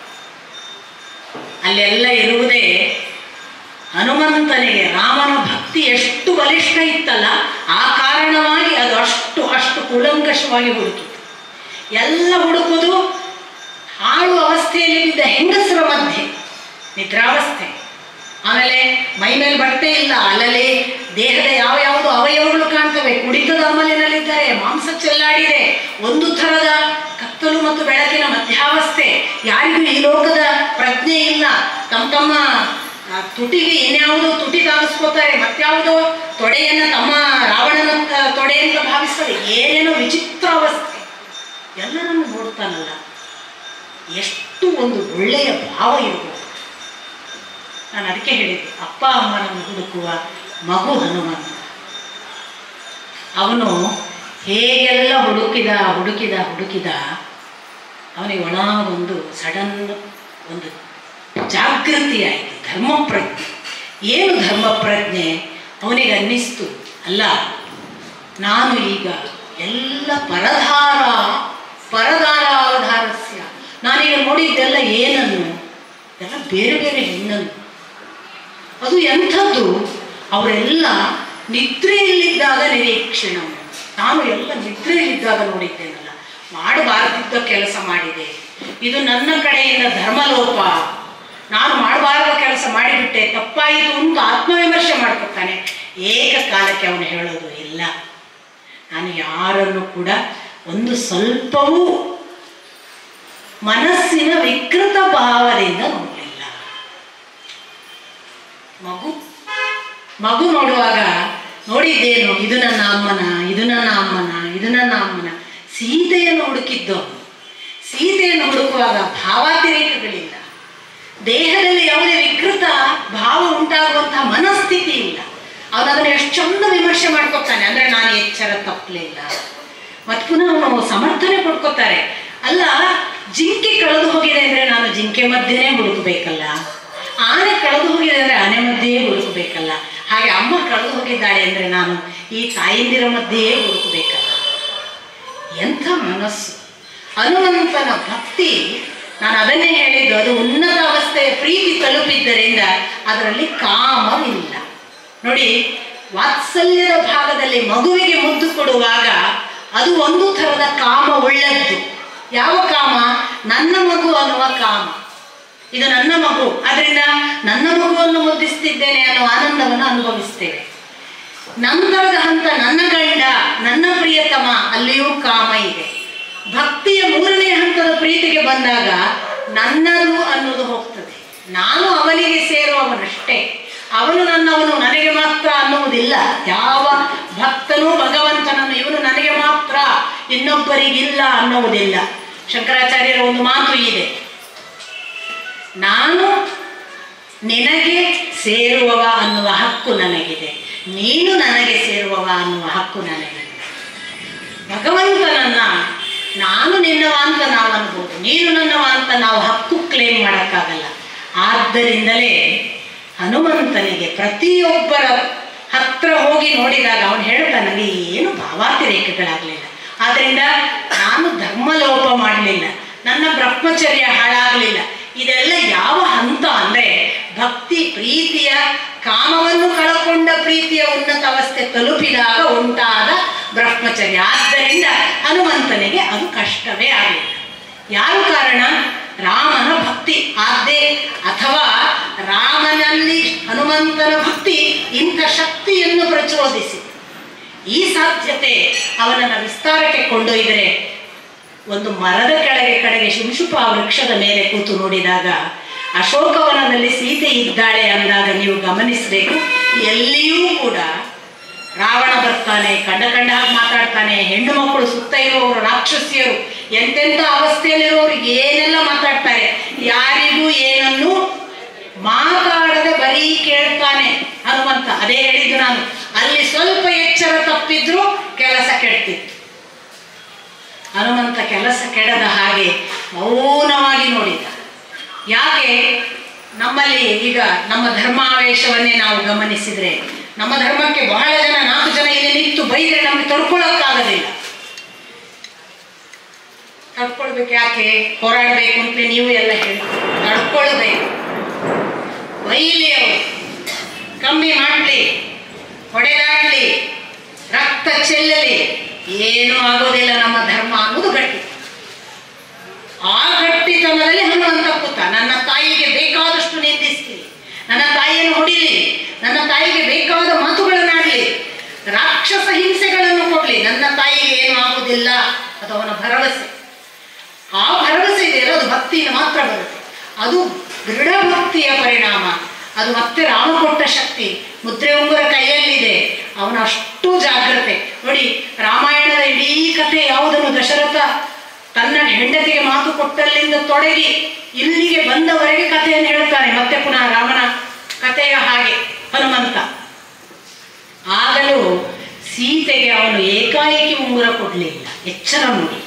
ಅಲ್ಲೆಲ್ಲ ಇರುವುದೇ ಹನುಮಂತನಿಗೆ ರಾಮನ ಭಕ್ತಿ ಎಷ್ಟು ಬಲಿಷ್ಠ ಇತ್ತಲ್ಲ ಆ ಕಾರಣವಾಗಿ ಅದು ಅಷ್ಟು ಅಷ್ಟು ಕೂಲಂಕಷವಾಗಿ ಹುಡುಕಿತು ಎಲ್ಲ ಹುಡುಕುವುದು ಹಾಳು ಅವಸ್ಥೆಯಲ್ಲಿ ಬಿದ್ದ ಹೆಂಗಸರ ಮಧ್ಯೆ ನಿದ್ರಾವಸ್ಥೆ ಆಮೇಲೆ ಮೈ ಮೇಲೆ ಬಟ್ಟೆ ಇಲ್ಲ ಅಲ್ಲಲ್ಲಿ ದೇಹದ ಯಾವ ಯಾವುದು ಅವಯವಗಳು ಕಾಣ್ತವೆ ಕುಡಿತದ ಅಮಲಿನಲ್ಲಿದ್ದಾರೆ ಮಾಂಸ ಚೆಲ್ಲಾಡಿದೆ ಒಂದು ಥರದ ಕತ್ತಲು ಮತ್ತು ಬೆಳಕಿನ ಮಧ್ಯಾವಸ್ಥೆ ಯಾರಿಗೂ ಈ ಲೋಕದ ಪ್ರಜ್ಞೆ ಇಲ್ಲ ತಮ್ಮ ತಮ್ಮ ಆ, ತುಟಿಗೆ ಇನ್ಯಾವುದೋ ತುಟಿ ತಾಗಿಸ್ಕೋತಾರೆ ಮತ್ಯಾವುದೋ ತೊಡೆಯನ್ನ ತಮ್ಮ ರಾವಣನ ತ- ತೊಡೆ ಅಂತ ಭಾವಿಸ್ತಾರೆ ಏನೇನೋ ವಿಚಿತ್ರ ಅವಸ್ಥೆ ಎಲ್ಲರನ್ನು ನೋಡ್ತಾನಲ್ಲ ಎಷ್ಟು ಒಂದು ಒಳ್ಳೆಯ ಭಾವ ಇರಬಹುದು ನಾನು ಅದಕ್ಕೆ ಹೇಳಿದ್ದೆ ಅಪ್ಪ ಅಮ್ಮನನ್ನು ಹುಡುಕುವ ಮಗು ಹನುಮಂತ ಅವನು ಹೇಗೆಲ್ಲ ಹುಡುಕಿದ ಹುಡುಕಿದ ಹುಡುಕಿದ ಅವನಿಗೆ ಒಳ ಒಂದು ಸಡನ್ ಒಂದು ಜಾಗೃತಿ ಆಯಿತು ಧರ್ಮಪ್ರಜ್ಞೆ ಏನು ಧರ್ಮಪ್ರಜ್ಞೆ ಅವನಿಗೆ ಅನ್ನಿಸ್ತು ಅಲ್ಲ ನಾನು ಈಗ ಎಲ್ಲ ಪರಧಾರ ಪರದಾರ ಅವಧಾರಸ್ಯ ನಾನೀಗ ನೋಡಿದ್ದೆಲ್ಲ ಏನನ್ನು ಎಲ್ಲ ಬೇರೆ ಬೇರೆ ಹೆಣ್ಣನ್ನು ಅದು ಎಂಥದ್ದು ಅವರೆಲ್ಲ ನಿದ್ರೆಯಲ್ಲಿದ್ದಾಗ ನಿರೀಕ್ಷಣ ನಾನು ಎಲ್ಲ ನಿದ್ರೆಯಲ್ಲಿದ್ದಾಗ ನೋಡಿದ್ದೇನಲ್ಲ ಮಾಡಬಾರದಿದ್ದ ಕೆಲಸ ಮಾಡಿದೆ ಇದು ನನ್ನ ಕಡೆಯಿಂದ ಧರ್ಮಲೋಪ ನಾನು ಮಾಡಬಾರದ ಕೆಲಸ ಮಾಡಿಬಿಟ್ಟೆ ತಪ್ಪಾಯಿತು ಅಂತ ಆತ್ಮವಿಮರ್ಶೆ ಮಾಡ್ಕೊತಾನೆ ಏಕಕಾಲಕ್ಕೆ ಅವನು ಹೇಳೋದು ಇಲ್ಲ ನಾನು ಯಾರನ್ನು ಕೂಡ ಒಂದು ಸ್ವಲ್ಪವೂ ಮನಸ್ಸಿನ ವಿಕೃತ ಭಾವದಿಂದ ನೋಡಲಿಲ್ಲ ಮಗು ಮಗು ನೋಡುವಾಗ ನೋಡಿದ್ದೇನು ಇದು ನನ್ನ ಅಮ್ಮನ ಇದು ನನ್ನ ಅಮ್ಮನ ಇದು ನನ್ನ ಅಮ್ಮನ ಸೀತೆಯನ್ನು ಹುಡುಕಿದ್ದು ಅವನು. ಸೀತೆಯನ್ನು ಹುಡುಕುವಾಗ ಭಾವಾತಿರೇಕಗಳಿಲ್ಲ ದೇಹದಲ್ಲಿ ಯಾವುದೇ ವಿಕೃತ ಭಾವ ಉಂಟಾಗುವಂತಹ ಮನಸ್ಥಿತಿ ಇಲ್ಲ ಅವನು ಅದನ್ನು ಎಷ್ಟು ಚಂದ ವಿಮರ್ಶೆ ಮಾಡ್ಕೊತಾನೆ ಅಂದ್ರೆ ನಾನು ಎಚ್ಚರ ತಪ್ಪಲಿಲ್ಲ ಮತ್ ಪುನಃ ಅವನು ಸಮರ್ಥನೆ ಕೊಡ್ಕೋತಾರೆ ಅಲ್ಲ ಜಿಂಕೆ ಕಳೆದು ಹೋಗಿದೆ ಅಂದ್ರೆ ನಾನು ಜಿಂಕೆ ಮಧ್ಯೆನೇ ಹುಡುಕಬೇಕಲ್ಲ ಆನೆ ಕಳೆದು ಹೋಗಿದೆ ಅಂದ್ರೆ ಆನೆ ಮಧ್ಯೆಯೇ ಹುಡುಕಬೇಕಲ್ಲ ಹಾಗೆ ಅಮ್ಮ ಕಳೆದು ಹೋಗಿದ್ದಾಳೆ ಅಂದ್ರೆ ನಾನು ಈ ತಾಯಂದಿರ ಮಧ್ಯೆಯೇ ಹುಡುಕಬೇಕಲ್ಲ ಎಂಥ ಮನಸ್ಸು ಹನುಮಂತನ ಭಕ್ತಿ ನಾನು ಅದನ್ನೇ ಹೇಳಿದ್ದು ಅದು ಉನ್ನತ ಅವಸ್ಥೆಯ ಪ್ರೀತಿ ತಲುಪಿದ್ದರಿಂದ ಅದರಲ್ಲಿ ಕಾಮವಿಲ್ಲ ನೋಡಿ ವಾತ್ಸಲ್ಯದ ಭಾಗದಲ್ಲಿ ಮಗುವಿಗೆ ಮುದ್ದು ಕೊಡುವಾಗ ಅದು ಒಂದು ಥರದ ಕಾಮ ಉಳ್ಳದ್ದು ಯಾವ ಕಾಮ ನನ್ನ ಮಗು ಅನ್ನುವ ಕಾಮ ಇದು ನನ್ನ ಮಗು ಅದರಿಂದ ನನ್ನ ಮಗುವನ್ನು ಮುದ್ದಿಸ್ತಿದ್ದೇನೆ ಅನ್ನೋ ಆನಂದವನ್ನು ಅನುಭವಿಸ್ತೇವೆ ನಂತರದ ಹಂತ ನನ್ನ ಗಂಡ ನನ್ನ ಪ್ರಿಯತಮ ಅಲ್ಲಿಯೂ ಕಾಮ ಇದೆ ಭಕ್ತಿಯ ಮೂರನೇ ಹಂತದ ಪ್ರೀತಿಗೆ ಬಂದಾಗ ನನ್ನದು ಅನ್ನೋದು ಹೋಗ್ತದೆ ನಾನು ಅವನಿಗೆ ಸೇರುವವನಷ್ಟೇ ಅವನು ನನ್ನವನು ನನಗೆ ಮಾತ್ರ ಅನ್ನುವುದಿಲ್ಲ ಯಾವ ಭಕ್ತನೂ ಭಗವಂತನನ್ನು ಇವನು ನನಗೆ ಮಾತ್ರ ಇನ್ನೊಬ್ಬರಿಗಿಲ್ಲ ಅನ್ನುವುದಿಲ್ಲ ಶಂಕರಾಚಾರ್ಯರ ಒಂದು ಮಾತು ಇದೆ ನಾನು ನಿನಗೆ ಸೇರುವವ ಅನ್ನುವ ಹಕ್ಕು ನನಗಿದೆ ನೀನು ನನಗೆ ಸೇರುವವ ಅನ್ನುವ ಹಕ್ಕು ನನಗಿದೆ ಭಗವಂತನನ್ನ ನಾನು ನಿನ್ನವ ಅಂತ ನಾವು ಅನ್ಬೋದು ನೀನು ನನ್ನವ ಅಂತ ನಾವು ಹಕ್ಕು ಕ್ಲೇಮ್ ಮಾಡೋಕ್ಕಾಗಲ್ಲ ಆದ್ದರಿಂದಲೇ ಹನುಮಂತನಿಗೆ ಪ್ರತಿಯೊಬ್ಬರ ಹತ್ರ ಹೋಗಿ ನೋಡಿದಾಗ ಅವನು ಹೇಳ್ತಾನೆ ನನಗೆ ಏನು ಭಾವಾತಿರೇಕಗಳಾಗಲಿಲ್ಲ ಆದ್ದರಿಂದ ನಾನು ಧರ್ಮಲೋಪ ಮಾಡಲಿಲ್ಲ ನನ್ನ ಬ್ರಹ್ಮಚರ್ಯ ಹಾಳಾಗಲಿಲ್ಲ ಇದೆಲ್ಲ ಯಾವ ಹಂತ ಅಂದ್ರೆ ಭಕ್ತಿ ಪ್ರೀತಿಯ ಕಾಮವನ್ನು ಕಳಕೊಂಡ ಪ್ರೀತಿಯ ಉನ್ನತ ಅವಸ್ಥೆ ತಲುಪಿದಾಗ ಉಂಟಾದ ಬ್ರಹ್ಮಚರ್ಯ ಆದ್ದರಿಂದ ಹನುಮಂತನಿಗೆ ಅದು ಕಷ್ಟವೇ ಆಗಲಿಲ್ಲ ಯಾರು ಕಾರಣ ರಾಮನ ಭಕ್ತಿ ಆದ್ದೇ ಅಥವಾ ರಾಮನಲ್ಲಿ ಹನುಮಂತನ ಭಕ್ತಿ ಇಂಥ ಶಕ್ತಿಯನ್ನು ಪ್ರಚೋದಿಸಿ ಈ ಸಾಧ್ಯತೆ ಅವನನ್ನು ವಿಸ್ತಾರಕ್ಕೆ ಕೊಂಡೊಯ್ದರೆ ಒಂದು ಮರದ ಕೆಳಗೆ ಕಡೆಗೆ ಶಿಂಶುಪ ವೃಕ್ಷದ ಮೇಲೆ ಕೂತು ನೋಡಿದಾಗ ಅಶೋಕವನದಲ್ಲಿ ಸೀತೆ ಇದ್ದಾಳೆ ಅಂದಾಗ ನೀವು ಗಮನಿಸಬೇಕು ಎಲ್ಲಿಯೂ ಕೂಡ ರಾವಣ ಬರ್ತಾನೆ ಕಂಡ ಕಂಡ ಹಾಗೆ ಮಾತಾಡ್ತಾನೆ ಹೆಣ್ಣು ಮಕ್ಕಳು ಸುತ್ತ ಇರುವವರು ರಾಕ್ಷಸಿಯರು ಎಂತೆಂಥ ಅವಸ್ಥೆಯಲ್ಲಿರುವವರು ಏನೆಲ್ಲ ಮಾತಾಡ್ತಾರೆ ಯಾರಿಗೂ ಏನನ್ನು ಮಾತಾಡದೆ ಬರೀ ಕೇಳ್ತಾನೆ ಹನುಮಂತ ಅದೇ ಹೇಳಿದ್ದು ನಾನು ಅಲ್ಲಿ ಸ್ವಲ್ಪ ಎಚ್ಚರ ತಪ್ಪಿದ್ರು ಕೆಲಸ ಕೆಡ್ತಿತ್ತು ಹನುಮಂತ ಕೆಲಸ ಕೆಡದ ಹಾಗೆ ಮೌನವಾಗಿ ನೋಡಿದ ಯಾಕೆ ನಮ್ಮಲ್ಲಿ ಈಗ ನಮ್ಮ ಧರ್ಮಾವೇಶವನ್ನೇ ನಾವು ಗಮನಿಸಿದ್ರೆ ನಮ್ಮ ಧರ್ಮಕ್ಕೆ ಬಹಳ ಜನ ನಾಲ್ಕು ಜನ ಇಲ್ಲಿ ನಿಂತು ಬೈದ್ರೆ ನಮ್ಗೆ ತಡ್ಕೊಳ್ಳೋಕ್ಕಾಗೋದಿಲ್ಲ ತಡ್ಕೊಳ್ಬೇಕು ಯಾಕೆ ಹೋರಾಡಬೇಕು ಅಂತಲೇ ನೀವು ಎಲ್ಲ ಹೇಳಿ ತಡ್ಕೊಳ್ಬೇಕು ಬೈಲಿ ಅವರು ಕಮ್ಮಿ ಮಾಡಲಿ ಹೊಡೆದಾಡ್ಲಿ ರಕ್ತ ಚೆಲ್ಲಲಿ ಏನೂ ಆಗೋದಿಲ್ಲ ನಮ್ಮ ಧರ್ಮ ಅನ್ನೋದು ಗಟ್ಟಿ ಆ ಗಟ್ಟಿತನದಲ್ಲಿ ಹನುಮಂತ ಕೂತ ನನ್ನ ತಾಯಿಗೆ ಬೇಕಾದಷ್ಟು ನಿಂದಿಸ್ತೀನಿ ನನ್ನ ತಾಯಿಯನ್ನು ಹೊಡಿಲಿ ನನ್ನ ತಾಯಿಗೆ ಬೇಕಾದ ಮಾತುಗಳನ್ನಾಡಲಿ ರಾಕ್ಷಸ ಹಿಂಸೆಗಳನ್ನು ಕೊಡ್ಲಿ ನನ್ನ ತಾಯಿಗೆ ಏನು ಆಗುವುದಿಲ್ಲ ಅದು ಅವನ ಭರವಸೆ ಆ ಭರವಸೆ ಇದೆಯಲ್ಲ ಅದು ಭಕ್ತಿಯಿಂದ ಮಾತ್ರ ಬರುತ್ತೆ ಅದು ದೃಢ ಭಕ್ತಿಯ ಪರಿಣಾಮ ಅದು ಮತ್ತೆ ರಾಮ ಕೊಟ್ಟ ಶಕ್ತಿ ಮುದ್ರೆ ಉಂಗುರ ಕೈಯಲ್ಲಿದೆ ಅವನ ಅಷ್ಟು ಜಾಗ್ರತೆ ನೋಡಿ ರಾಮಾಯಣದ ಇಡೀ ಕಥೆ ಯಾವುದನ್ನು ದಶರಥ ತನ್ನ ಹೆಂಡತಿಗೆ ಮಾತು ಕೊಟ್ಟಲ್ಲಿಂದ ತೊಡಗಿ ಇಲ್ಲಿಗೆ ಬಂದವರೆಗೆ ಕಥೆಯನ್ನು ಹೇಳ್ತಾನೆ ಮತ್ತೆ ಪುನಃ ರಾಮನ ಕಥೆಯ ಹಾಗೆ ಹನುಮಂತ ಆಗಲೂ ಸೀತೆಗೆ ಅವನು ಏಕಾಏಕಿ ಉಂಗುರ ಕೊಡಲಿಲ್ಲ ಎಚ್ಚರ ನೋಡಿ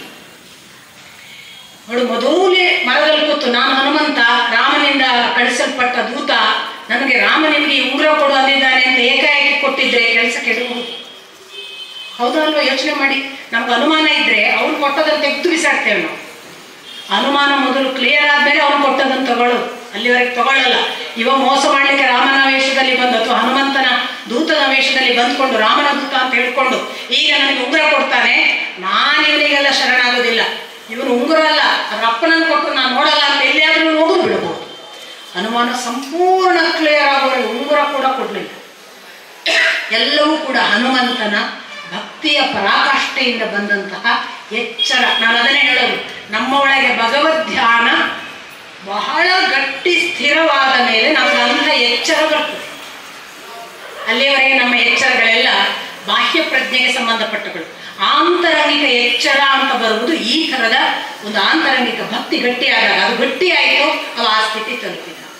ಅವಳು ಮೊದಲೇ ಮರದಲ್ಲಿ ಕೂತು ನಾನು ಹನುಮಂತ ರಾಮನಿಂದ ಕಳಿಸಲ್ಪಟ್ಟ ದೂತ ನನಗೆ ರಾಮ ನಿಮಗೆ ಈ ಉಂಗುರ ಕೊಡು ಅಂದಿದ್ದಾನೆ ಅಂತ ಏಕಾಏಕಿ ಕೊಟ್ಟಿದ್ರೆ ಕೆಲಸ ಕೆಡಬಹುದು ಹೌದಾ ಅಲ್ವಾ ಯೋಚನೆ ಮಾಡಿ ನಮ್ಗೆ ಅನುಮಾನ ಇದ್ರೆ ಅವ್ನು ಕೊಟ್ಟದನ್ನು ತೆಗೆದು ಬಿಸಾಡ್ತೇವೆ ನಾವು ಅನುಮಾನ ಮೊದಲು ಕ್ಲಿಯರ್ ಆದ್ಮೇಲೆ ಅವ್ನು ಕೊಟ್ಟದನ್ನು ತಗೊಳ್ಳೋದು ಅಲ್ಲಿವರೆಗೆ ತಗೊಳ್ಳಲ್ಲ ಇವ ಮೋಸ ಮಾಡ್ಲಿಕ್ಕೆ ರಾಮನ ವೇಷದಲ್ಲಿ ಬಂದು ಅಥವಾ ಹನುಮಂತನ ದೂತನ ವೇಷದಲ್ಲಿ ಬಂದ್ಕೊಂಡು ರಾಮನ ದೂತ ಅಂತ ಹೇಳ್ಕೊಂಡು ಈಗ ನನಗೆ ಉಂಗುರ ಕೊಡ್ತಾನೆ ನಾನು ಇವನಿಗೆಲ್ಲ ಶರಣಾಗೋದಿಲ್ಲ ಇವನು ಉಂಗುರ ಅಲ್ಲ ಅದ್ರ ಅಪ್ಪನನ್ನು ಕೊಟ್ಟು ನಾನು ನೋಡಲ್ಲ ಅಂತ ಎಲ್ಲಿಯಾದ್ರೂ ಹೋಗುದು ಬಿಡಬಹುದು ಅನುಮಾನ ಸಂಪೂರ್ಣ ಕ್ಲಿಯರ್ ಆಗೋವರೆಗೆ ಉಂಗುರ ಕೂಡ ಕೊಡಲಿಲ್ಲ ಎಲ್ಲವೂ ಕೂಡ ಹನುಮಂತನ ಭಕ್ತಿಯ ಪರಾಕಾಷ್ಠೆಯಿಂದ ಬಂದಂತಹ ಎಚ್ಚರ ನಾನು ಅದನ್ನೇ ಹೇಳೋದು ನಮ್ಮ ಒಳಗೆ ಭಗವದ್ ಧ್ಯಾನ ಬಹಳ ಗಟ್ಟಿ ಸ್ಥಿರವಾದ ಮೇಲೆ ನಮ್ಗೆ ಅಂಥ ಎಚ್ಚರ ಬರ್ತದೆ ಅಲ್ಲಿಯವರೆಗೆ ನಮ್ಮ ಎಚ್ಚರಗಳೆಲ್ಲ ಬಾಹ್ಯ ಪ್ರಜ್ಞೆಗೆ ಸಂಬಂಧಪಟ್ಟಗಳು ಆಂತರಂಗಿಕ ಎಚ್ಚರ ಅಂತ ಬರುವುದು ಈ ಥರದ ಒಂದು ಆಂತರಂಗಿಕ ಭಕ್ತಿ ಗಟ್ಟಿಯಾದಾಗ ಅದು ಗಟ್ಟಿಯಾಯಿತು ಅವ ಆ ಸ್ಥಿತಿ ತಲುಪಿದ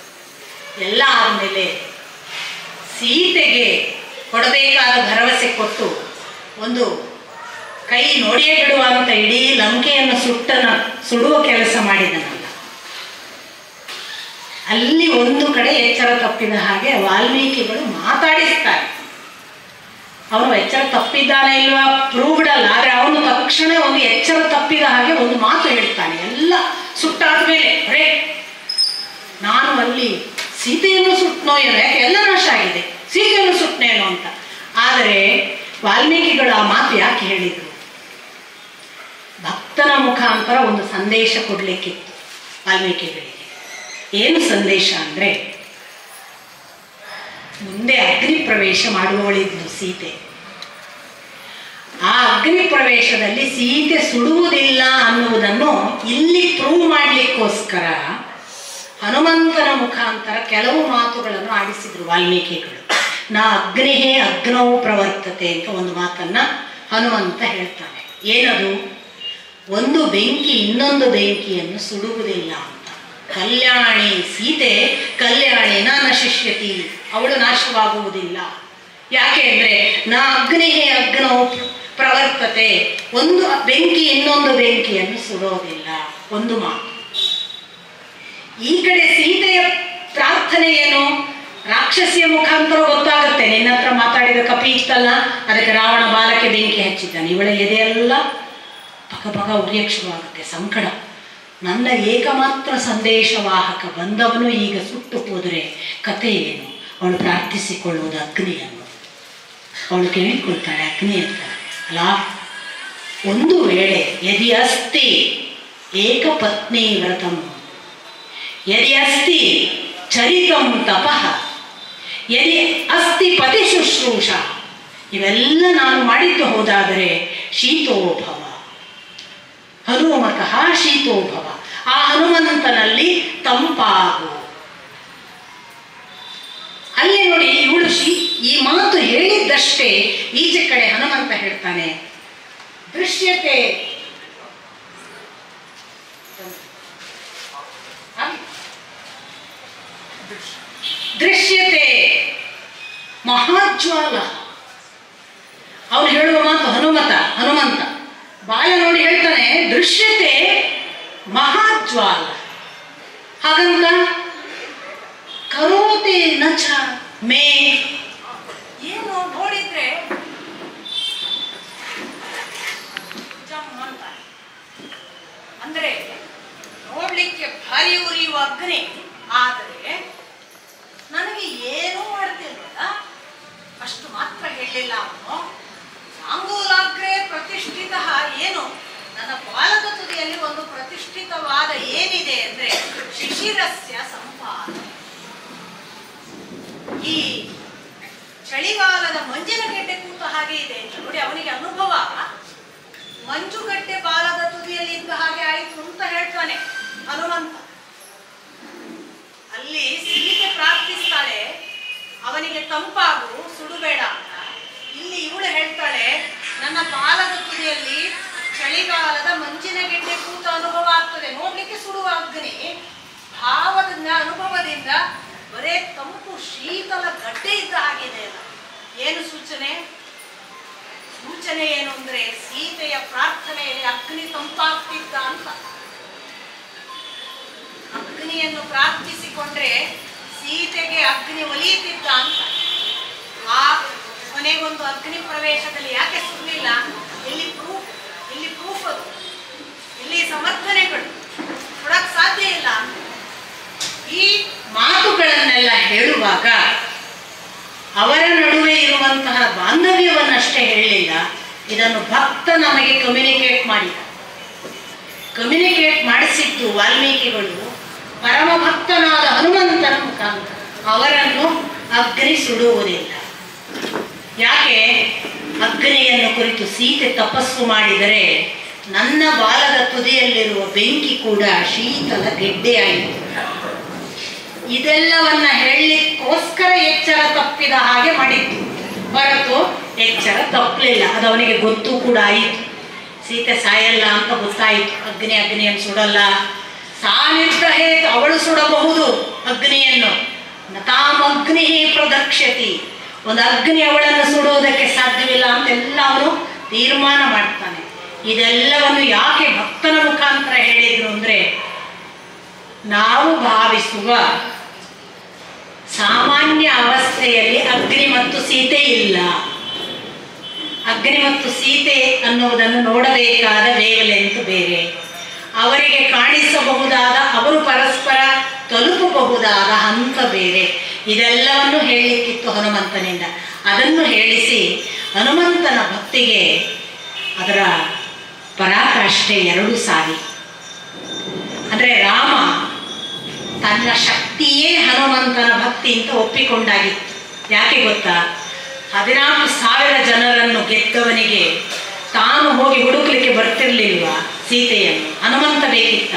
ಎಲ್ಲ ಆದಮೇಲೆ ಸೀತೆಗೆ ಕೊಡಬೇಕಾದ ಭರವಸೆ ಕೊಟ್ಟು ಒಂದು ಕೈ ನೋಡಿಯೇ ಬಿಡುವ ಅಂತ ಇಡೀ ಲಂಕೆಯನ್ನು ಸುಟ್ಟನ ಸುಡುವ ಕೆಲಸ ಮಾಡಿದನಲ್ಲ ಅಲ್ಲಿ ಒಂದು ಕಡೆ ಎಚ್ಚರ ತಪ್ಪಿದ ಹಾಗೆ ವಾಲ್ಮೀಕಿಗಳು ಮಾತಾಡಿಸ್ತಾರೆ ಅವನು ಎಚ್ಚರ ತಪ್ಪಿದ್ದಾನೆ ಇಲ್ವಾ ಪ್ರೂವ್ಡ್ ಅಲ್ಲ ಆದರೆ ಅವನು ತಕ್ಷಣ ಒಂದು ಎಚ್ಚರ ತಪ್ಪಿದ ಹಾಗೆ ಒಂದು ಮಾತು ಹೇಳ್ತಾನೆ ಎಲ್ಲ ಸುಟ್ಟಾದ್ಮೇಲೆ ರೇ ನಾನು ಅಲ್ಲಿ ಸೀತೆಯನ್ನು ಸುಟ್ಟನೋ ಏನೋ ಯಾಕೆ ಎಲ್ಲ ನಾಶ ಆಗಿದೆ ಸೀತೆಯನ್ನು ಸುಟ್ಟನೇನೋ ಅಂತ ಆದರೆ ವಾಲ್ಮೀಕಿಗಳು ಆ ಮಾತು ಯಾಕೆ ಹೇಳಿದರು ಭಕ್ತನ ಮುಖಾಂತರ ಒಂದು ಸಂದೇಶ ಕೊಡಲಿಕ್ಕಿತ್ತು ವಾಲ್ಮೀಕಿಗಳಿಗೆ ಏನು ಸಂದೇಶ ಅಂದರೆ ಮುಂದೆ ಅಗ್ನಿ ಪ್ರವೇಶ ಮಾಡುವವಳಿದ್ಲು ಸೀತೆ ಆ ಅಗ್ನಿ ಪ್ರವೇಶದಲ್ಲಿ ಸೀತೆ ಸುಡುವುದಿಲ್ಲ ಅನ್ನುವುದನ್ನು ಇಲ್ಲಿ ಪ್ರೂವ್ ಮಾಡಲಿಕ್ಕೋಸ್ಕರ ಹನುಮಂತನ ಮುಖಾಂತರ ಕೆಲವು ಮಾತುಗಳನ್ನು ಆಡಿಸಿದ್ರು ವಾಲ್ಮೀಕಿಗಳು ನಾ ಅಗ್ನಿಹೇ ಅಗ್ನವು ಪ್ರವರ್ತತೆ ಅಂತ ಒಂದು ಮಾತನ್ನ ಹನುಮಂತ ಹೇಳ್ತಾನೆ ಏನದು ಒಂದು ಬೆಂಕಿ ಇನ್ನೊಂದು ಬೆಂಕಿಯನ್ನು ಸುಡುವುದಿಲ್ಲ ಅಂತ ಕಲ್ಯಾಣಿ ಸೀತೆ ಕಲ್ಯಾಣಿನ ನಶಿಷ್ಯತಿ ಅವಳು ನಾಶವಾಗುವುದಿಲ್ಲ ಯಾಕೆ ಅಂದ್ರೆ ನಾ ಅಗ್ನಿಹೇ ಅಗ್ನವು ಪ್ರವರ್ತತೆ ಒಂದು ಬೆಂಕಿ ಇನ್ನೊಂದು ಬೆಂಕಿಯನ್ನು ಸುಡೋದಿಲ್ಲ ಒಂದು ಮಾತು ಈ ಕಡೆ ಸೀತೆಯ ಪ್ರಾರ್ಥನೆ ಏನು ರಾಕ್ಷಸಿಯ ಮುಖಾಂತರ ಗೊತ್ತಾಗುತ್ತೆ ನಿನ್ನ ಹತ್ರ ಮಾತಾಡಿದ ಕಪಿ ಇತ್ತಲ್ಲ ಅದಕ್ಕೆ ರಾವಣ ಬಾಲಕ್ಕೆ ಬೆಂಕಿ ಹಚ್ಚಿದ್ದಾನೆ ಇವಳ ಎದೆಯೆಲ್ಲ ಪಕ ಪಕ ಉರಿಯಕ್ಕೆ ಶುರುವಾಗುತ್ತೆ ಸಂಕಟ ನನ್ನ ಏಕಮಾತ್ರ ಸಂದೇಶವಾಹಕ ಬಂದವನು ಈಗ ಸುಟ್ಟು ಹೋದರೆ ಕತೆ ಏನು ಅವಳು ಪ್ರಾರ್ಥಿಸಿಕೊಳ್ಳುವುದು ಅಗ್ನಿಯನ್ನು ಅವಳು ಕೇಳಿಕೊಳ್ತಾಳೆ ಅಗ್ನಿ ಅಂತ ಅಲ್ಲ ಒಂದು ವೇಳೆ ಯದಿ ಅಸ್ತಿ ಏಕಪತ್ನಿ ವ್ರತಂ ಯದಿ ಅಸ್ತಿ ಚರಿತಂ ತಪಃ ಯದಿ ಅಸ್ತಿ ಪತಿ ಶುಶ್ರೂಷ ಇವೆಲ್ಲ ನಾನು ಮಾಡಿದ್ದು ಹೋದಾದರೆ ಶೀತೋಭವ ಹನುಮತಃ ಶೀತೋಭವ ಆ ಹನುಮಂತನಲ್ಲಿ ತಂಪಾಗು ಅಲ್ಲಿ ನೋಡಿ ಇವಳು ಶೀ ಈ ಮಾತು ಹೇಳಿದ್ದಷ್ಟೇ ಈಚೆ ಕಡೆ ಹನುಮಂತ ಹೇಳ್ತಾನೆ ದೃಶ್ಯತೆ ದೃಶ್ಯತೆ ಮಹಾಜ್ವಾಲ ಅವನು ಹೇಳುವ ಮಾತು ಹನುಮತ ಹನುಮಂತ ಬಾಯ ನೋಡಿ ಹೇಳ್ತಾನೆ ದೃಶ್ಯತೆ ಮಹಾಜ್ವಾಲ ಹಾಗಂತ ಕರೋತೆ ನಚ ಮೇ ಏನು ನೋಡಿದ್ರೆ ಜಮ್ ಅಂತ ಅಂದ್ರೆ ನೋಡ್ಲಿಕ್ಕೆ ಭಾರಿ ಉರಿಯುವ ಅಗ್ನಿ ಆದರೆ ನನಗೆ ಏನೂ ಮಾಡ್ತಿಲ್ವಲ್ಲ ಅಷ್ಟು ಮಾತ್ರ ಹೇಳಿಲ್ಲ ಅವನು ಸಾಂಗೂಲಾಗ್ರೆ ಪ್ರತಿಷ್ಠಿತ ಏನು ನನ್ನ ಬಾಲದ ತುದಿಯಲ್ಲಿ ಒಂದು ಪ್ರತಿಷ್ಠಿತವಾದ ಏನಿದೆ ಅಂದ್ರೆ ಶಿಶಿರಸ್ಯ ಸಂಪಾದನೆ ಈ ಚಳಿಗಾಲದ ಮಂಜಿನ ಗೆಡ್ಡೆ ಕೂತ ಹಾಗೆ ಇದೆ ಅಂತ ನೋಡಿ ಅವನಿಗೆ ಅನುಭವ ಮಂಜುಗಡ್ಡೆ ಬಾಲದ ತುದಿಯಲ್ಲಿ ಇದ್ದ ಹಾಗೆ ಆಯಿತು ಅಂತ ಹೇಳ್ತಾನೆ ಹನುಮಂತ ಅಲ್ಲಿ ಸೀತೆ ಪ್ರಾರ್ಥಿಸ್ತಾಳೆ ಅವನಿಗೆ ತಂಪಾಗು ಸುಡುಬೇಡ ಅಂತ ಇಲ್ಲಿ ಇವಳು ಹೇಳ್ತಾಳೆ ನನ್ನ ಬಾಲದ ತುದಿಯಲ್ಲಿ ಚಳಿಗಾಲದ ಮಂಜಿನ ಗೆಡ್ಡೆ ಕೂತ ಅನುಭವ ಆಗ್ತದೆ ನೋಡ್ಲಿಕ್ಕೆ ಸುಡುವ ಅಗ್ನಿ ಭಾವದಿಂದ ಅನುಭವದಿಂದ ಬರೇ ತಂಪು ಶೀತಲ ಗಡ್ಡೆ ಇದ್ದ ಹಾಗಿದೆ ಅಲ್ಲ ಏನು ಸೂಚನೆ ಸೂಚನೆ ಏನು ಅಂದ್ರೆ ಸೀತೆಯ ಪ್ರಾರ್ಥನೆಯಲ್ಲಿ ಅಗ್ನಿ ತಂಪಾಗ್ತಿದ್ದ ಅಂತ ಅಗ್ನಿಯನ್ನು ಪ್ರಾರ್ಥಿಸಿಕೊಂಡ್ರೆ ಸೀತೆಗೆ ಅಗ್ನಿ ಒಲಿಯುತ್ತಿದ್ದ ಅಂತ ಆ ಕೊನೆಗೊಂದು ಅಗ್ನಿ ಪ್ರವೇಶದಲ್ಲಿ ಯಾಕೆ ಸುಡಲಿಲ್ಲ ಇಲ್ಲಿ ಪ್ರೂಫ್ ಇಲ್ಲಿ ಪ್ರೂಫ್ ಅದು ಇಲ್ಲಿ ಸಮರ್ಥನೆಗಳು ಕೊಡಕ್ ಸಾಧ್ಯ ಇಲ್ಲ ಈ ಮಾತುಗಳನ್ನೆಲ್ಲ ಹೇಳುವಾಗ ಅವರ ನಡುವೆ ಇರುವಂತಹ ಬಾಂಧವ್ಯವನ್ನಷ್ಟೇ ಹೇಳಲಿಲ್ಲ ಇದನ್ನು ಭಕ್ತ ನಮಗೆ ಕಮ್ಯುನಿಕೇಟ್ ಮಾಡಿದ ಕಮ್ಯುನಿಕೇಟ್ ಮಾಡಿಸಿದ್ದು ವಾಲ್ಮೀಕಿಗಳು ಪರಮ ಭಕ್ತನಾದ ಹನುಮಂತನ ಮುಖಾಂತರ ಅವರನ್ನು ಅಗ್ನಿ ಸುಡುವುದಿಲ್ಲ ಯಾಕೆ ಅಗ್ನಿಯನ್ನು ಕುರಿತು ಸೀತೆ ತಪಸ್ಸು ಮಾಡಿದರೆ ನನ್ನ ಬಾಲದ ತುದಿಯಲ್ಲಿರುವ ಬೆಂಕಿ ಕೂಡ ಶೀತಲ ಗೆಡ್ಡೆಯಾಯಿತು ಇದೆಲ್ಲವನ್ನ ಹೇಳಲಿಕ್ಕೋಸ್ಕರ ಎಚ್ಚರ ತಪ್ಪಿದ ಹಾಗೆ ಮಾಡಿತ್ತು ಹೊರತು ಎಚ್ಚರ ತಪ್ಪಲಿಲ್ಲ ಅದು ಅವನಿಗೆ ಗೊತ್ತು ಕೂಡ ಆಯಿತು ಸೀತೆ ಸಾಯಲ್ಲ ಅಂತ ಗೊತ್ತಾಯಿತು ಅಗ್ನಿ ಅಗ್ನಿಯನ್ನು ಸುಡಲ್ಲ ಸಾನಿರ್ಧ ಹೇತು ಅವಳು ಸುಡಬಹುದು ಅಗ್ನಿಯನ್ನು ತಾಮಗ್ನಿ ಪ್ರದಕ್ಷತಿ ಒಂದು ಅಗ್ನಿ ಅವಳನ್ನು ಸುಡುವುದಕ್ಕೆ ಸಾಧ್ಯವಿಲ್ಲ ಅಂತೆಲ್ಲ ಅವನು ತೀರ್ಮಾನ ಮಾಡ್ತಾನೆ ಇದೆಲ್ಲವನ್ನು ಯಾಕೆ ಭಕ್ತನ ಮುಖಾಂತರ ಹೇಳಿದ್ರು ಅಂದರೆ ನಾವು ಭಾವಿಸುವ ಸಾಮಾನ್ಯ ಅವಸ್ಥೆಯಲ್ಲಿ ಅಗ್ನಿ ಮತ್ತು ಸೀತೆ ಇಲ್ಲ ಅಗ್ನಿ ಮತ್ತು ಸೀತೆ ಅನ್ನುವುದನ್ನು ನೋಡಬೇಕಾದ ವೇವಲೆಂತ್ ಬೇರೆ ಅವರಿಗೆ ಕಾಣಿಸಬಹುದಾದ ಅವರು ಪರಸ್ಪರ ತಲುಪಬಹುದಾದ ಹಂತ ಬೇರೆ ಇದೆಲ್ಲವನ್ನು ಹೇಳಲಿಕ್ಕಿತ್ತು ಹನುಮಂತನಿಂದ ಅದನ್ನು ಹೇಳಿಸಿ ಹನುಮಂತನ ಭಕ್ತಿಗೆ ಅದರ ಪರಾಕಾಷ್ಠೆ ಎರಡು ಸಾರಿ ಅಂದರೆ ರಾಮ ತನ್ನ ಶಕ್ತಿಯೇ ಹನುಮಂತನ ಭಕ್ತಿ ಅಂತ ಒಪ್ಪಿಕೊಂಡಾಗಿತ್ತು ಯಾಕೆ ಗೊತ್ತಾ ಹದಿನಾಲ್ಕು ಸಾವಿರ ಜನರನ್ನು ಗೆದ್ದವನಿಗೆ ತಾನು ಹೋಗಿ ಹುಡುಕ್ಲಿಕ್ಕೆ ಬರ್ತಿರ್ಲಿಲ್ವಾ ಸೀತೆಯನ್ನು ಹನುಮಂತ ಬೇಕಿತ್ತ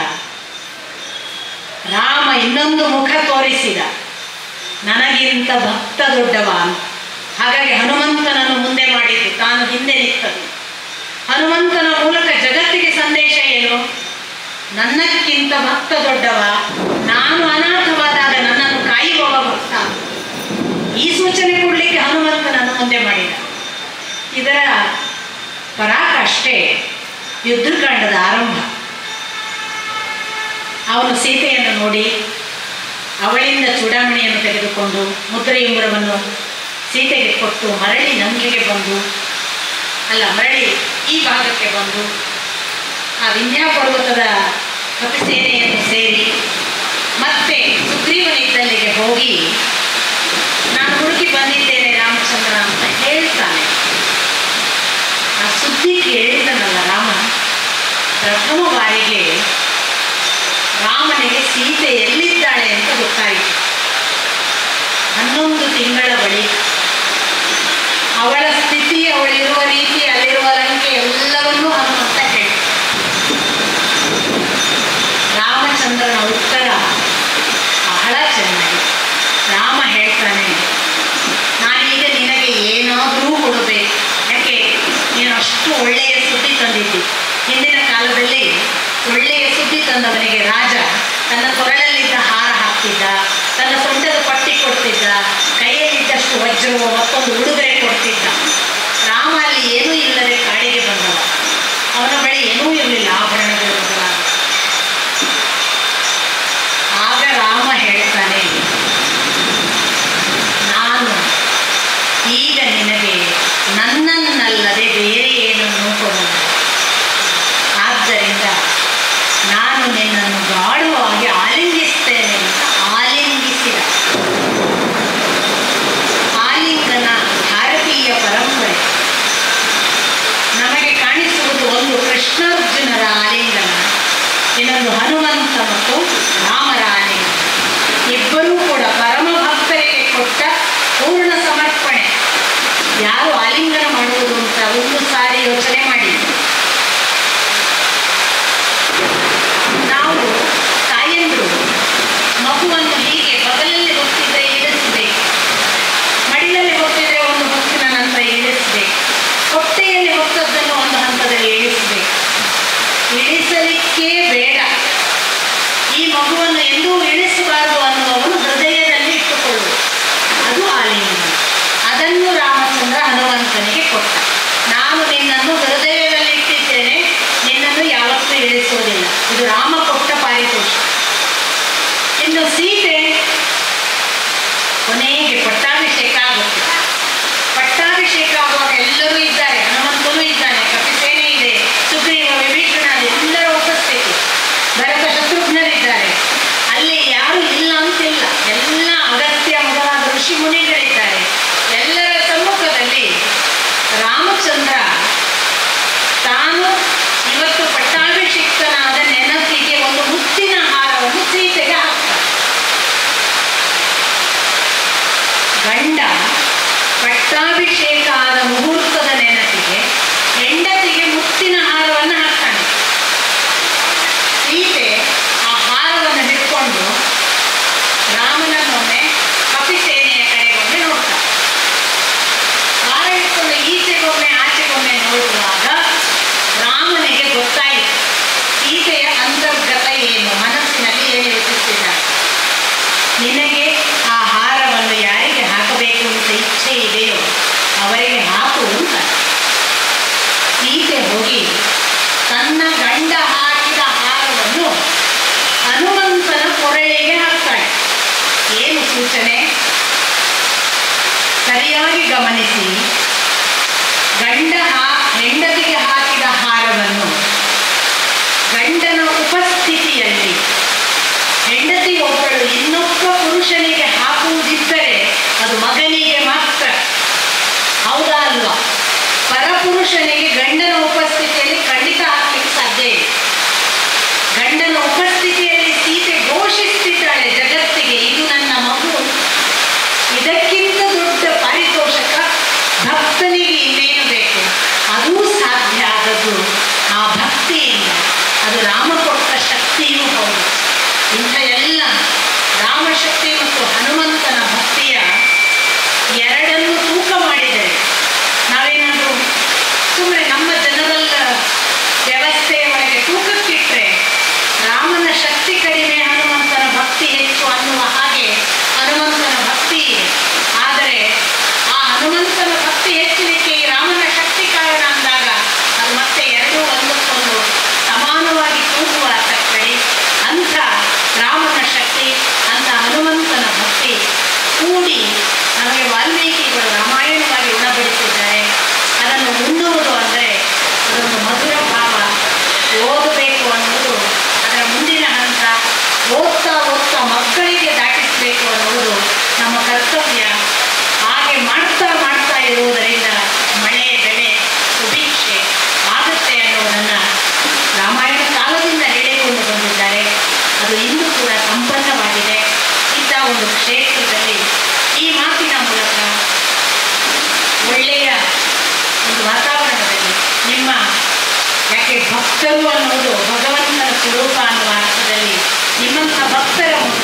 ರಾಮ ಇನ್ನೊಂದು ಮುಖ ತೋರಿಸಿದ ನನಗಿಂತ ಭಕ್ತ ದೊಡ್ಡವ ಅಂತ ಹಾಗಾಗಿ ಹನುಮಂತನನ್ನು ಮುಂದೆ ಮಾಡಿದ್ದು ತಾನು ಹಿಂದೆ ನಿಂತದ್ದು ಹನುಮಂತನ ಮೂಲಕ ಜಗತ್ತಿಗೆ ಸಂದೇಶ ಏನು ನನ್ನಕ್ಕಿಂತ ಭಕ್ತ ದೊಡ್ಡವ ನಾನು ಅನಾಥವಾದಾಗ ನನ್ನನ್ನು ಕಾಯುವವ ಭಕ್ತ ಈ ಸೂಚನೆ ಕೊಡಲಿಕ್ಕೆ ಹನುಮಂತನನ್ನು ಮುಂದೆ ಮಾಡಿದ ಇದರ ಪರಾಕಾಷ್ಠೆ ಯುದ್ಧಕಾಂಡದ ಆರಂಭ ಅವನು ಸೀತೆಯನ್ನು ನೋಡಿ ಅವಳಿಂದ ಚೂಡಾಮಣಿಯನ್ನು ತೆಗೆದುಕೊಂಡು ಮುದ್ರೆಯುಂಗುರವನ್ನು ಸೀತೆಗೆ ಕೊಟ್ಟು ಮರಳಿ ನಂಗೆಗೆ ಬಂದು ಅಲ್ಲ ಮರಳಿ ಈ ಭಾಗಕ್ಕೆ ಬಂದು ಆ ವಿಂಧ್ಯ ಪರ್ವತದ ಕಪಿಸೇನೆಯನ್ನು ಸೇರಿ ಮತ್ತೆ ಸುಗ್ರೀವನಿದ್ದಲ್ಲಿಗೆ ಹೋಗಿ ನಾನು ಹುಡುಕಿ ಬಂದಿದ್ದೇನೆ ರಾಮಚಂದ್ರ ಅಂತ ಹೇಳ್ತಾನೆ ಆ ಸುದ್ದಿ ಕೇಳಿದನಲ್ಲ ರಾಮ ಪ್ರಥಮ ಬಾರಿಗೆ ರಾಮನಿಗೆ ಸೀತೆ ಎಲ್ಲಿದ್ದಾಳೆ ಅಂತ ಗೊತ್ತಾಯಿತು ಹನ್ನೊಂದು ತಿಂಗಳ ಬಳಿ ಅವಳ ಸ್ಥಿತಿ ಅವಳಿರುವ ರೀತಿ ಅಲ್ಲಿರುವ ಲಂಕೆ ಎಲ್ಲವನ್ನೂ ಹನುಮಂತ ಹೇಳಿ ರಾಮಚಂದ್ರನ ಉತ್ತರ ಬಹಳ ಚೆನ್ನಾಗಿ ರಾಮ ಹೇಳ್ತಾನೆ ನಾನೀಗ ನಿನಗೆ ಏನಾದರೂ ಕೊಡಬೇಕು ಯಾಕೆ ನೀನು ಅಷ್ಟು ಒಳ್ಳೆಯ ಸುದ್ದಿ ತಂದಿದ್ದಿ ಹಿಂದಿನ ಕಾಲದಲ್ಲಿ ಒಳ್ಳೆಯ ಸುದ್ದಿ ತಂದವನಿಗೆ ರಾಜ ತನ್ನ ಕೊರಳಲ್ಲಿದ್ದ ಹಾರ ಹಾಕ್ತಿದ್ದ ತನ್ನ ಸೊಂಟದ ಪಟ್ಟಿ ಕೊಡ್ತಿದ್ದ ಕೈಯಲ್ಲಿದ್ದಷ್ಟು ವಜ್ರವೋ ಮತ್ತೊಂದು ಉಡುಗೊರೆ ಕೊಡ್ತಿದ್ದ ರಾಮ ಅಲ್ಲಿ ಏನೂ ಇಲ್ಲದೆ ಕಾಡಿಗೆ ಬಂದವ ಅವನ ಬಳಿ ಏನೂ ಇರಲಿಲ್ಲ ಆಭರಣಗಳು ಮೊದಲಾದ ಆಗ ರಾಮ ಹೇಳ್ತಾನೆ ನಾನು ಈಗ ನಿನಗೆ ನನ್ನನ್ನಲ್ಲದೆ ಬೇರೆ ಏನನ್ನೂ ಕೊಡಲ್ಲ ಆದ್ದರಿಂದ ನಾನು ನಿನ್ನನ್ನು ಗಾಢವಾಗಿ ಆಲಿಂಗಿಸ್ತೇನೆ ಅಂತ ಆಲಿಂಗಿಸಿದ ಆಲಿಂಗನ ಭಾರತೀಯ ಪರಂಪರೆ ನಮಗೆ ಕಾಣಿಸುವುದು ಒಂದು ಕೃಷ್ಣಾರ್ಜುನರ ಆಲಿಂಗನ ಇನ್ನೊಂದು ಹನುಮಂತ ಮತ್ತು ರಾಮರ ಆಲಿಂಗನ ಇಬ್ಬರೂ ಕೂಡ ಪರಮ ಭಕ್ತರಿಗೆ ಕೊಟ್ಟ ಪೂರ್ಣ ಸಮರ್ಪಣೆ ಯಾರು ಆಲಿಂಗನ ಮಾಡುವುದು ಅಂತ ಒಂದು ಸಾರಿ ಯೋಚನೆ ಮಾಡಿ ನಾವು ತಾಯಂದ್ರು ಮಗುವನ್ನು ಹೀಗೆ ಬಗಲಲ್ಲಿ ಹೊತ್ತಿದ್ರೆ ಇಳಿಸಬೇಕು ಮಡಿಲಲ್ಲಿ ಹೊತ್ತಿದ್ರೆ ಒಂದು ಹೊತ್ತಿನ ನಂತರ ಇಳಿಸಬೇಕು ಹೊಟ್ಟೆಯಲ್ಲಿ ಹೊತ್ತದ್ದನ್ನು ಒಂದು ಹಂತದಲ್ಲಿ ಇಳಿಸಬೇಕು ಇಳಿಸಲಿಕ್ಕೇ ಬೇಡ ಈ ಮಗುವನ್ನು ಎಂದೂ ಇಳಿಸಬಾರದು ಅನ್ನುವವನು ಹೃದಯದಲ್ಲಿ ಇಟ್ಟುಕೊಳ್ಳುವುದು ಅದು ಆಲಿಂಗನ ಅದನ್ನು ರಾಮಚಂದ್ರ ಹನುಮಂತನಿಗೆ ಕೊಟ್ಟ ನಾನು ನಿನ್ನನ್ನು ಹೃದಯದಲ್ಲಿ ಇಟ್ಟಿದ್ದೇನೆ ನಿನ್ನನ್ನು ಯಾವತ್ತೂ ಇಳಿಸುವುದಿಲ್ಲ ಇದು ರಾಮ ಕೊಟ್ಟ ಪಾರಿತೋಷ ಇನ್ನು ಸೀತೆ ಕೊನೆಗೆ ಪಟ್ಟಾಭಿಷೇಕ ಆಗುತ್ತೆ ಪಟ್ಟಾಭಿಷೇಕ ಆಗುವಾಗ ಎಲ್ಲರೂ ಇದ್ದಾರೆ ಹನುಮಂತನೂ ಇದ್ದಾನೆ ಕಪಿಸೇನೆ ಇದೆ ಸುಗ್ರೀವ ವಿಭೀಷಣ ಎಲ್ಲರ ಉಪಸ್ಥಿತಿ ಭರತ ಶತ್ರುಘ್ನರಿದ್ದಾರೆ ಅಲ್ಲಿ ಯಾರು ಇಲ್ಲ ಅಂತಿಲ್ಲ ಎಲ್ಲ ಅಗತ್ಯ ಮೊದಲಾದ ಋಷಿ ಮುನಿಗಳಿದ್ದಾರೆ ಎಲ್ಲರ ಸಮ್ಮುಖದಲ್ಲಿ ರಾಮಚಂದ್ರ ತಾನು ಇವತ್ತು ಪಟ್ಟಾಭಿಷಿಕ್ತನಾದ ನೆನಪಿಗೆ ಒಂದು ಮುತ್ತಿನ ಹಾರವನ್ನು ಸೀತೆಗೆ ಹಾಕ್ತಾನೆ ಕೂಡ ಸಂಪನ್ನವಾಗಿದೆ ಇಂಥ ಒಂದು ಕ್ಷೇತ್ರದಲ್ಲಿ ಈ ಮಾತಿನ ಮೂಲಕ ಒಳ್ಳೆಯ ಒಂದು ವಾತಾವರಣದಲ್ಲಿ ನಿಮ್ಮ ಯಾಕೆ ಭಕ್ತರು ಅನ್ನೋದು ಭಗವಂತನ ಸ್ವರೂಪ ಅನ್ನುವ ಅರ್ಥದಲ್ಲಿ ನಿಮ್ಮಂಥ ಭಕ್ತರ ಮುಖ